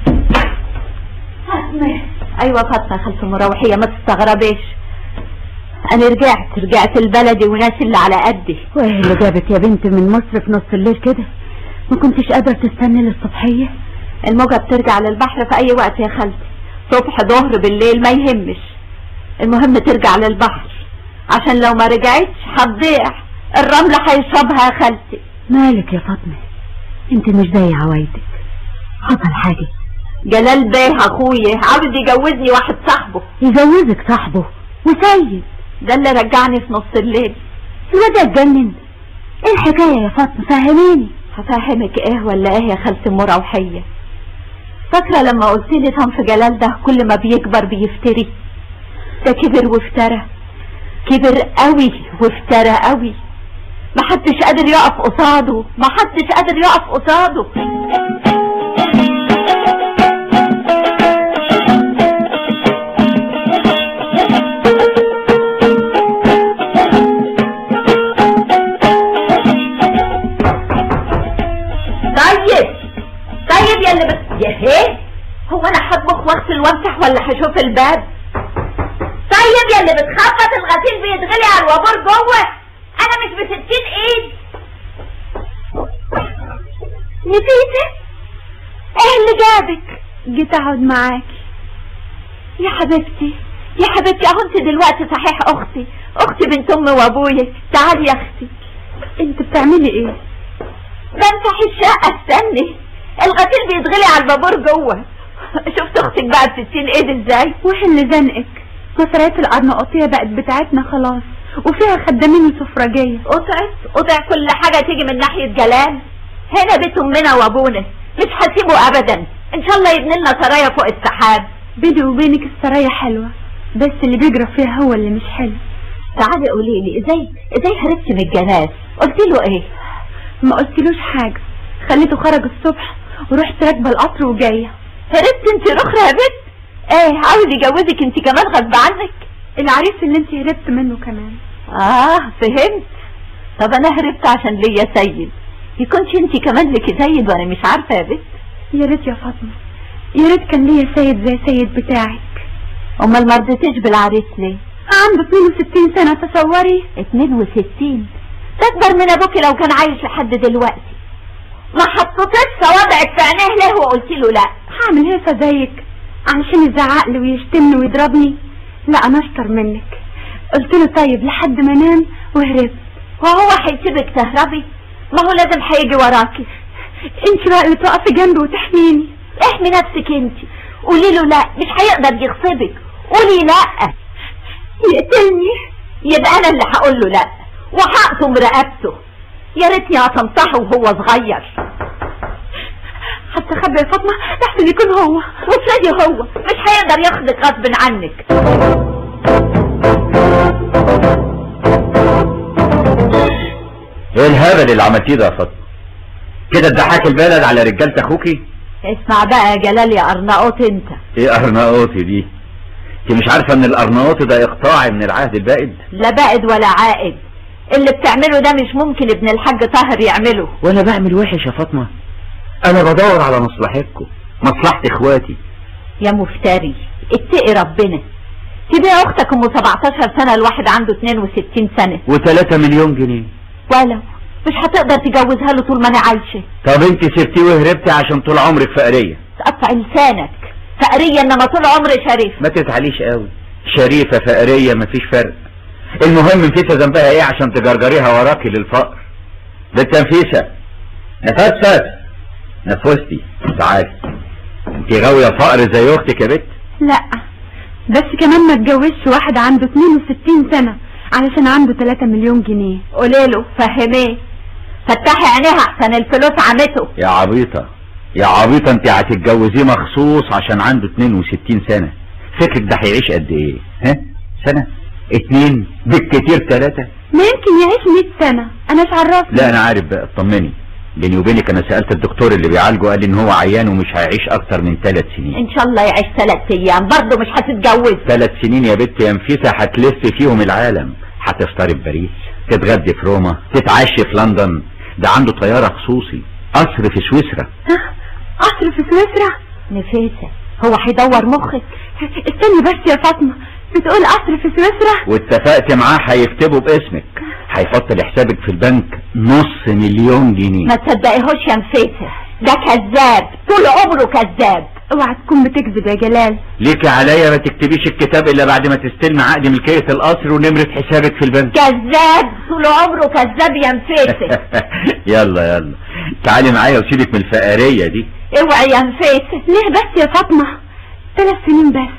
فاطمة ايوه فاطمة يا خالة مروحية ما تستغربيش انا رجعت رجعت البلدي وناس اللي على قدي وايه اللي جابك يا بنت من مصر في نص الليل كده ما كنتش قادرة تستني للصبحية الموجة بترجع للبحر في اي وقت يا خالتي صبح ظهر بالليل ما يهمش المهم ترجع للبحر عشان لو ما رجعتش هتضيع الرمل هيشربها يا خالتي مالك يا فاطمة انت مش زي عوايدك حصل حاجة جلال بيه اخويا عاوز يجوزني واحد صاحبه يجوزك صاحبه وسيد ده اللي رجعني في نص الليل الواد اتجنن ايه الحكاية يا فاطمة فهميني هفهمك ايه ولا ايه يا خالتي مروحية فاكرة لما قلت لي صنف جلال ده كل ما بيكبر بيفتري ده كبر وافترى كبر قوي وافترى قوي محدش قادر يقف قصاده محدش قادر يقف قصاده طيب طيب يا اللي بت... يا ايه هو انا هطبخ واغسل وامسح ولا هشوف الباب طيب يا اللي بتخبط الغسيل بيتغلي على الوابور جوه نسيتي ايه اللي جابك جيت اقعد معاكي يا حبيبتي يا حبيبتي اهو انت دلوقتي صحيح اختي اختي بنت امي وابويا تعالي يا اختي انت بتعملي ايه بمسح الشقه استني الغسيل بيتغلي على البابور جوه شفت اختك بقى بتتين ايد ازاي واحنا اللي زنقك مصريات الأرناؤوطية بقت بتاعتنا خلاص وفيها خدامين وسفرجية قطعت قطع كل حاجة تيجي من ناحية جلال هنا بيت امنا وابونا مش هسيبه ابدا ان شاء الله يبني لنا سرايا فوق السحاب بيني وبينك السرايا حلوة بس اللي بيجرى فيها هو اللي مش حلو تعالي قولي لي ازاي ازاي هربتي من الجناز قلت له ايه ما قلتلوش حاجة خليته خرج الصبح ورحت راكبة القطر وجاية هربت انت رخرة يا بنت ايه عاوز يجوزك انت كمان غصب عنك العريس اللي انت هربت منه كمان اه فهمت طب انا هربت عشان ليا سيد يكونش انت كمان لك سيد وانا مش عارفه يا بنت يا ريت يا فاطمة يا ريت كان ليا سيد زي سيد بتاعك امال ما رضيتيش بالعريس ليه عنده 62 سنة تصوري 62 تكبر من ابوك لو كان عايش لحد دلوقتي ما حطيتش صوابعك في عينيه ليه وقلت له لا هعمل هيفا زيك علشان يزعق لي ويشتمني ويضربني لا انا اشطر منك قلت له طيب لحد ما انام وهربت وهو هيسيبك تهربي ما هو لازم هيجي وراكي انت بقى اللي تقفي جنبي وتحميني احمي نفسك انت قولي له لا مش هيقدر يغصبك قولي لا يقتلني يبقى انا اللي هقول له لا وهقسم رقبته يا ريتني قطمتها وهو صغير حتى خبي يا فاطمة لحسن يكون هو وتلاقي هو مش هيقدر ياخدك غصب عنك ايه الهبل اللي عملتيه ده يا فاطمه كده تضحك البلد على رجاله اخوكي اسمع بقى يا جلال يا ارناؤوط انت ايه ارناؤوطي دي انت مش عارفه ان الارناؤوطي ده اقطاعي من العهد البائد لا بائد ولا عائد اللي بتعمله ده مش ممكن ابن الحاج طاهر يعمله وانا بعمل وحش يا فاطمه انا بدور على مصلحتكم مصلحه اخواتي يا مفتري اتقي ربنا تبيع اختك ام 17 سنه الواحد عنده 62 سنه و3 مليون جنيه ولو مش هتقدر تجوزها له طول ما انا عايشه طب انت سبتيه وهربتي عشان طول عمرك فقريه تقطع لسانك فقريه انما طول عمري شريف ما تتعليش قوي شريفه فقريه مفيش فرق المهم نفيسه ذنبها ايه عشان تجرجريها وراكي للفقر بنت نفيسه نفست نفستي تعالي انت غاويه فقر زي اختك يا بت لا بس كمان ما اتجوزش واحد عنده 62 سنة علشان عنده 3 مليون جنيه قولي له فهميه فتحي عينيها احسن الفلوس عمته يا عبيطه يا عبيطه انت هتتجوزيه مخصوص عشان عنده 62 سنه فكرك ده هيعيش قد ايه ها سنه اتنين بالكتير ثلاثه ما يمكن يعيش 100 سنة انا مش عرفت لا انا عارف بقى اطمني بيني وبينك انا سالت الدكتور اللي بيعالجه قال لي ان هو عيان ومش هيعيش اكتر من ثلاث سنين ان شاء الله يعيش ثلاث ايام برضه مش هتتجوز ثلاث سنين يا بت يا نفيسه هتلف فيهم العالم هتفطري في باريس تتغدي في روما تتعشي في لندن ده عنده طياره خصوصي قصر في سويسرا قصر في سويسرا نفيسه هو هيدور مخك استني بس يا فاطمة بتقول قصر في سويسرا واتفقت معاه هيكتبه باسمك هيحط لحسابك في البنك نص مليون جنيه ما تصدقيهوش يا نفيسه ده كذاب طول عمره كذاب اوعى تكون بتكذب يا جلال ليك عليا ما تكتبيش الكتاب الا بعد ما تستلمي عقد ملكية القصر ونمرة حسابك في البنك كذاب طول عمره كذاب يا نفيسه يلا يلا تعالي معايا وسيبك من الفقارية دي اوعي يا نفيسه ليه بس يا فاطمة ثلاث سنين بس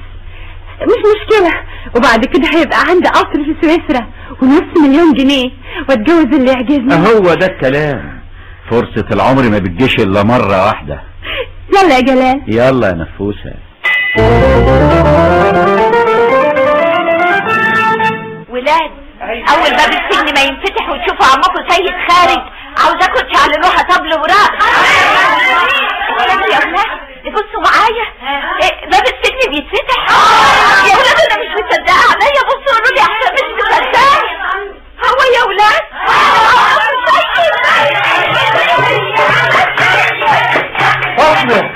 مش مشكلة وبعد كده هيبقى عندي قصر في سويسرا ونص مليون جنيه واتجوز اللي يعجبني هو ده الكلام فرصة العمر ما بتجيش الا مرة واحدة يلا يا جلال يلا يا نفوسة ولاد اول باب السجن ما ينفتح وتشوفوا عمكم سيد خارج عاوزاكم تعلنوها طبل وراء يا ولاد بصوا معايا إيه، باب السجن بيتفتح يا ولاد انا مش مصدقه عليا بصوا قولوا لي احسن مش مصدقه هو يا ولاد فاطمة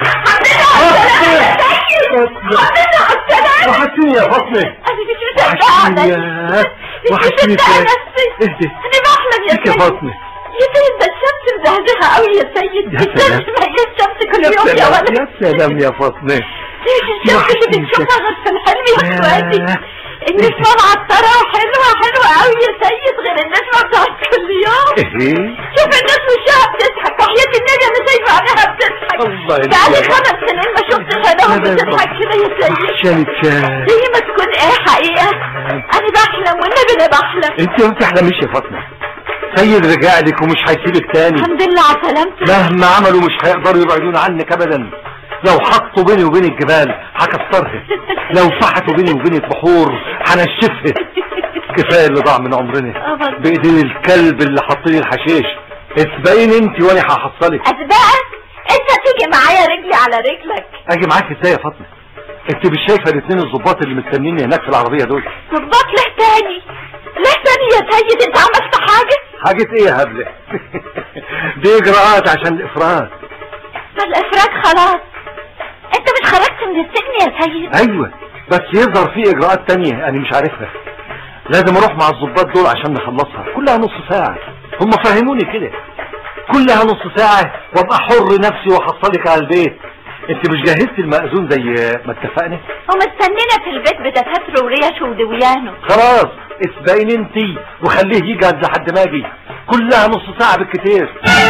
وحشتني يا فاطمة انا مش مصدقه عليا وحشتني مش مصدقه نفسي اهدي انا بحلم يا فيك يا سيد فاطمة يا سيد ده الشمس مزهزهة قوي يا سيد يا سلام. ما هي الشمس كل يوم يا ولد يا سلام يا فاطمة ايه الشمس اللي بتشوفها غير في الحلم يا اخواتي النسمة معطرة وحلوة حلوة قوي يا سيد غير النسمة بتاعت كل يوم ايه شوف الناس وشها بتضحك وحياة النبي انا شايفة عينها بتضحك الله يهديك بقالي يا خمس سنين ما شفتش عينهم بتضحك كده يا سيد عشان كان زي ما تكون ايه حقيقة انا بحلم والنبي انا بحلم انت ما بتحلميش يا فاطمة سيد رجع لك ومش هيسيبك تاني الحمد لله على سلامتك مهما عملوا مش هيقدروا يبعدون عنك ابدا لو حطوا بيني وبين الجبال هكسرها لو فحتوا بيني وبين البحور هنشفها كفايه اللي ضاع من عمرنا بايدين الكلب اللي حاطين الحشيش اسبقيني انت وانا هحصلك اسبقك انت تيجي معايا رجلي على رجلك اجي معاك ازاي يا فاطمه انت مش شايفه الاثنين الظباط اللي مستنيني هناك في العربيه دول ظباط له تاني له تاني يا سيد انت عملت حاجة حاجه ايه يا هبله دي اجراءات عشان الافراج ما الافراج خلاص انت مش خرجت من السجن يا سيد ايوه بس يظهر في اجراءات تانية انا مش عارفها لازم اروح مع الظباط دول عشان نخلصها كلها نص ساعة هم فهموني كده كلها نص ساعة وابقى حر نفسي واحصلك على البيت انت مش جهزت المأذون زي ما اتفقنا ومستنينا في البيت بدفاتره وريشه ودويانه خلاص اسبقيني انت وخليه يجهز لحد ما اجي كلها نص ساعة بالكتير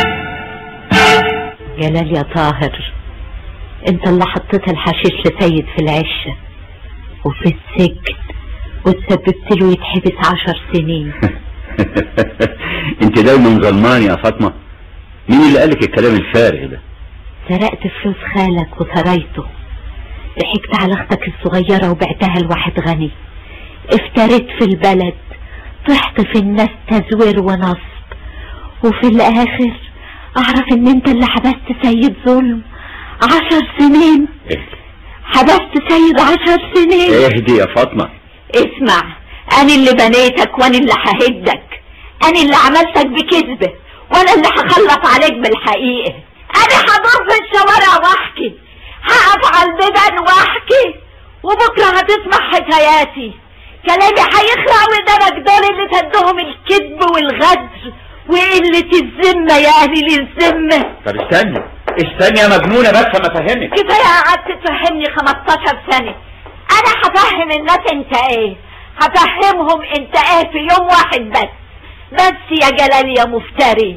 جلال يا طاهر انت اللي حطيت الحشيش لسيد في العشة وفي السجن وتسببت له يتحبس عشر سنين انت دايما ظلمان يا فاطمة مين اللي قالك الكلام الفارغ ده سرقت فلوس خالك وسريته ضحكت على اختك الصغيرة وبعتها لواحد غني افتريت في البلد طحت في الناس تزوير ونصب وفي الاخر اعرف ان انت اللي حبست سيد ظلم عشر سنين حبست سيد عشر سنين اهدي يا فاطمة اسمع انا اللي بنيتك وانا اللي ههدك انا اللي عملتك بكذبة وانا اللي هخلص عليك بالحقيقة انا هدور في الشوارع واحكي هقف على البيبان واحكي وبكرة هتسمع حكاياتي كلامي هيخلع ودانك دول اللي تدهم الكذب والغدر وقلة الذمة يا اهل الذمة طب استنى استنى يا مجنونة بس ما فهمك كفاية قعدت تفهمني 15 سنة انا هفهم الناس انت ايه هفهمهم انت ايه في يوم واحد بس بس يا جلال يا مفتري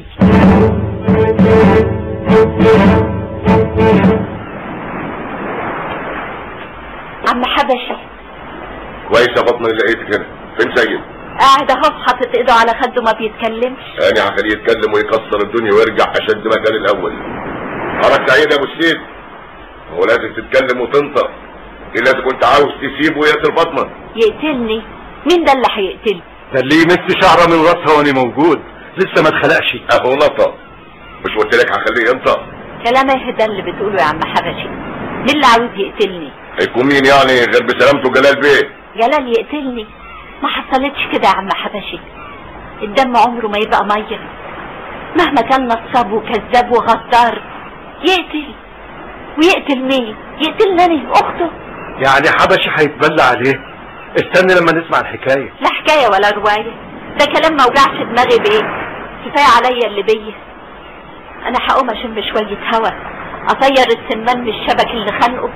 عم حبشة كويس يا فاطمه اللي لقيتك هنا فين سيد قاعد اهو حاطط ايده على خده ما بيتكلمش انا هخليه يتكلم ويكسر الدنيا ويرجع اشد ما كان الاول حركت سعيد يا ابو السيد هو لازم تتكلم وتنطق الا اذا كنت عاوز تسيبه ويقتل فاطمه يقتلني مين ده اللي هيقتلني ده اللي يمس شعره من راسها وانا موجود لسه ما اتخلقش اهو نطق مش قلت لك هخليه ينطق كلام ايه ده اللي بتقوله يا عم حبشي مين اللي عاوز يقتلني هيكون مين يعني غير بسلامته جلال بيه جلال يقتلني ما حصلتش كده يا عم حبشي الدم عمره ما يبقى ميه مهما كان نصاب وكذاب وغدار يقتل ويقتل مين يقتلني انا اخته يعني حبشي هيتبلى عليه استنى لما نسمع الحكاية لا حكايه ولا روايه ده كلام ما وجعش دماغي بايه كفايه عليا اللي بيا انا هقوم اشم شويه هوا اطير السمان من الشبك اللي خانقه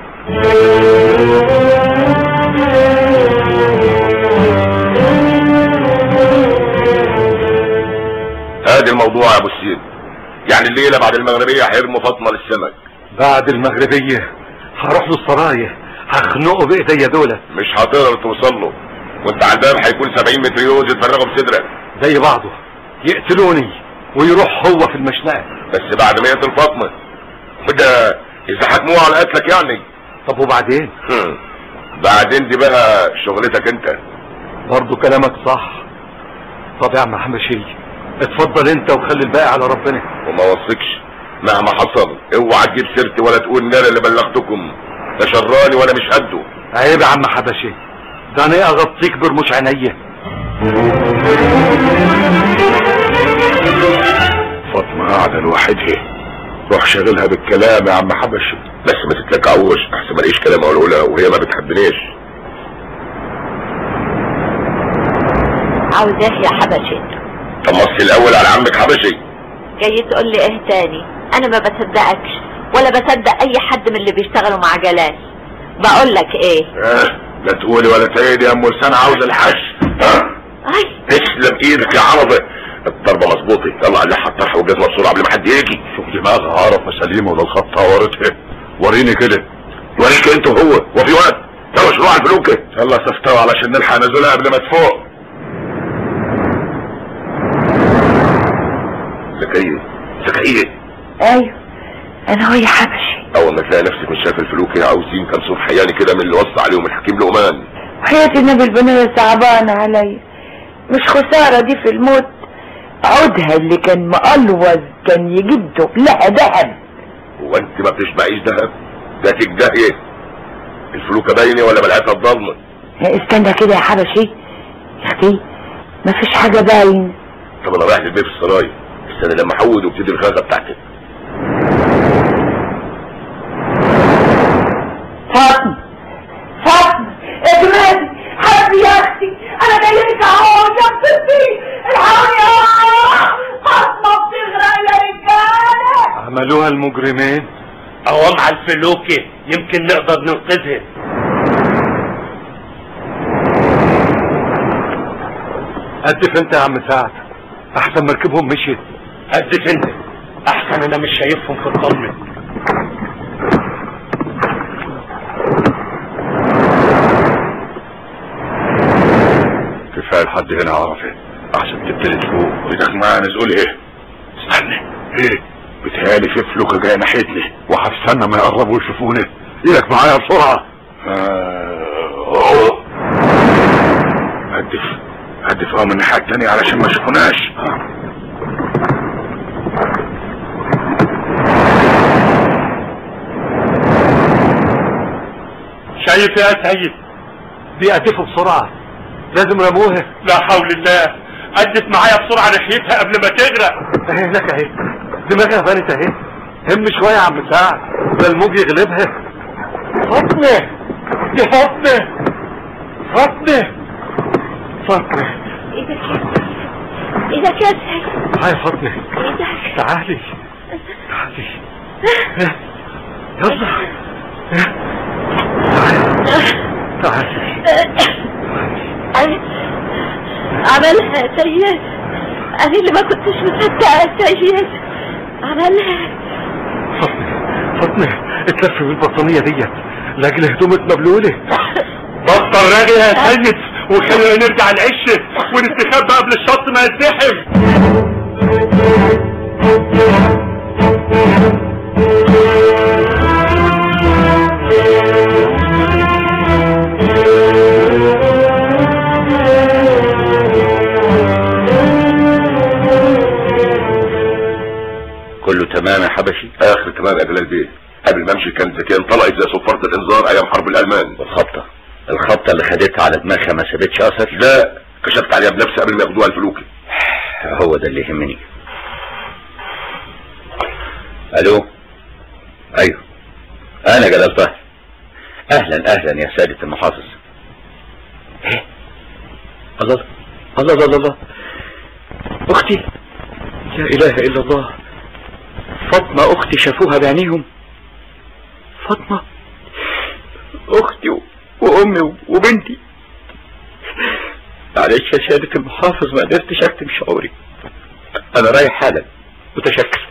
ادي الموضوع يا ابو السيد يعني الليله بعد المغربيه هيرموا فاطمه للسمك بعد المغربية هروح له السرايا هخنقه بايديا دولة مش هتقدر توصل له وانت على الباب هيكون 70 متريوز يتفرغوا بصدرك زي بعضه يقتلوني ويروح هو في المشنقة بس بعد ما يقتل فاطمه وده اذا حكموه على قتلك يعني طب وبعدين هم. بعدين دي بقى شغلتك انت برضه كلامك صح طب يا عم حمشي اتفضل انت وخلي الباقي على ربنا وما وصيكش مهما حصل اوعى تجيب سيرتي ولا تقول ان انا اللي بلغتكم ده شراني وانا مش قده عيب يا عم حبشي ده انا اغطيك برموش عينيا فاطمه قاعده لوحدها روح شغلها بالكلام يا عم حبشي بس ما تتلكعوش احسن ما لقيش كلام اقوله لها وهي ما بتحبنيش عاوز ايه يا حبشي طب مصي الاول على عمك حبشي جاي تقول لي ايه تاني انا ما بصدقكش ولا بصدق اي حد من اللي بيشتغلوا مع جلال بقول لك ايه اه لا تقولي ولا تعيدي يا ام لسان عاوز الحش ها تسلم ايدك يا عربي الضربه مظبوطه يلا عليها الطرح والجزمه بسرعه قبل ما حد يجي شوف دماغها عرفه سليمه ولا الخطه ورتها وريني كده وريك انت وهو وفي وقت يلا شروع الفلوك يلا استفتوا علشان نلحق نزولها قبل ما تفوق زكية زكية ايوه انا هو يا حبشي اول ما تلاقي نفسك مش شايف الفلوكة عاوزين كام صوت حياني كده من اللي وصى عليهم الحكيم لقمان حياة النبي البنية صعبانة عليا مش خسارة دي في الموت عودها اللي كان مقلوظ كان يجده لها ذهب هو انت ما بتشبعيش دهب ده تجدهي الفلوكة باينة ولا ملعبها الضلمة استنى كده يا حبشي يا اختي مفيش حاجة باين طب انا رايح للبيت في السرايا استنى لما احود وابتدي الخزة بتاعتي فاطمة فاطمة اجمالي حبي يا اختي انا جاي لك اهو شفتي الحقوني يا فاطمة بتغرق يا رجالة عملوها المجرمين اهو مع الفلوكة يمكن نقدر ننقذها قدف انت يا عم سعد احسن مركبهم مشيت قدف انت احسن انا مش شايفهم في الضلمة كفايه لحد هنا عرفه احسن تبتدي فوق ايدك معايا نزول ايه استنى ايه بتهيالي في فلوكه جايه ناحيتنا وهستنى ما يقربوا يشوفونا ايدك معايا بسرعه آه، هدف هدف اه من الناحيه التانيه علشان ما يشوفوناش شايف يا سيد بيقدفوا بسرعة لازم رموها لا حول الله قدف معايا بسرعة ناحيتها قبل ما تغرق اهي هناك اهي دماغها بانت اهي هم شوية يا عم سعد ده الموج يغلبها فاطمة دي فاطمة فاطمة فاطمة ايه ده كده هاي فاطمة ايه ده تعالي تعالي يلا تعالي عملها يا سيد انا اللي ما كنتش مصدقه يا سيد عملها فاطمة اتلف بالبطانية ديت لاجل هدومك مبلولة بطل راغي يا سيد وخلينا نرجع العش ونستخبى قبل الشط ما يزدحم كله تمام يا حبشي اخر تمام يا جلال بيه قبل ما امشي كان زكيان طلعت زي صفارة الانذار ايام حرب الالمان الخبطة الخبطة اللي خدتها على دماغها ما سابتش اثر لا كشفت عليها بنفسي قبل ما ياخدوها الفلوكي هو ده اللي يهمني الو ايوه انا جلال طاهر اهلا اهلا يا سادة المحافظ ايه الله الله الله الله, الله. اختي لا اله الا الله فاطمة اختي شافوها بعينيهم فاطمة اختي و- وامي و- وبنتي معلش يا سيادة المحافظ ما قدرتش اكتم شعوري انا رايح حالا متشكر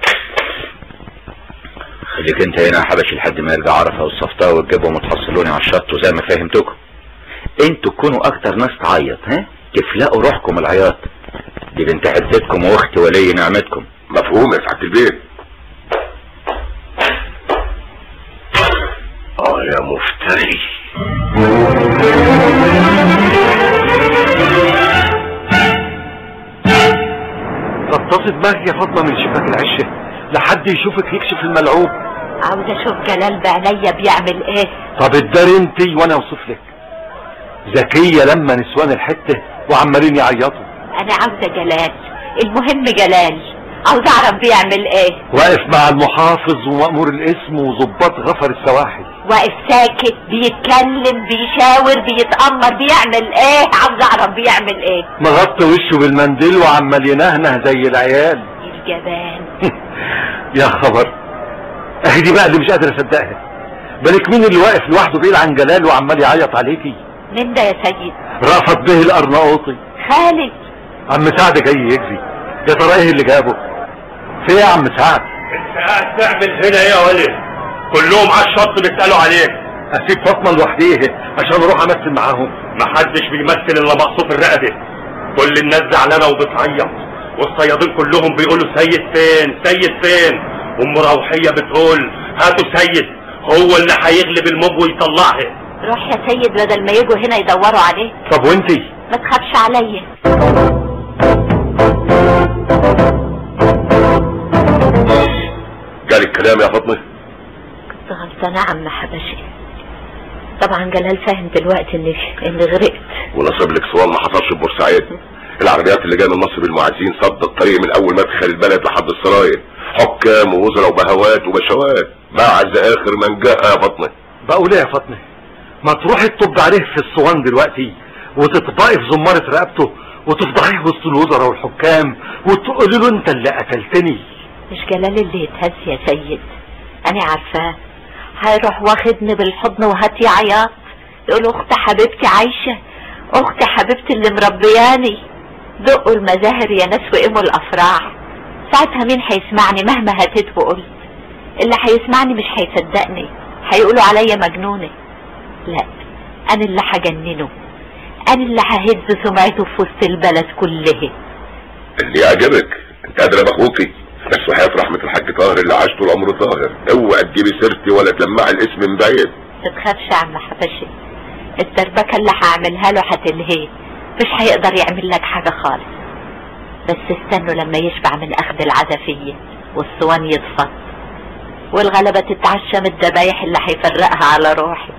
خليك انت هنا يا حبشي لحد ما يرجع عرفة والصفطاء وتجيبهم وتحصلوني على الشط وزي ما فهمتكم انتوا تكونوا اكتر ناس تعيط ها تفلقوا روحكم العياط دي بنت حتتكم واختي ولي نعمتكم مفهوم يا سعادة البيت اه يا مفتري غطاسي دماغك يا فاطمة من شباك العشة لحد يشوفك يكشف الملعوب عاوزه اشوف جلال بعينيا بيعمل ايه طب اتداري انتي وانا اوصف لك ذكية لما نسوان الحتة وعمالين يعيطوا انا عاوزه جلال المهم جلال عاوزه اعرف بيعمل ايه واقف مع المحافظ ومأمور الاسم وظباط غفر السواحل واقف ساكت بيتكلم بيشاور بيتأمر بيعمل ايه عاوزه اعرف بيعمل ايه مغطي وشه بالمنديل وعمال ينهنه زي العيال جبان يا خبر اهي دي بقى اللي مش قادر اصدقها بالك مين اللي واقف لوحده بعيد عن جلال وعمال يعيط عليكي مين ده يا سيد رأفت به الارناؤوطي خالد عم سعد جاي يجري يا ترى ايه اللي جابه في ايه يا عم سعد قاعد تعمل هنا ايه يا ولد كلهم على الشط بيسالوا عليك اسيب فاطمه لوحديها عشان اروح امثل معاهم محدش بيمثل الا مقصوف الرقبه كل الناس زعلانه وبتعيط والصيادين كلهم بيقولوا سيد فين سيد فين ام روحيه بتقول هاتوا سيد هو اللي هيغلب الموج ويطلعها روح يا سيد بدل ما يجوا هنا يدوروا عليك طب وانتي ما تخافش عليا جالي الكلام يا فاطمه كنت غلطانة عم حبشي طبعا جلال فاهم دلوقتي اني اني غرقت ونصب لك صوان ما حصلش في بورسعيد العربيات اللي جايه من مصر بالمعازين صد الطريق من اول مدخل البلد لحد السراير حكام ووزراء وبهوات وبشوات بعز اخر من جاء يا فاطمه بقول ايه يا فاطمه ما تروحي تطب عليه في الصوان دلوقتي وتطبقي في زمارة رقبته وتفضحيه وسط الوزراء والحكام وتقولي له انت اللي قتلتني مش جلال اللي يتهز يا سيد انا عارفاه هيروح واخدني بالحضن وهاتي عياط يقول اخت حبيبتي عايشة اخت حبيبتي اللي مربياني دقوا المزاهر يا ناس وقيموا الافراح ساعتها مين هيسمعني مهما هتيت وقلت اللي هيسمعني مش هيصدقني هيقولوا عليا مجنونة لا انا اللي هجننه انا اللي ههز سمعته في وسط البلد كلها اللي يعجبك انت قادره باخوكي بس وحياة رحمة الحاج طاهر اللي عاش طول عمره طاهر اوعى تجيبي سيرتي ولا تلمعي الاسم من بعيد ما تخافش يا عم حبشي الدربكة اللي هعملها له هتلهيه مش هيقدر يعمل لك حاجة خالص بس استنوا لما يشبع من اخذ العزفية والصوان يطفى والغلبة تتعشى من الذبايح اللي هيفرقها على روحي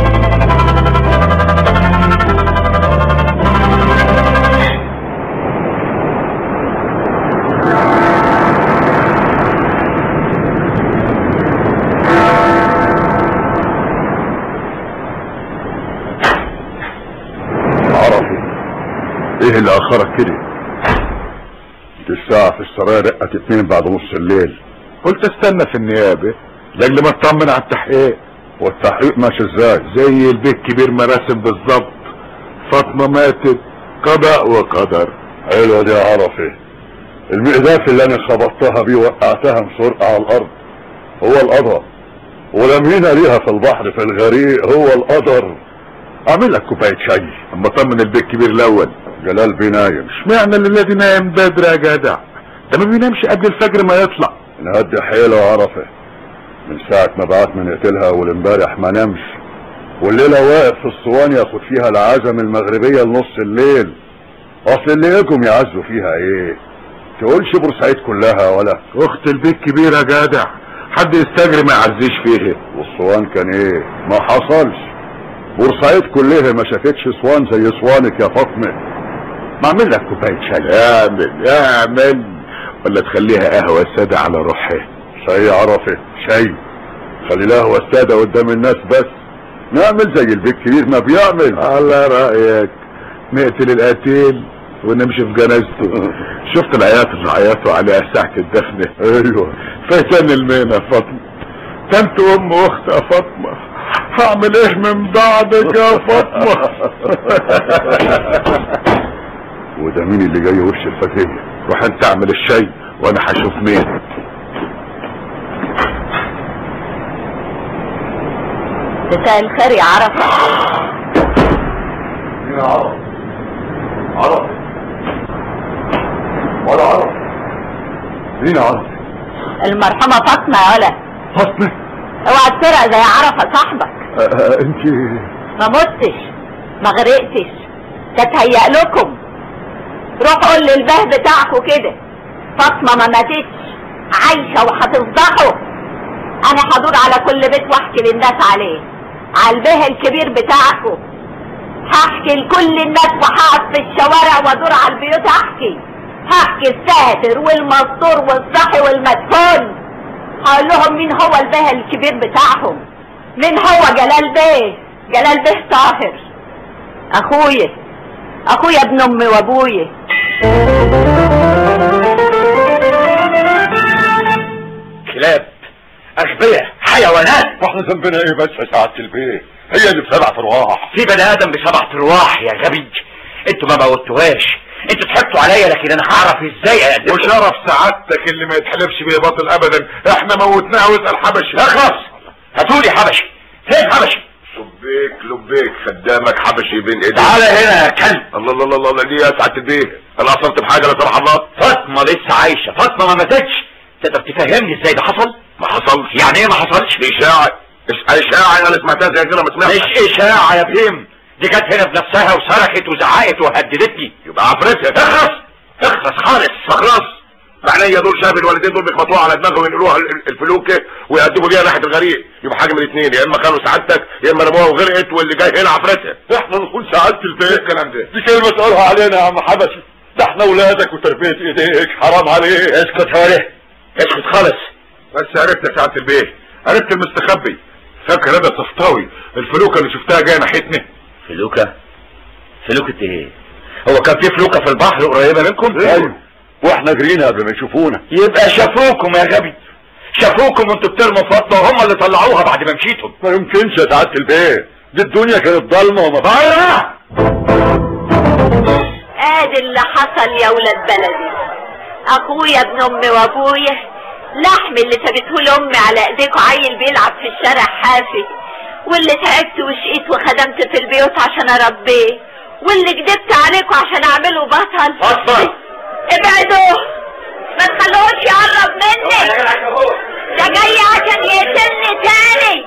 عرفي ايه اللي اخرك كده دي الساعة في السرايا رقت اتنين بعد نص الليل قلت استنى في النيابة لاجل ما اطمن على التحقيق والتحقيق ماشي ازاي زي البيت كبير مراسم بالظبط فاطمة ماتت قضاء وقدر حلوة دي يا عرفي المقداف اللي انا خبطتها بيه وقعتها مسرقة على الارض هو القدر ولمينا ليها في البحر في الغريق هو القدر اعمل لك كوبايه شاي اما اطمن البيت كبير الاول جلال بينايم اشمعنى اللي الذي نايم بدري يا جدع ده ما بينامش قبل الفجر ما يطلع نهدي حيله وعرفه من ساعة ما بعتنا نقتلها اول امبارح ما نامش والليلة واقف في الصوان ياخد فيها العزم المغربية لنص الليل اصل اللي يجوا يعزوا فيها ايه تقولش بورسعيد كلها ولا اخت البيت كبير يا جدع حد يستجري ما يعزيش فيه والصوان كان ايه ما حصلش بورسعيد كلها ما شافتش صوان زي صوانك يا فاطمه ما اعمل لك كوبايه شاي اعمل اعمل ولا تخليها قهوه ساده على روحها شاي عرفه شاي خلي لها قهوه ساده قدام الناس بس نعمل زي البيت كبير ما بيعمل على رايك نقتل القتيل ونمشي في جنازته شفت العياط اللي عيطوا عليها ساعة الدفنة ايوه فاتن المينا يا فاطمة كانت ام اخت يا فاطمة هعمل ايه من بعدك يا فاطمة وده مين اللي جاي وش الفجرية روح انت اعمل الشاي وانا هشوف مين مساء الخير يا عرفة مين عرف عرف ولا عرف مين عرف المرحومة فاطمة يا ولا فاطمة اوعى تسرق زي عرفة صاحبك انت ما متش ما غرقتش ده تهيأ لكم روحوا قول للبه بتاعكوا كده فاطمة ما ماتتش عايشة وهتفضحوا انا هدور على كل بيت واحكي للناس عليه على البه الكبير بتاعكوا هحكي لكل الناس وهقف في الشوارع وادور على البيوت احكي هحكي الساتر والمستور والصحي والمدفون هقول لهم مين هو البه الكبير بتاعهم مين هو جلال بيه جلال بيه طاهر اخويا اخويا ابن امي وابويا كلاب اغبياء حيوانات واحنا ذنبنا ايه بس يا سعاده البيه هي اللي بسبع ارواح في بني ادم بسبعة ارواح يا غبي انتوا ما موتوهاش انتوا ضحكتوا عليا لكن انا هعرف ازاي اقدمكم وشرف سعادتك اللي ما يتحلفش بيه باطل ابدا احنا موتناه واسال حبشي اخلص هاتولي حبشي فين حبشي لبيك لبيك خدامك حبشي بين ايديك تعالى هنا يا كلب الله الله الله الله ليه يا سعاده البيه انا قصرت بحاجه لا سمح الله فاطمه لسه عايشه فاطمه ما ماتتش تقدر تفهمني ازاي ده حصل ما حصلش يعني ايه ما حصلش دي اشاعه إش- اشاعه انا سمعتها زي كده ما سمعتش مش اشاعه يا بهم دي جت هنا بنفسها وصرخت وزعقت وهددتني يبقى عفرتها اخرس اخرس خالص خلاص معنيا دول شاف الوالدين دول بيخبطوها على دماغهم وينقلوها ال- ال- الفلوكه ويقدموا بيها ناحيه الغريق يبقى حاجه من الاثنين يا اما كانوا سعادتك يا اما رموها وغرقت واللي جاي هنا عفرتها احنا نقول سعاده البيه الكلام ده دي كلمه تقولها علينا يا عم حبشي ده احنا ولادك وتربيه ايديك حرام عليك اسكت هوله اسكت خالص بس عرفت يا سعاده البيه عرفت المستخبي فاكر انا صفطاوي الفلوكه اللي شفتها جايه ناحيتنا فلوكة فلوكة ايه هو كان في فلوكة في البحر قريبة منكم ايوه واحنا جرينا قبل ما يشوفونا يبقى شافوكم يا غبي شافوكم وانتوا بترموا فاطمه وهم اللي طلعوها بعد ما مشيتم ما يمكنش يا سعاده البيه دي الدنيا كانت ضلمه وما بره ادي اللي حصل يا ولاد بلدي اخويا ابن امي وابويا لحم اللي سابته لي امي على ايديكوا عيل بيلعب في الشارع حافي واللي تعبت وشقيت وخدمت في البيوت عشان اربيه واللي كدبت عليكوا عشان اعمله بطل فاطمه ابعدوا ما تخلوهوش يقرب مني ده جاي عشان يقتلني تاني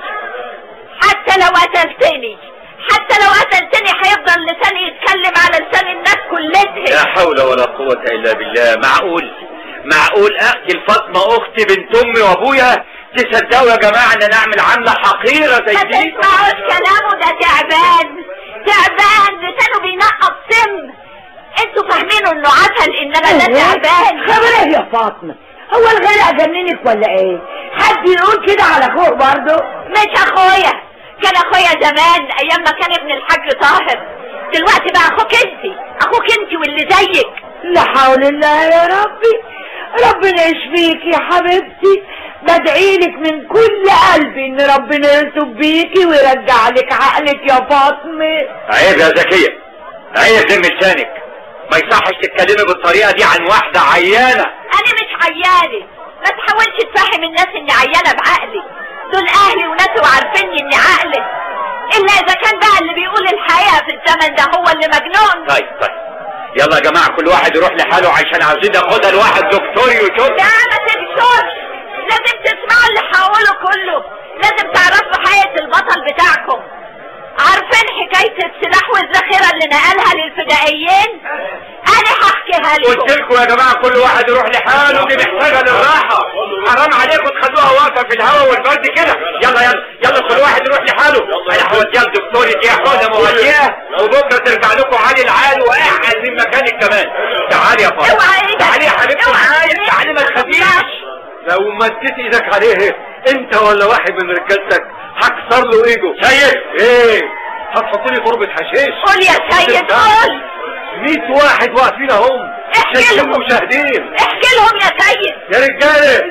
حتى لو قتلتني حتى لو قتلتني هيفضل لساني يتكلم على لسان الناس كلها لا حول ولا قوة الا بالله معقول معقول اقتل فاطمة اختي بنت امي وابويا تصدقوا يا جماعة ان انا اعمل عملة حقيرة زي ما دي تسمعوش كلامه ده تعبان تعبان لسانه بينقط سم انتوا فاهمينه انه عسل انما ده تعبان خبر ايه يا فاطمه هو الغرق جننك ولا ايه حد يقول كده على اخوه برضه مش اخويا كان اخويا زمان ايام ما كان ابن الحاج طاهر دلوقتي بقى اخوك انت اخوك انت واللي زيك لا حول الله يا ربي ربنا يشفيك يا حبيبتي بدعيلك من كل قلبي ان ربنا يلطف بيكي ويرجع لك عقلك يا فاطمه عيب يا زكية عيب لم لسانك ما يصحش تتكلمي بالطريقة دي عن واحدة عيانة انا مش عيانه ما تحاولش تفهم الناس اني عيانه بعقلي دول اهلي وناسي وعارفيني اني عقلي الا اذا كان بقى اللي بيقول الحقيقه في الزمن ده هو اللي مجنون طيب طيب يلا يا جماعة كل واحد يروح لحاله عشان عاوزين ناخدها لواحد دكتور يشوف لا ما تنسوش لازم تسمعوا اللي هقوله كله لازم تعرفوا حقيقه البطل بتاعكم عارفين حكايه السلاح والذخيره اللي نقلها للفدائيين انا هحكيها لكم قلت لكم يا جماعة كل واحد يروح لحاله دي محتاجة للراحة حرام عليكم تخلوها واقفة في الهواء والبرد كده يلا يلا يلا كل واحد يروح لحاله انا هوديها لدكتور يديها حقنة مغذية وبكرة ترجع لكم عالي العال واحد من مكانك كمان تعالي يا فاطمة تعالي يا حبيبتي معايا تعالي ما تخافيش لو مديت ايدك عليه انت ولا واحد من رجالتك هكسر له ايده سيد ايه هتحط لي تربة حشيش قول يا سيد قول 100 واحد واقفين اهم احكي شايفين لهم. مشاهدين احكي لهم يا سيد يا رجاله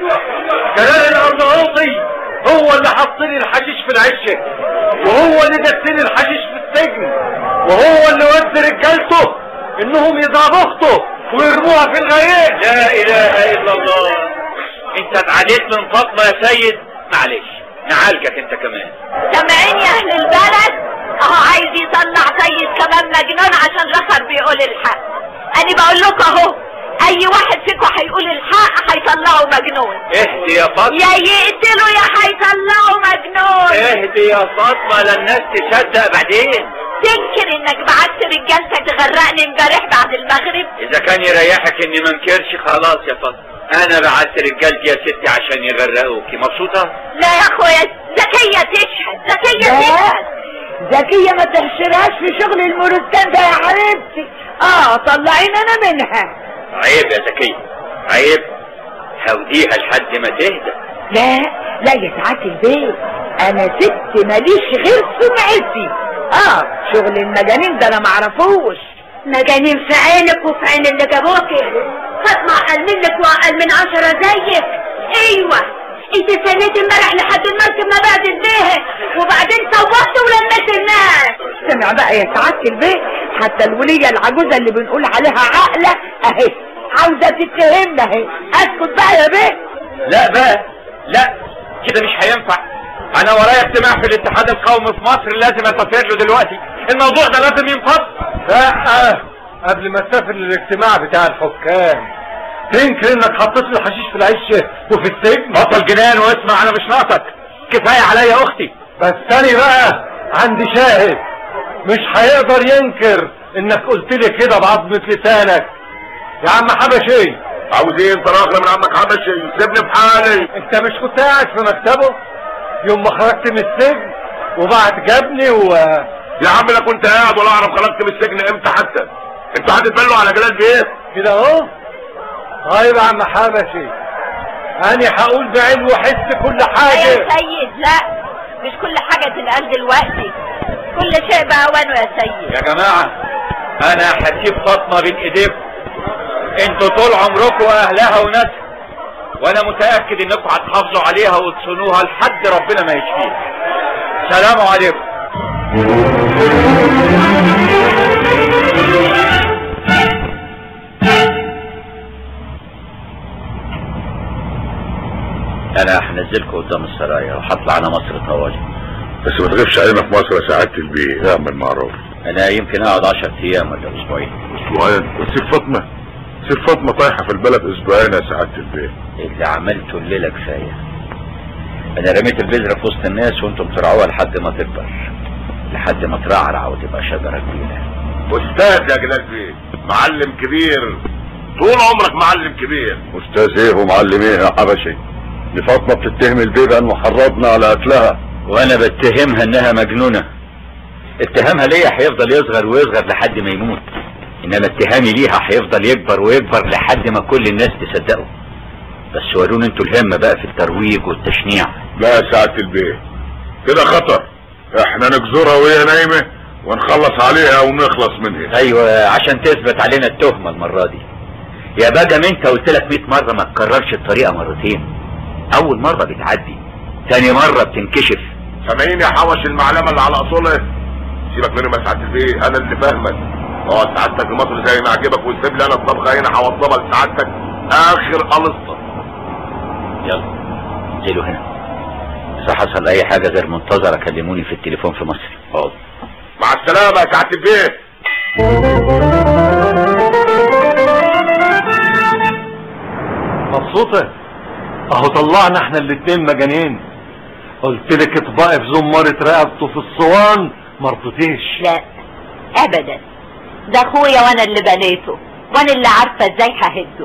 جلال الارناؤوطي هو اللي حط لي الحشيش في العشه وهو اللي دس لي الحشيش في السجن وهو اللي ودي رجالته انهم يضربوا اخته ويرموها في الغريق لا اله الا الله انت اتعديت من فاطمة يا سيد معلش نعالجك انت كمان سامعين يا اهل البلد اهو عايز يطلع سيد كمان مجنون عشان رخر بيقول الحق انا بقول لكم اهو اي واحد فيكم هيقول الحق هيطلعه مجنون اهدي يا فاطمة يا يقتلوا يا هيطلعوا مجنون اهدي يا فاطمة لا الناس تصدق بعدين تنكر انك بعت رجالتك تغرقني امبارح بعد المغرب اذا كان يريحك اني ما انكرش خلاص يا فاطمة انا بعت رجالتي يا ستي عشان يغرقوكي مبسوطة لا يا اخويا زكية تشهد زكية لا. تشهد زكية ما تحشرهاش في شغل المورستان ده يا حبيبتي اه طلعين انا منها عيب يا زكية عيب هوديها لحد ما تهدى لا لا يا سعادة البيت انا ست ماليش غير سمعتي اه شغل المجانين ده انا معرفوش مجانين في عينك وفي عين اللي جابوك فاطمة اقل منك واقل من عشرة زيك ايوه انت استنيت امبارح لحد المركب ما بعدت بيها وبعدين صوتت ولميت الناس سمع بقى يا سعادة البيت حتى الولية العجوزة اللي بنقول عليها عاقلة اهي عاوزة تتهمنا اهي اسكت بقى يا بيه لا بقى لا كده مش هينفع انا ورايا اجتماع في الاتحاد القومي في مصر لازم اسافر له دلوقتي الموضوع ده لازم ينفض لا قبل ما تسافر للاجتماع بتاع الحكام تنكر انك حطيت لي الحشيش في العيش وفي السجن بطل جنان واسمع انا مش ناقصك كفايه عليا اختي بس تاني بقى عندي شاهد مش هيقدر ينكر انك قلت لي كده بعظمة لسانك يا عم حبشي عاوز ايه انت راغله من عمك حبشي سيبني في حالي انت مش كنت قاعد في مكتبه يوم ما خرجت من السجن وبعت جابني و يا عم لا كنت قاعد ولا اعرف خرجت من السجن امتى حتى انتوا هتتبلوا على جلال بيه كده اهو طيب يا عم حبشي انا هقول بعلم وحس كل حاجة يا سيد لا مش كل حاجة تتقال دلوقتي كل شيء بأوانه يا سيد يا جماعة انا هسيب فاطمة بين ايديكم انتوا طول عمركم اهلها وناسها وانا متأكد انكم هتحافظوا عليها وتصونوها لحد ربنا ما يشفيها سلام عليكم انا هنزلكم قدام السرايا وهطلع انا مصر طوالي بس ما تغيبش علينا في مصر يا سعاده البيه اعمل معروف انا يمكن اقعد 10 ايام ولا اسبوعين اسبوعين وسيب فاطمه سيب فاطمه طايحه في البلد اسبوعين يا سعاده البيه اللي عملته الليله كفايه انا رميت البذره في وسط الناس وانتم ترعوها لحد ما تكبر لحد ما ترعرع وتبقى شجره كبيره استاذ يا جلال بيه معلم كبير طول عمرك معلم كبير استاذ ايه ومعلم ايه يا حبشي دي فاطمه بتتهم البيه بانه حرضنا على قتلها وانا بتهمها انها مجنونه اتهامها ليا هيفضل يصغر ويصغر لحد ما يموت انما اتهامي ليها هيفضل يكبر ويكبر لحد ما كل الناس تصدقه بس وروني انتوا الهمه بقى في الترويج والتشنيع لا يا سعاده البيه كده خطر احنا نجزرها وهي نايمه ونخلص عليها ونخلص منها ايوه عشان تثبت علينا التهمه المره دي يا بجم انت قلت لك 100 مره ما تكررش الطريقه مرتين اول مره بتعدي تاني مره بتنكشف سامعين يا حوش المعلمه اللي على اصولها سيبك منهم يا سعاده البيه انا اللي فاهمك اقعد سعادتك في مصر زي ما عجبك وسيب لي انا الطبخه هنا هوضبها لسعادتك اخر قلصه يلا انزلوا هنا اذا حصل اي حاجه غير منتظره كلموني في التليفون في مصر حاضر مع السلامه يا سعاده البيه مبسوطة اهو طلعنا احنا الاتنين مجانين قلت لك اطبقي في زمارة رقبته في الصوان مرضتيش لا ابدا ده اخويا وانا اللي بنيته وانا اللي عارفه ازاي ههده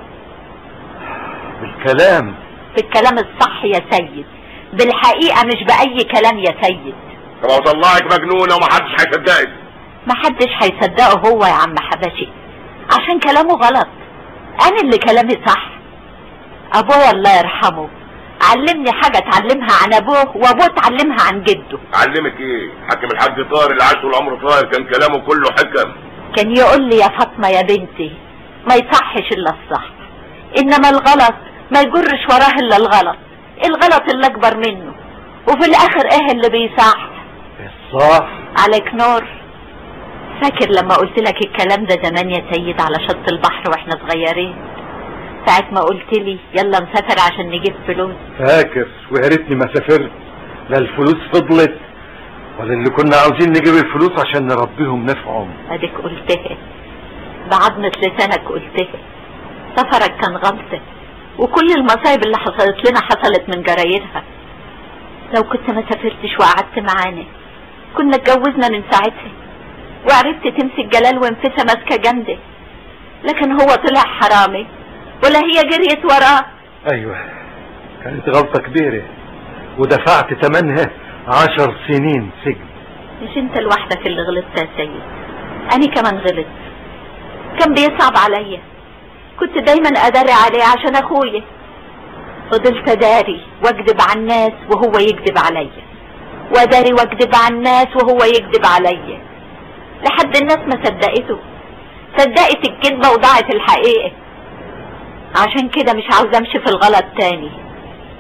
بالكلام بالكلام الصح يا سيد بالحقيقه مش باي كلام يا سيد طب اطلعك مجنونه ومحدش هيصدقك محدش هيصدقه هو يا عم حبشي عشان كلامه غلط انا اللي كلامي صح ابويا الله يرحمه علمني حاجة اتعلمها عن ابوه وابوه اتعلمها عن جده علمك ايه حاكم الحاج طاهر اللي عاش طول عمره طاهر كان كلامه كله حكم كان يقول لي يا فاطمة يا بنتي ما يصحش الا الصح انما الغلط ما يجرش وراه الا الغلط الغلط اللي اكبر منه وفي الاخر ايه اللي بيصح صح عليك نور فاكر لما قلت لك الكلام ده زمان يا سيد على شط البحر واحنا صغيرين ساعة ما قلت لي يلا نسافر عشان نجيب فلوس فاكر ويا ريتني ما سافرت لا الفلوس فضلت ولا اللي كنا عاوزين نجيب الفلوس عشان نربيهم نفعهم اديك قلتها بعضمة لسانك قلتها سفرك كان غلطة وكل المصايب اللي حصلت لنا حصلت من جرايدها لو كنت ما سافرتش وقعدت معانا كنا اتجوزنا من ساعتها وعرفت تمسك جلال وانفسه ماسكه جنبي لكن هو طلع حرامي ولا هي جريت وراه ايوه كانت غلطة كبيرة ودفعت تمنها عشر سنين سجن مش انت لوحدك اللي غلطت يا سيد انا كمان غلط كان بيصعب عليا كنت دايما اداري عليه عشان اخويا فضلت اداري واكذب على الناس وهو يكذب عليا واداري واكذب على الناس وهو يكذب عليا لحد الناس ما صدقته صدقت الكذبة وضاعت الحقيقة عشان كده مش عاوزة امشي في الغلط تاني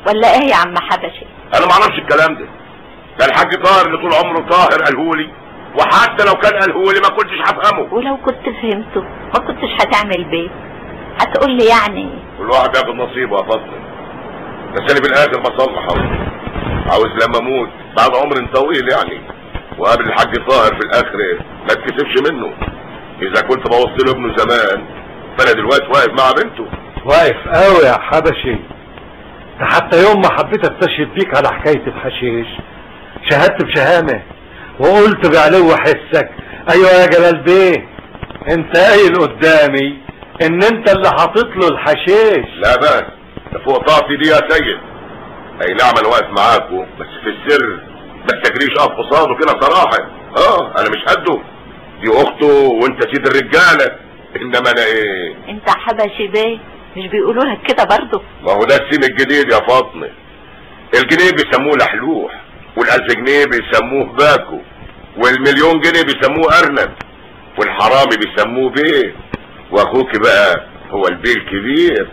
ولا ايه يا عم حبشي انا ما اعرفش الكلام ده ده الحاج طاهر اللي طول عمره طاهر قالهولي وحتى لو كان قالهولي ما كنتش هفهمه ولو كنت فهمته ما كنتش هتعمل بيه هتقول لي يعني كل واحد ياخد نصيبه يا فاطمه بس انا في الاخر بصلح اهو عاوز لما اموت بعد عمر طويل يعني وقابل الحاج طاهر في الاخر ما اتكسفش منه اذا كنت بوصل له ابنه زمان فانا دلوقتي واقف مع بنته واقف قوي يا حبشي ده حتى يوم ما حبيت استشهد بيك على حكاية الحشيش شهدت بشهامة وقلت بعلو حسك ايوه يا جلال بيه انت قايل قدامي ان انت اللي حاطط له الحشيش لا بقى ده فوق طاقتي دي يا سيد اي نعم انا واقف معاكم بس في السر ما تجريش اقف قصاده كده صراحه اه انا مش قده دي اخته وانت سيد الرجاله انما انا ايه انت حبشي بيه مش بيقولوا لك كده برضه ما هو ده السيم الجديد يا فاطمه الجنيه بيسموه لحلوح والالف جنيه بيسموه باكو والمليون جنيه بيسموه ارنب والحرامي بيسموه بيه واخوك بقى هو البيه الكبير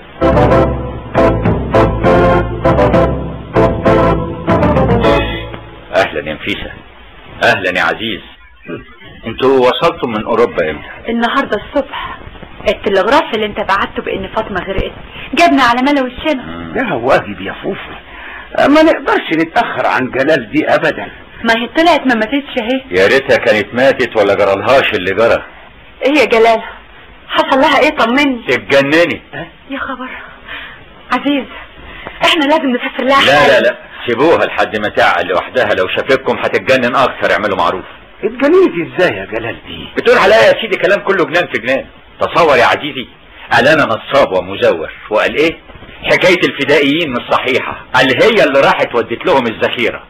اهلا يا نفيسة اهلا يا عزيز انتوا وصلتوا من اوروبا امتى النهارده الصبح التلغراف اللي انت بعته بان فاطمه غرقت جابنا على ملا وشنا ده واجب يا فوفو ما نقدرش نتأخر عن جلال دي ابدا ما هي طلعت ما ماتتش اهي يا ريتها كانت ماتت ولا جرالهاش اللي جرى ايه يا جلال حصل لها ايه طمني اتجننت يا خبر عزيز احنا لازم نسافر لها لا حالا. لا لا سيبوها لحد ما تعقل لوحدها لو شافتكم هتتجنن اكتر اعملوا معروف اتجننت ازاي يا جلال دي بتقول عليا يا سيدي كلام كله جنان في جنان تصور يا عزيزي قال انا نصاب ومزور وقال ايه حكاية الفدائيين مش صحيحة قال هي اللي راحت ودت لهم الذخيرة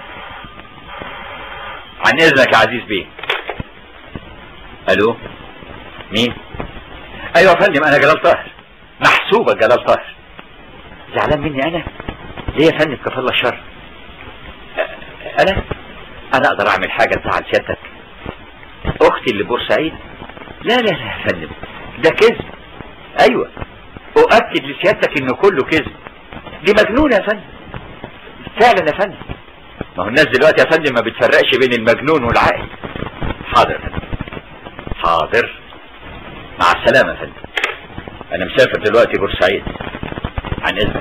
عن اذنك يا عزيز بيه الو مين ايوه يا فندم انا جلال طاهر محسوبة جلال طاهر زعلان مني انا ليه يا فندم كفى الله الشر أ- انا انا اقدر اعمل حاجة تزعل سيادتك اختي اللي بورسعيد لا لا لا يا فندم ده كذب ايوه اؤكد لسيادتك انه كله كذب دي مجنونة يا فندم فعلا يا فندم ما هو الناس دلوقتي يا فندم ما بتفرقش بين المجنون والعاقل حاضر يا فندم حاضر مع السلامة يا فندم انا مسافر دلوقتي بورسعيد عن اذنك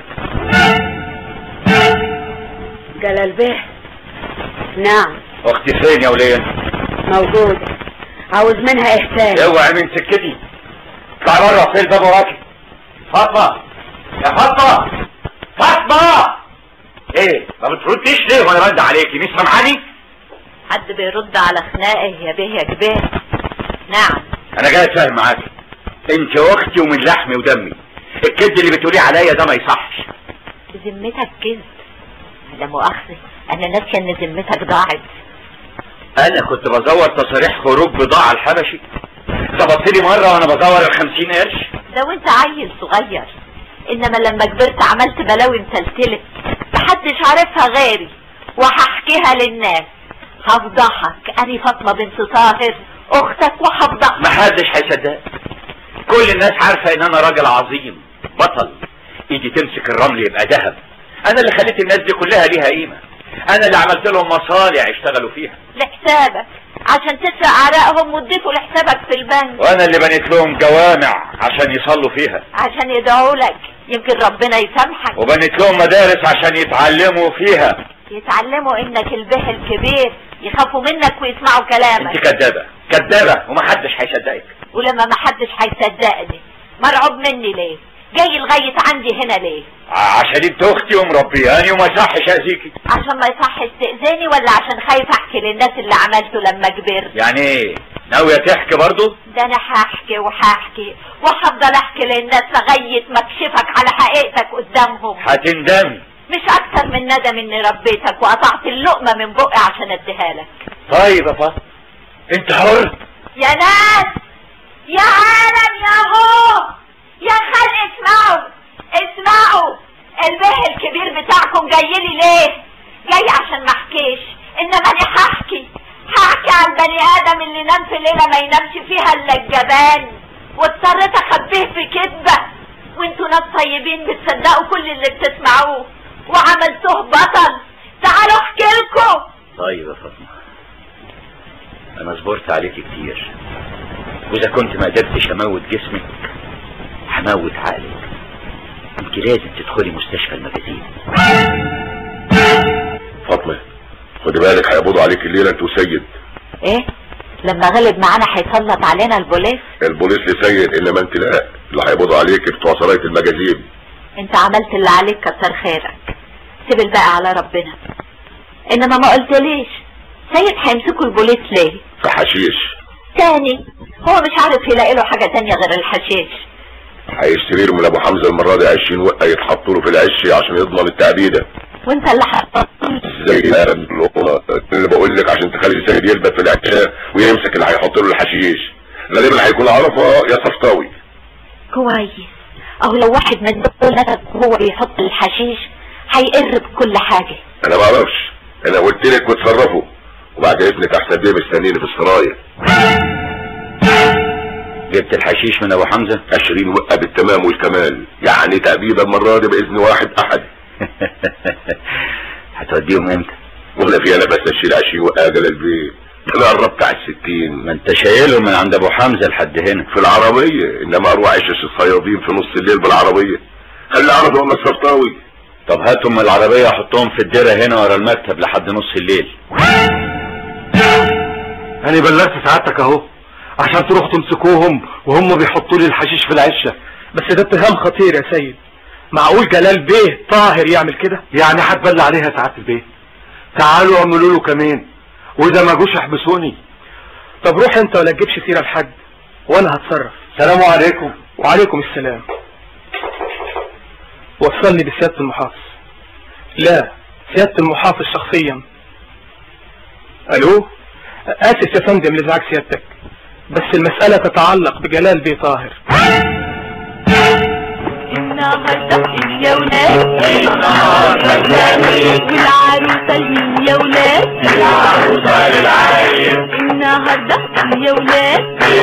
جلال بيه نعم اختي فين يا وليه موجودة عاوز منها احسان اوعي من سكتي اطلع بره في الباب وراكي فاطمه يا فاطمه فاطمه ايه ما بترديش ليه وانا رد عليكي مش سامعاني حد بيرد على خناقه يا بيه يا جبال نعم انا جاي اتفاهم معاكي انت اختي ومن لحمي ودمي الكذب اللي بتقوليه عليا ده ما يصحش ذمتك كذب لا مؤاخذة انا ناسية ان ذمتك ضاعت انا كنت بزور تصاريح خروج بضاعة الحبشي ظبطت لي مرة وانا بزور الخمسين قرش ده وانت عيل صغير انما لما كبرت عملت بلاوي مسلسلة محدش عارفها غيري وهحكيها للناس هفضحك اني فاطمة بنت طاهر اختك وهفضحك محدش هيصدق كل الناس عارفة ان انا راجل عظيم بطل ايدي تمسك الرمل يبقى ذهب انا اللي خليت الناس دي كلها ليها قيمة انا اللي عملت لهم مصانع يشتغلوا فيها لحسابك عشان تسرق عرقهم واديته لحسابك في البنك وانا اللي بنيت لهم جوامع عشان يصلوا فيها عشان يدعوا لك يمكن ربنا يسامحك وبنيت لهم مدارس عشان يتعلموا فيها يتعلموا انك البه الكبير يخافوا منك ويسمعوا كلامك انت كدابة كدابة ومحدش هيصدقك ولما ما حدش هيصدقني مرعوب مني ليه جاي لغاية عندي هنا ليه عشان انت اختي ومربياني وما يصحش اذيكي عشان ما يصحش تأذيني ولا عشان خايف احكي للناس اللي عملته لما كبرت يعني ايه ناوية تحكي برضو ده انا هحكي وهحكي وهفضل احكي للناس لغاية ما اكشفك على حقيقتك قدامهم هتندمي مش اكتر من ندم اني ربيتك وقطعت اللقمة من بقي عشان اديها لك طيب يا فاطمة انت حر يا ناس يا عالم يا هو يا خلق اسمعوا اسمعوا البه الكبير بتاعكم جاي لي ليه جاي عشان ما احكيش انما انا هحكي هحكي عن بني ادم اللي نام في ليله ما ينامش فيها الا الجبان واضطريت اخبيه في كذبه وانتوا ناس طيبين بتصدقوا كل اللي بتسمعوه وعملتوه بطل تعالوا احكي لكم طيب يا فاطمة انا صبرت عليك كتير واذا كنت ما قدرتش اموت جسمك هموت عقلك انت لازم تدخلي مستشفى المجازين فاطمة خدي بالك هيقبضوا عليك الليلة انت وسيد ايه لما غلب معانا هيسلط علينا البوليس البوليس لسيد انما انت لا اللي هيقبضوا عليك بتوع سراية المجازين انت عملت اللي عليك كتر خيرك سيب الباقي على ربنا انما ما قلتليش سيد هيمسكوا البوليس ليه في حشيش تاني هو مش عارف يلاقي له حاجة تانية غير الحشيش هيشتري له من ابو حمزة المرة دي 20 وقة يتحطوا له في العش عشان يضمن التعبيدة وانت اللي حط زي اللي بقول لك عشان تخلي سيد يلبس في العشاء ويمسك اللي هيحط له الحشيش غالبا هيكون عرفه يا صفطاوي كويس او لو واحد من دول نتب هو بيحط الحشيش هيقر بكل حاجة انا ما اعرفش انا قلت لك وتصرفوا وبعد اذنك احسن بيه مستنيني في السرايا جبت الحشيش من ابو حمزة 20 وقة بالتمام والكمال يعني تأبيدة المرة دي بإذن واحد أحد هتوديهم امتى ولا في انا بس اشيل 20 وقة جلال البيت انا قربت على الستين ما انت شايلهم من عند ابو حمزة لحد هنا في العربية انما اروح عشش الصيادين في نص الليل بالعربية خلي اعرف ولا السرطاوي طب هاتهم من العربية وحطهم في الديرة هنا ورا المكتب لحد نص الليل انا بلغت سعادتك اهو عشان تروح تمسكوهم وهم بيحطوا لي الحشيش في العشه بس ده اتهام خطير يا سيد معقول جلال بيه طاهر يعمل كده يعني هتبلى عليها سعاده البيه تعالوا اعملوا له كمان واذا ما جوش احبسوني طب روح انت ولا تجيبش سيره لحد وانا هتصرف سلام عليكم وعليكم السلام وصلني بسياده المحافظ لا سياده المحافظ شخصيا الو اسف يا فندم لازعاج سيادتك بس المسألة تتعلق بجلال بيه طاهر النهارده يا ولاد والعروسه لمين يا ولاد العروسه للعريس النهارده يا ولاد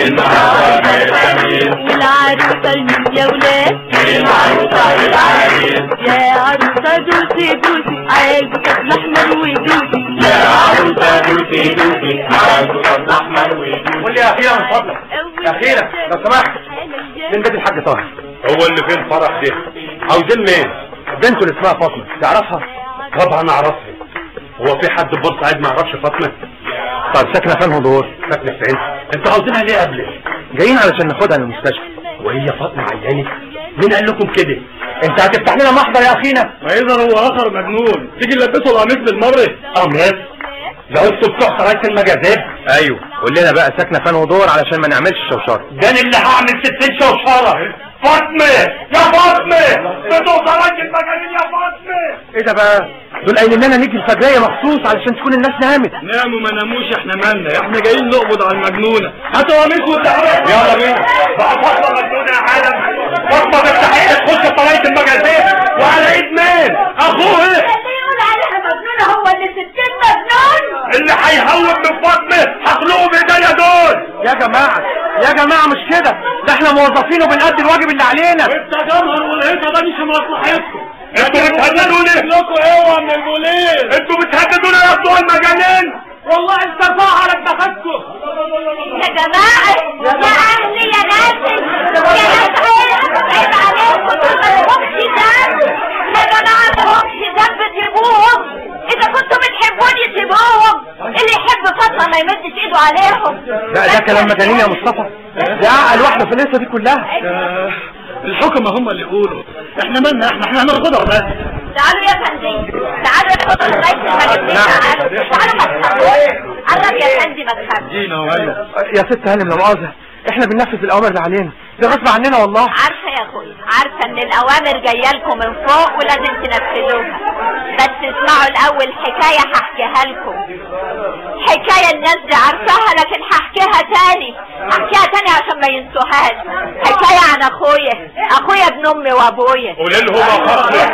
والعروسه لمين يا ولاد العروسه للعريس يا عروسه دوسي دوسي عايزه طفل احمر ودوسي يا عروسه دوسي دوسي عايزه طفل احمر ودوسي قول لي اخيرا من فضلك اخيرا لو سمحت من بيت الحاج طاهر هو اللي فين فرح ده عاوزين مين بنته اللي اسمها فاطمه تعرفها طبعا اعرفها هو في حد في بورسعيد ما يعرفش فاطمه طب ساكنه فين دور ساكنه فين انتوا عاوزينها ليه قبل جايين علشان ناخدها من المستشفى وهي فاطمه عيانه مين قال لكم كده انت هتفتح لنا محضر يا اخينا اذا هو اخر مجنون تيجي نلبسه القميص بالمره قميص لو انتوا بتوع سرايه المجازات ايوه قول لنا بقى ساكنه فين ودور علشان ما نعملش شوشره ده أنا اللي هعمل ستين شوشره فاطمه يا فاطمه بتوع سرايه المجانين يا فاطمه ايه ده بقى دول قايلين لنا نيجي الفجريه مخصوص علشان تكون الناس نامت ناموا ما ناموش احنا مالنا احنا جايين نقبض على المجنونه هاتوا قميص وتعالوا يلا بينا بقى فاطمه مجنونه يا عالم فاطمه تستحق تخش سرايه المجازات وعلى ايد مين اخوه اللي يقول عليها مجنونه هو اللي ستين مجنون اللي هيهون من فاطمه هخلقه بايديا دول يا جماعه يا جماعه مش كده ده احنا موظفين وبنأدي الواجب اللي علينا انت جمهر والهيصه ده مش مصلحتكم انتوا بتهددوني لكم اوعى من البوليس انتوا بتهددوني يا بتوع المجانين والله استرفع على دماغكم يا جماعة يا أهلي يا ناسي يا ناس عيب عليكم ما لهمش ذنب يا جماعة ما لهمش ذنب سيبوهم إذا كنتوا بتحبوني سيبوهم اللي يحب فاطمة ما يمدش إيده عليهم لا ده كلام مجانين يا مصطفى ده عقل واحده في القصه دي كلها الحكمة هم اللي يقولوا احنا مالنا احنا احنا هناخدها بس تعالوا يا فندم تعالوا يا فندم لغاية المجلس تعالوا تعالوا ما تخافوش قرب يا فندم ما تخافش جينا يا ست هانم لا مؤاخذه احنا بننفذ الاوامر اللي علينا ده غصب عننا والله عارفة يا اخويا عارفة ان الاوامر جايه لكم من فوق ولازم تنفذوها بس اسمعوا الاول حكاية هحكيها لكم حكاية الناس دي عارفاها لكن هحكيها تاني هحكيها تاني عشان ما ينسوهاش حكاية عن اخويا اخويا ابن امي وابويا قولي لهم اخرجوا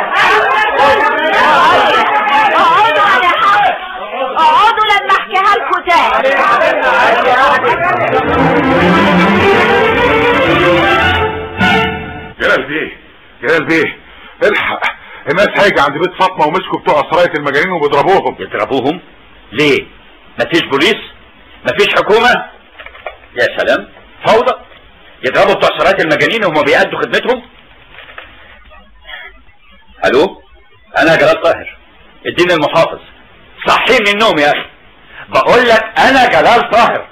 اقعدوا على حق اقعدوا لما احكيها لكم تاني جلال بيه جلال بيه الحق الناس هيجي عند بيت فاطمه ومسكوا بتوع سرايه المجانين وبيضربوهم يضربوهم ليه مفيش بوليس مفيش حكومة يا سلام فوضى يضربوا بتوع سرايات المجانين وهم بيأدوا خدمتهم الو انا جلال طاهر اديني المحافظ صحي من النوم يا اخي بقول لك انا جلال طاهر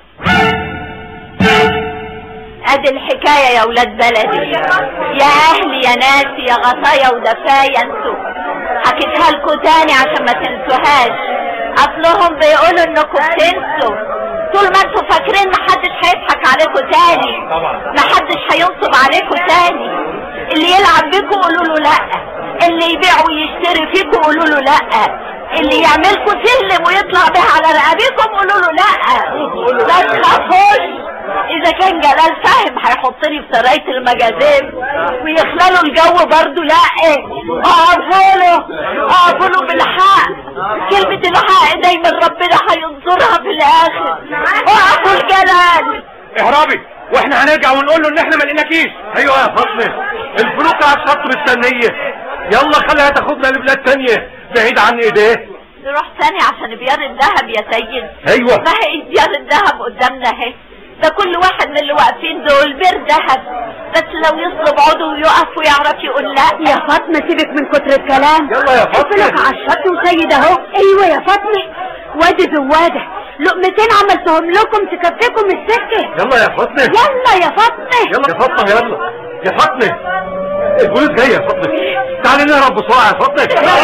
ادي الحكاية يا ولاد بلدي يا اهلي يا ناسي يا غطايا ودفايا انتوا حكيتها لكم تاني عشان ما تنسوهاش اصلهم بيقولوا انكم بتنسوا طول ما انتوا فاكرين محدش هيضحك عليكم تاني محدش هينصب عليكم تاني اللي يلعب بيكم قولوا له لا اللي يبيع ويشتري فيكم قولوا له لا اللي يعملكم سلم ويطلع به على رقابيكم قولوا له لا ما تخافوش اذا كان جلال فاهم هيحطني في سراية المجازين ويخللوا الجو برضو لا اقفوا له اقفوا له بالحق كلمة الحق دايما ربنا هينصرها في الاخر اقفوا الجلال اهربي واحنا هنرجع ونقول له ان احنا ما لقيناكيش ايوه يا فاطمه الفلوس على الشط مستنيه يلا خليها تاخدنا لبلاد تانية بعيد عن ايديه نروح تاني عشان بيار الذهب يا سيد أيوة. ما هي بيار الذهب قدامنا اهي ده كل واحد من اللي واقفين دول بير ذهب بس لو يصلب عضو ويقف ويعرف يقول لا يا فاطمة سيبك من كتر الكلام يلا يا فاطمة. لك على الشط وسيد اهو ايوه يا فاطمة وادي زوادة لقمتين عملتهم لكم تكفيكم السكة يلا يا فاطمه يلا يا فاطمة يلا يا فاطمه يلا يا فاطمه البوليس جاي يا فاطمه تعالي نهرب بسرعه يا فاطمه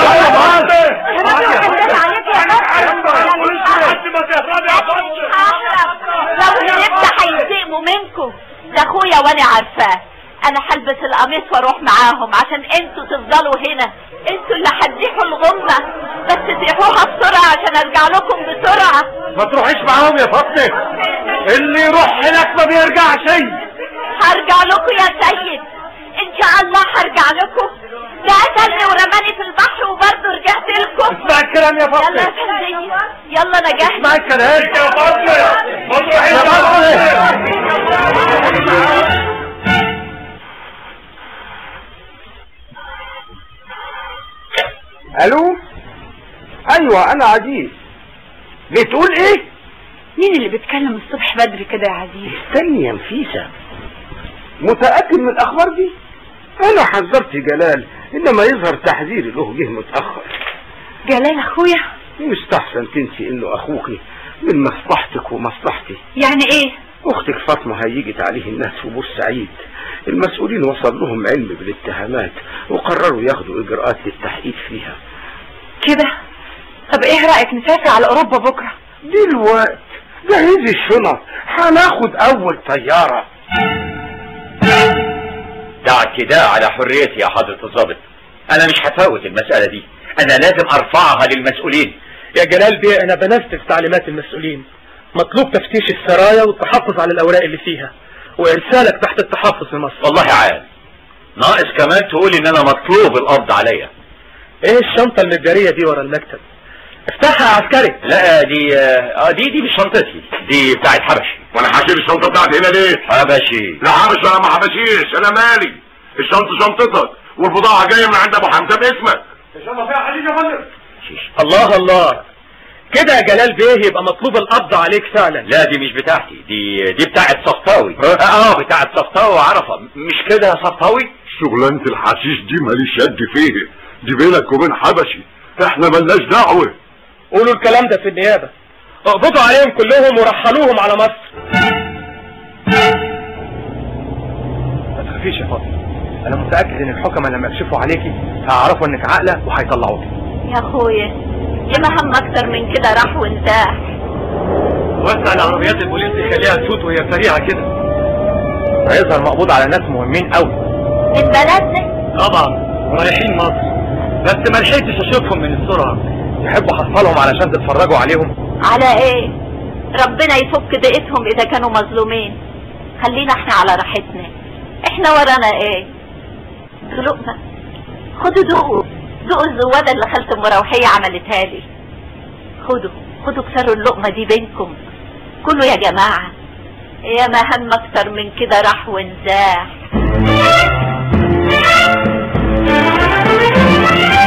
لو هربت هينتقموا منكم ده اخويا وانا عارفاه انا هلبس القميص واروح معاهم عشان انتوا تفضلوا هنا انتوا اللي هتزيحوا الغمة بس تزيحوها بسرعة عشان ارجع لكم بسرعة ما تروحيش معاهم يا فاطمه اللي يروح هناك ما بيرجعش هرجع لكم يا سيد ان شاء الله هرجع لكم ده قتلني ورماني في البحر وبرضه رجعت لكم اسمع الكلام يا فاطمة. يلا يا فندم يلا انا جاهز اسمع الكلام يا فاطمه ما تروحيش الو ايوه انا عزيز بتقول ايه مين اللي بيتكلم الصبح بدري كده يا عزيز استني يا نفيسة متأكد من الاخبار دي انا حذرت جلال انما يظهر تحذيري له جه متأخر جلال اخويا مستحسن تنسي انه اخوكي من مصلحتك ومصلحتي يعني ايه اختك فاطمة هيجت عليه الناس في بورسعيد المسؤولين وصل لهم علم بالاتهامات وقرروا ياخدوا اجراءات للتحقيق فيها كده طب ايه رأيك نسافر على اوروبا بكرة دلوقت جهزي الشنط هناخد اول طيارة ده اعتداء على حريتي يا حضرة الضابط انا مش هفوت المسألة دي انا لازم ارفعها للمسؤولين يا جلال بيه انا بنفذ تعليمات المسؤولين مطلوب تفتيش السرايا والتحفظ على الاوراق اللي فيها وارسالك تحت التحفظ لمصر والله عال ناقص كمان تقول ان انا مطلوب القبض عليا ايه الشنطة المتجرية دي ورا المكتب افتحها يا عسكري لا دي اه دي دي مش شنطتي دي بتاعت حبشي وانا هشيل الشنطه بتاعتي هنا ليه حبشي لا حبش انا ما حبشيش انا مالي الشنطه شنطتك والبضاعه جايه من عند ابو حمزه باسمك الشنطه فيها حديد يا فندم الله الله كده يا جلال بيه يبقى مطلوب القبض عليك فعلا لا دي مش بتاعتي دي دي بتاعت صفطاوي اه, آه بتاعت صفطاوي وعرفه مش كده يا صفطاوي شغلانة الحشيش دي ماليش يد فيه دي بينك وبين حبشي احنا ملناش دعوة قولوا الكلام ده في النيابة اقبضوا عليهم كلهم ورحلوهم على مصر ما تخافيش يا فاطمه انا متاكد ان الحكماء لما يكشفوا عليكي هيعرفوا انك عاقله وهيطلعوكي يا اخويا يا ما هم اكتر من كده راح وانتاح وسع العربيات البوليس يخليها تفوت وهي سريعه كده هيظهر مقبوض على ناس مهمين قوي من بلدنا طبعا رايحين مصر بس ما لحقتش اشوفهم من السرعه يحبوا احصلهم علشان تتفرجوا عليهم على ايه ربنا يفك دقتهم اذا كانوا مظلومين خلينا احنا على راحتنا احنا ورانا ايه لقمة خدوا دقوا دقوا الزوادة اللي خالة ام روحية عملتها لي خدوا خدوا كسروا اللقمة دي بينكم كلوا يا جماعة يا ما هم اكتر من كده راح ونزاح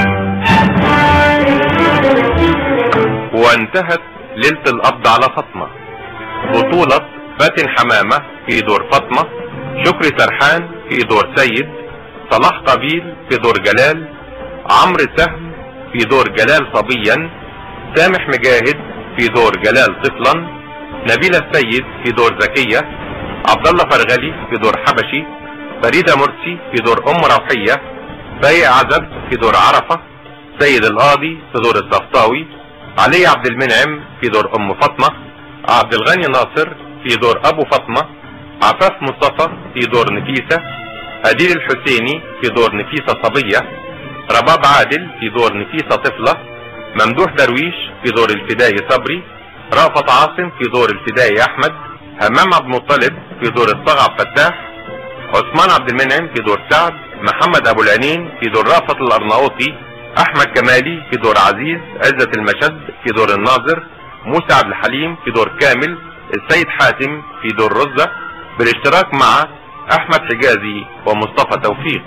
وانتهت ليلة القبض على فاطمة بطولة فاتن حمامة في دور فاطمة شكري سرحان في دور سيد صلاح قبيل في دور جلال عمرو سهم في دور جلال صبيا سامح مجاهد في دور جلال طفلا نبيلة السيد في دور زكية عبد الله فرغلي في دور حبشي فريدة مرسي في دور ام روحية بايع عزب في دور عرفة سيد القاضي في دور الصفطاوي علي عبد المنعم في دور ام فاطمة عبد الغني ناصر في دور ابو فاطمة عفاف مصطفى في دور نفيسة أديل الحسيني في دور نفيسة صبية رباب عادل في دور نفيسة طفلة ممدوح درويش في دور الفدائي صبري رأفت عاصم في دور الفدائي أحمد همام عبد المطلب في دور الصغع فتاح عثمان عبد المنعم في دور سعد محمد أبو العنين في دور رأفت الأرناؤوطي أحمد كمالي في دور عزيز عزة المشد في دور الناظر موسى عبد الحليم في دور كامل السيد حاتم في دور رزة بالاشتراك مع أحمد حجازي ومصطفى توفيق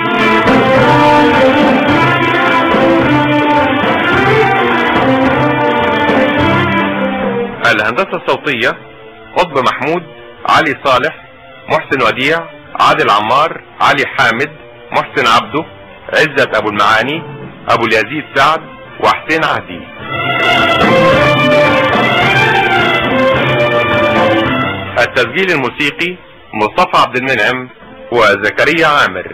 الهندسة الصوتية قطب محمود علي صالح محسن وديع عادل عمار علي حامد محسن عبده عزت أبو المعاني أبو اليزيد سعد وحسين عهدي التسجيل الموسيقي مصطفى عبد المنعم وزكريا عامر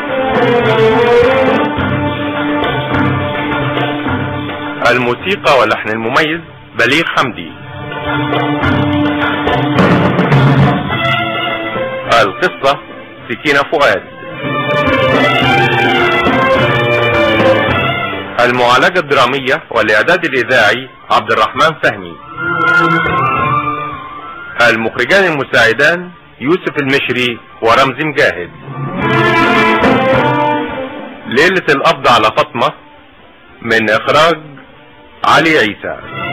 الموسيقى واللحن المميز بليغ حمدي القصة سكينة فؤاد المعالجة الدرامية والإعداد الإذاعي عبد الرحمن فهمي المخرجان المساعدان يوسف المشري ورمزي مجاهد ليلة القبض على فاطمة من إخراج علي عيسى